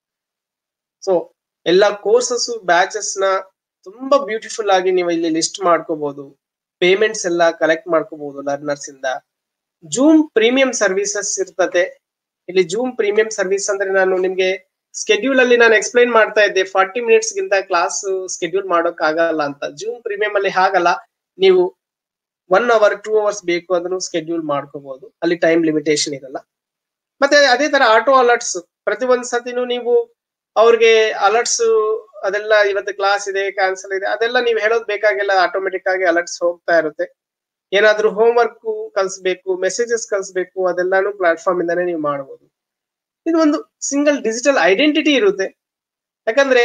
ಸೊ ಎಲ್ಲ ಕೋರ್ಸಸ್ ಬ್ಯಾಚಸ್ ನ ತುಂಬಾ ಬ್ಯೂಟಿಫುಲ್ ಆಗಿ ನೀವು ಇಲ್ಲಿ ಲಿಸ್ಟ್ ಮಾಡ್ಕೋಬಹುದು ಪೇಮೆಂಟ್ಸ್ ಎಲ್ಲ ಕಲೆಕ್ಟ್ ಮಾಡ್ಕೋಬಹುದು ಲರ್ನರ್ಸ್ ಇಂದ ಜೂಮ್ ಪ್ರೀಮಿಯಂ ಸರ್ವಿಸಸ್ ಇರ್ತದೆ ಇಲ್ಲಿ ಜೂಮ್ ಪ್ರೀಮಿಯಂ ಸರ್ವಿಸ್ ಅಂದ್ರೆ ನಾನು ನಿಮ್ಗೆ ಸ್ಕೆಡ್ಯೂಲ್ ಅಲ್ಲಿ ನಾನು ಎಕ್ಸ್ಪ್ಲೈನ್ ಮಾಡ್ತಾ ಇದ್ದೆ ಫಾರ್ಟಿ ಮಿನಿಟ್ಸ್ ಗಿಂತ ಕ್ಲಾಸ್ ಸ್ಕೆಡ್ಯೂಲ್ ಮಾಡೋಕ್ ಆಗಲ್ಲ ಅಂತ ಜೂಮ್ ಪ್ರೀಮಿಯಂ ಅಲ್ಲಿ ಹಾಗಲ್ಲ ನೀವು ಒನ್ ಅವರ್ ಟೂ ಅವರ್ಸ್ ಬೇಕು ಅದನ್ನು ಸ್ಕೆಡ್ಯೂಲ್ ಮಾಡ್ಕೋಬಹುದು ಅಲ್ಲಿ ಟೈಮ್ ಲಿಮಿಟೇಷನ್ ಇರಲ್ಲ ಮತ್ತೆ ಅದೇ ತರ ಆಟೋ ಅಲರ್ಟ್ಸ್ ಪ್ರತಿ ಒಂದ್ ಸತಿನೂ ನೀವು ಅವ್ರಿಗೆ ಅಲರ್ಟ್ಸ್ ಅದೆಲ್ಲ ಇವತ್ತು ಕ್ಲಾಸ್ ಇದೆ ಕ್ಯಾನ್ಸಲ್ ಇದೆ ಅದೆಲ್ಲ ನೀವು ಹೇಳೋದು ಬೇಕಾಗಿಲ್ಲ ಆಟೋಮೆಟಿಕ್ ಆಗಿ ಅಲರ್ಟ್ಸ್ ಹೋಗ್ತಾ ಇರುತ್ತೆ ಏನಾದ್ರೂ ಹೋಮ್ ವರ್ಕ್ ಕಲ್ಸ್ಬೇಕು ಮೆಸೇಜಸ್ ಕಲ್ಸ್ಬೇಕು ಅದೆಲ್ಲಾನು ಪ್ಲಾಟ್ಫಾರ್ಮ್ ಇಂದಾನೆ ನೀವು ಮಾಡಬಹುದು ಇದು ಒಂದು ಸಿಂಗಲ್ ಡಿಜಿಟಲ್ ಐಡೆಂಟಿಟಿ ಇರುತ್ತೆ ಯಾಕಂದ್ರೆ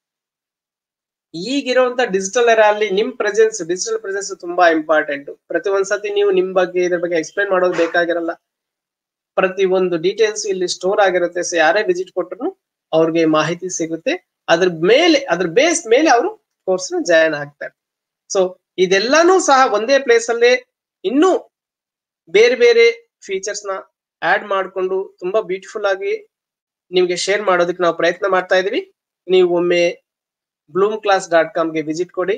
ಈಗಿರುವಂತ ಡಿಜಿಟಲ್ ಎರ ಅಲ್ಲಿ ನಿಮ್ ಪ್ರೆಸೆನ್ಸ್ ಡಿಜಿಟಲ್ ಪ್ರೆಸೆನ್ಸ್ ತುಂಬಾ ಇಂಪಾರ್ಟೆಂಟ್ ಪ್ರತಿ ಒಂದ್ಸತಿ ನೀವು ನಿಮ್ ಬಗ್ಗೆ ಇದ್ರ ಬಗ್ಗೆ ಎಕ್ಸ್ಪ್ಲೈನ್ ಮಾಡೋದು ಬೇಕಾಗಿರಲ್ಲ ಪ್ರತಿ ಒಂದು ಡೀಟೇಲ್ಸ್ ಇಲ್ಲಿ ಸ್ಟೋರ್ ಆಗಿರುತ್ತೆ ಸೊ ಯಾರೇ ವಿಸಿಟ್ ಕೊಟ್ಟರು ಅವ್ರಿಗೆ ಮಾಹಿತಿ ಸಿಗುತ್ತೆ ಅದ್ರ ಮೇಲೆ ಅದ್ರ ಬೇಸ್ ಮೇಲೆ ಅವರು ಕೋರ್ಸ್ ನ ಜಾಯಿನ್ ಆಗ್ತಾರೆ ಸೊ ಇದೆಲ್ಲಾನು ಸಹ ಒಂದೇ ಪ್ಲೇಸ್ ಅಲ್ಲೇ ಇನ್ನೂ ಬೇರೆ ಬೇರೆ ಫೀಚರ್ಸ್ ನ ಆಡ್ ಮಾಡಿಕೊಂಡು ತುಂಬಾ ಬ್ಯೂಟಿಫುಲ್ ಆಗಿ ನಿಮ್ಗೆ ಶೇರ್ ಮಾಡೋದಕ್ಕೆ ನಾವು ಪ್ರಯತ್ನ ಮಾಡ್ತಾ ಇದೀವಿ ನೀವು ಒಮ್ಮೆ ಬ್ಲೂಮ್ ಕ್ಲಾಸ್ ಡಾಟ್ ಕಾಮ್ಗೆ ವಿಸಿಟ್ ಕೊಡಿ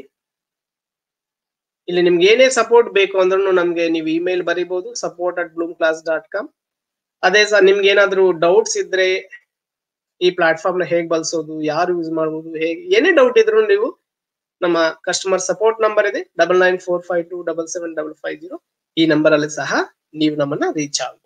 ಇಲ್ಲಿ ನಿಮ್ಗೆ ಏನೇ ಸಪೋರ್ಟ್ ಬೇಕು ಅಂದ್ರೂ ನಮ್ಗೆ ನೀವು ಇಮೇಲ್ ಬರೀಬಹುದು support at Bloom class dot com ಅದೇ ಸಹ ನಿಮ್ಗೆ ಏನಾದ್ರು ಡೌಟ್ಸ್ ಇದ್ರೆ ಈ ಪ್ಲಾಟ್ಫಾರ್ಮ್ ನ ಹೇಗ್ ಬಳಸೋದು ಯಾರು ಯೂಸ್ ಮಾಡ್ಬೋದು ಹೇಗೆ ಏನೇ ಡೌಟ್ ಇದ್ರು ನೀವು ನಮ್ಮ ಕಸ್ಟಮರ್ ಸಪೋರ್ಟ್ ನಂಬರ್ ಇದೆ double nine four five two double seven double five zero ಈ ನಂಬರ್ ಅಲ್ಲಿ ಸಹ ನೀವು ನಮ್ಮನ್ನ ರೀಚ್ ಆಗ್ಬೋದು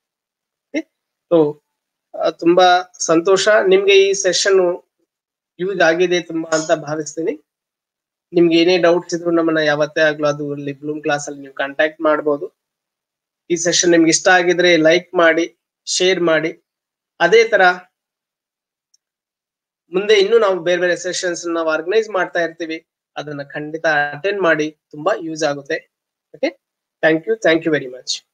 ಸೊ ತುಂಬಾ ಸಂತೋಷ ನಿಮ್ಗೆ ಈ ಸೆಷನ್ ಯೂಸ್ ಆಗಿದೆ ತುಂಬಾ ಅಂತ ಭಾವಿಸ್ತೀನಿ ನಿಮ್ಗೆ ಏನೇ ಡೌಟ್ಸ್ ಇದ್ರು ನಮ್ಮನ್ನ ಯಾವತ್ತೇ ಆಗ್ಲೂ ಅದು ಅಲ್ಲಿ ಬ್ಲೂಮ್ ಕ್ಲಾಸ್ ಅಲ್ಲಿ ನೀವು ಕಾಂಟ್ಯಾಕ್ಟ್ ಮಾಡ್ಬೋದು ಈ ಸೆಷನ್ ನಿಮ್ಗೆ ಇಷ್ಟ ಆಗಿದ್ರೆ ಲೈಕ್ ಮಾಡಿ ಶೇರ್ ಮಾಡಿ ಅದೇ ತರ ಮುಂದೆ ಇನ್ನೂ ನಾವು ಬೇರೆ ಬೇರೆ ಸೆಷನ್ಸ್ ನಾವು ಆರ್ಗನೈಸ್ ಮಾಡ್ತಾ ಇರ್ತೀವಿ ಅದನ್ನ ಖಂಡಿತ ಅಟೆಂಡ್ ಮಾಡಿ ತುಂಬಾ ಯೂಸ್ ಆಗುತ್ತೆ okay thank you thank you very much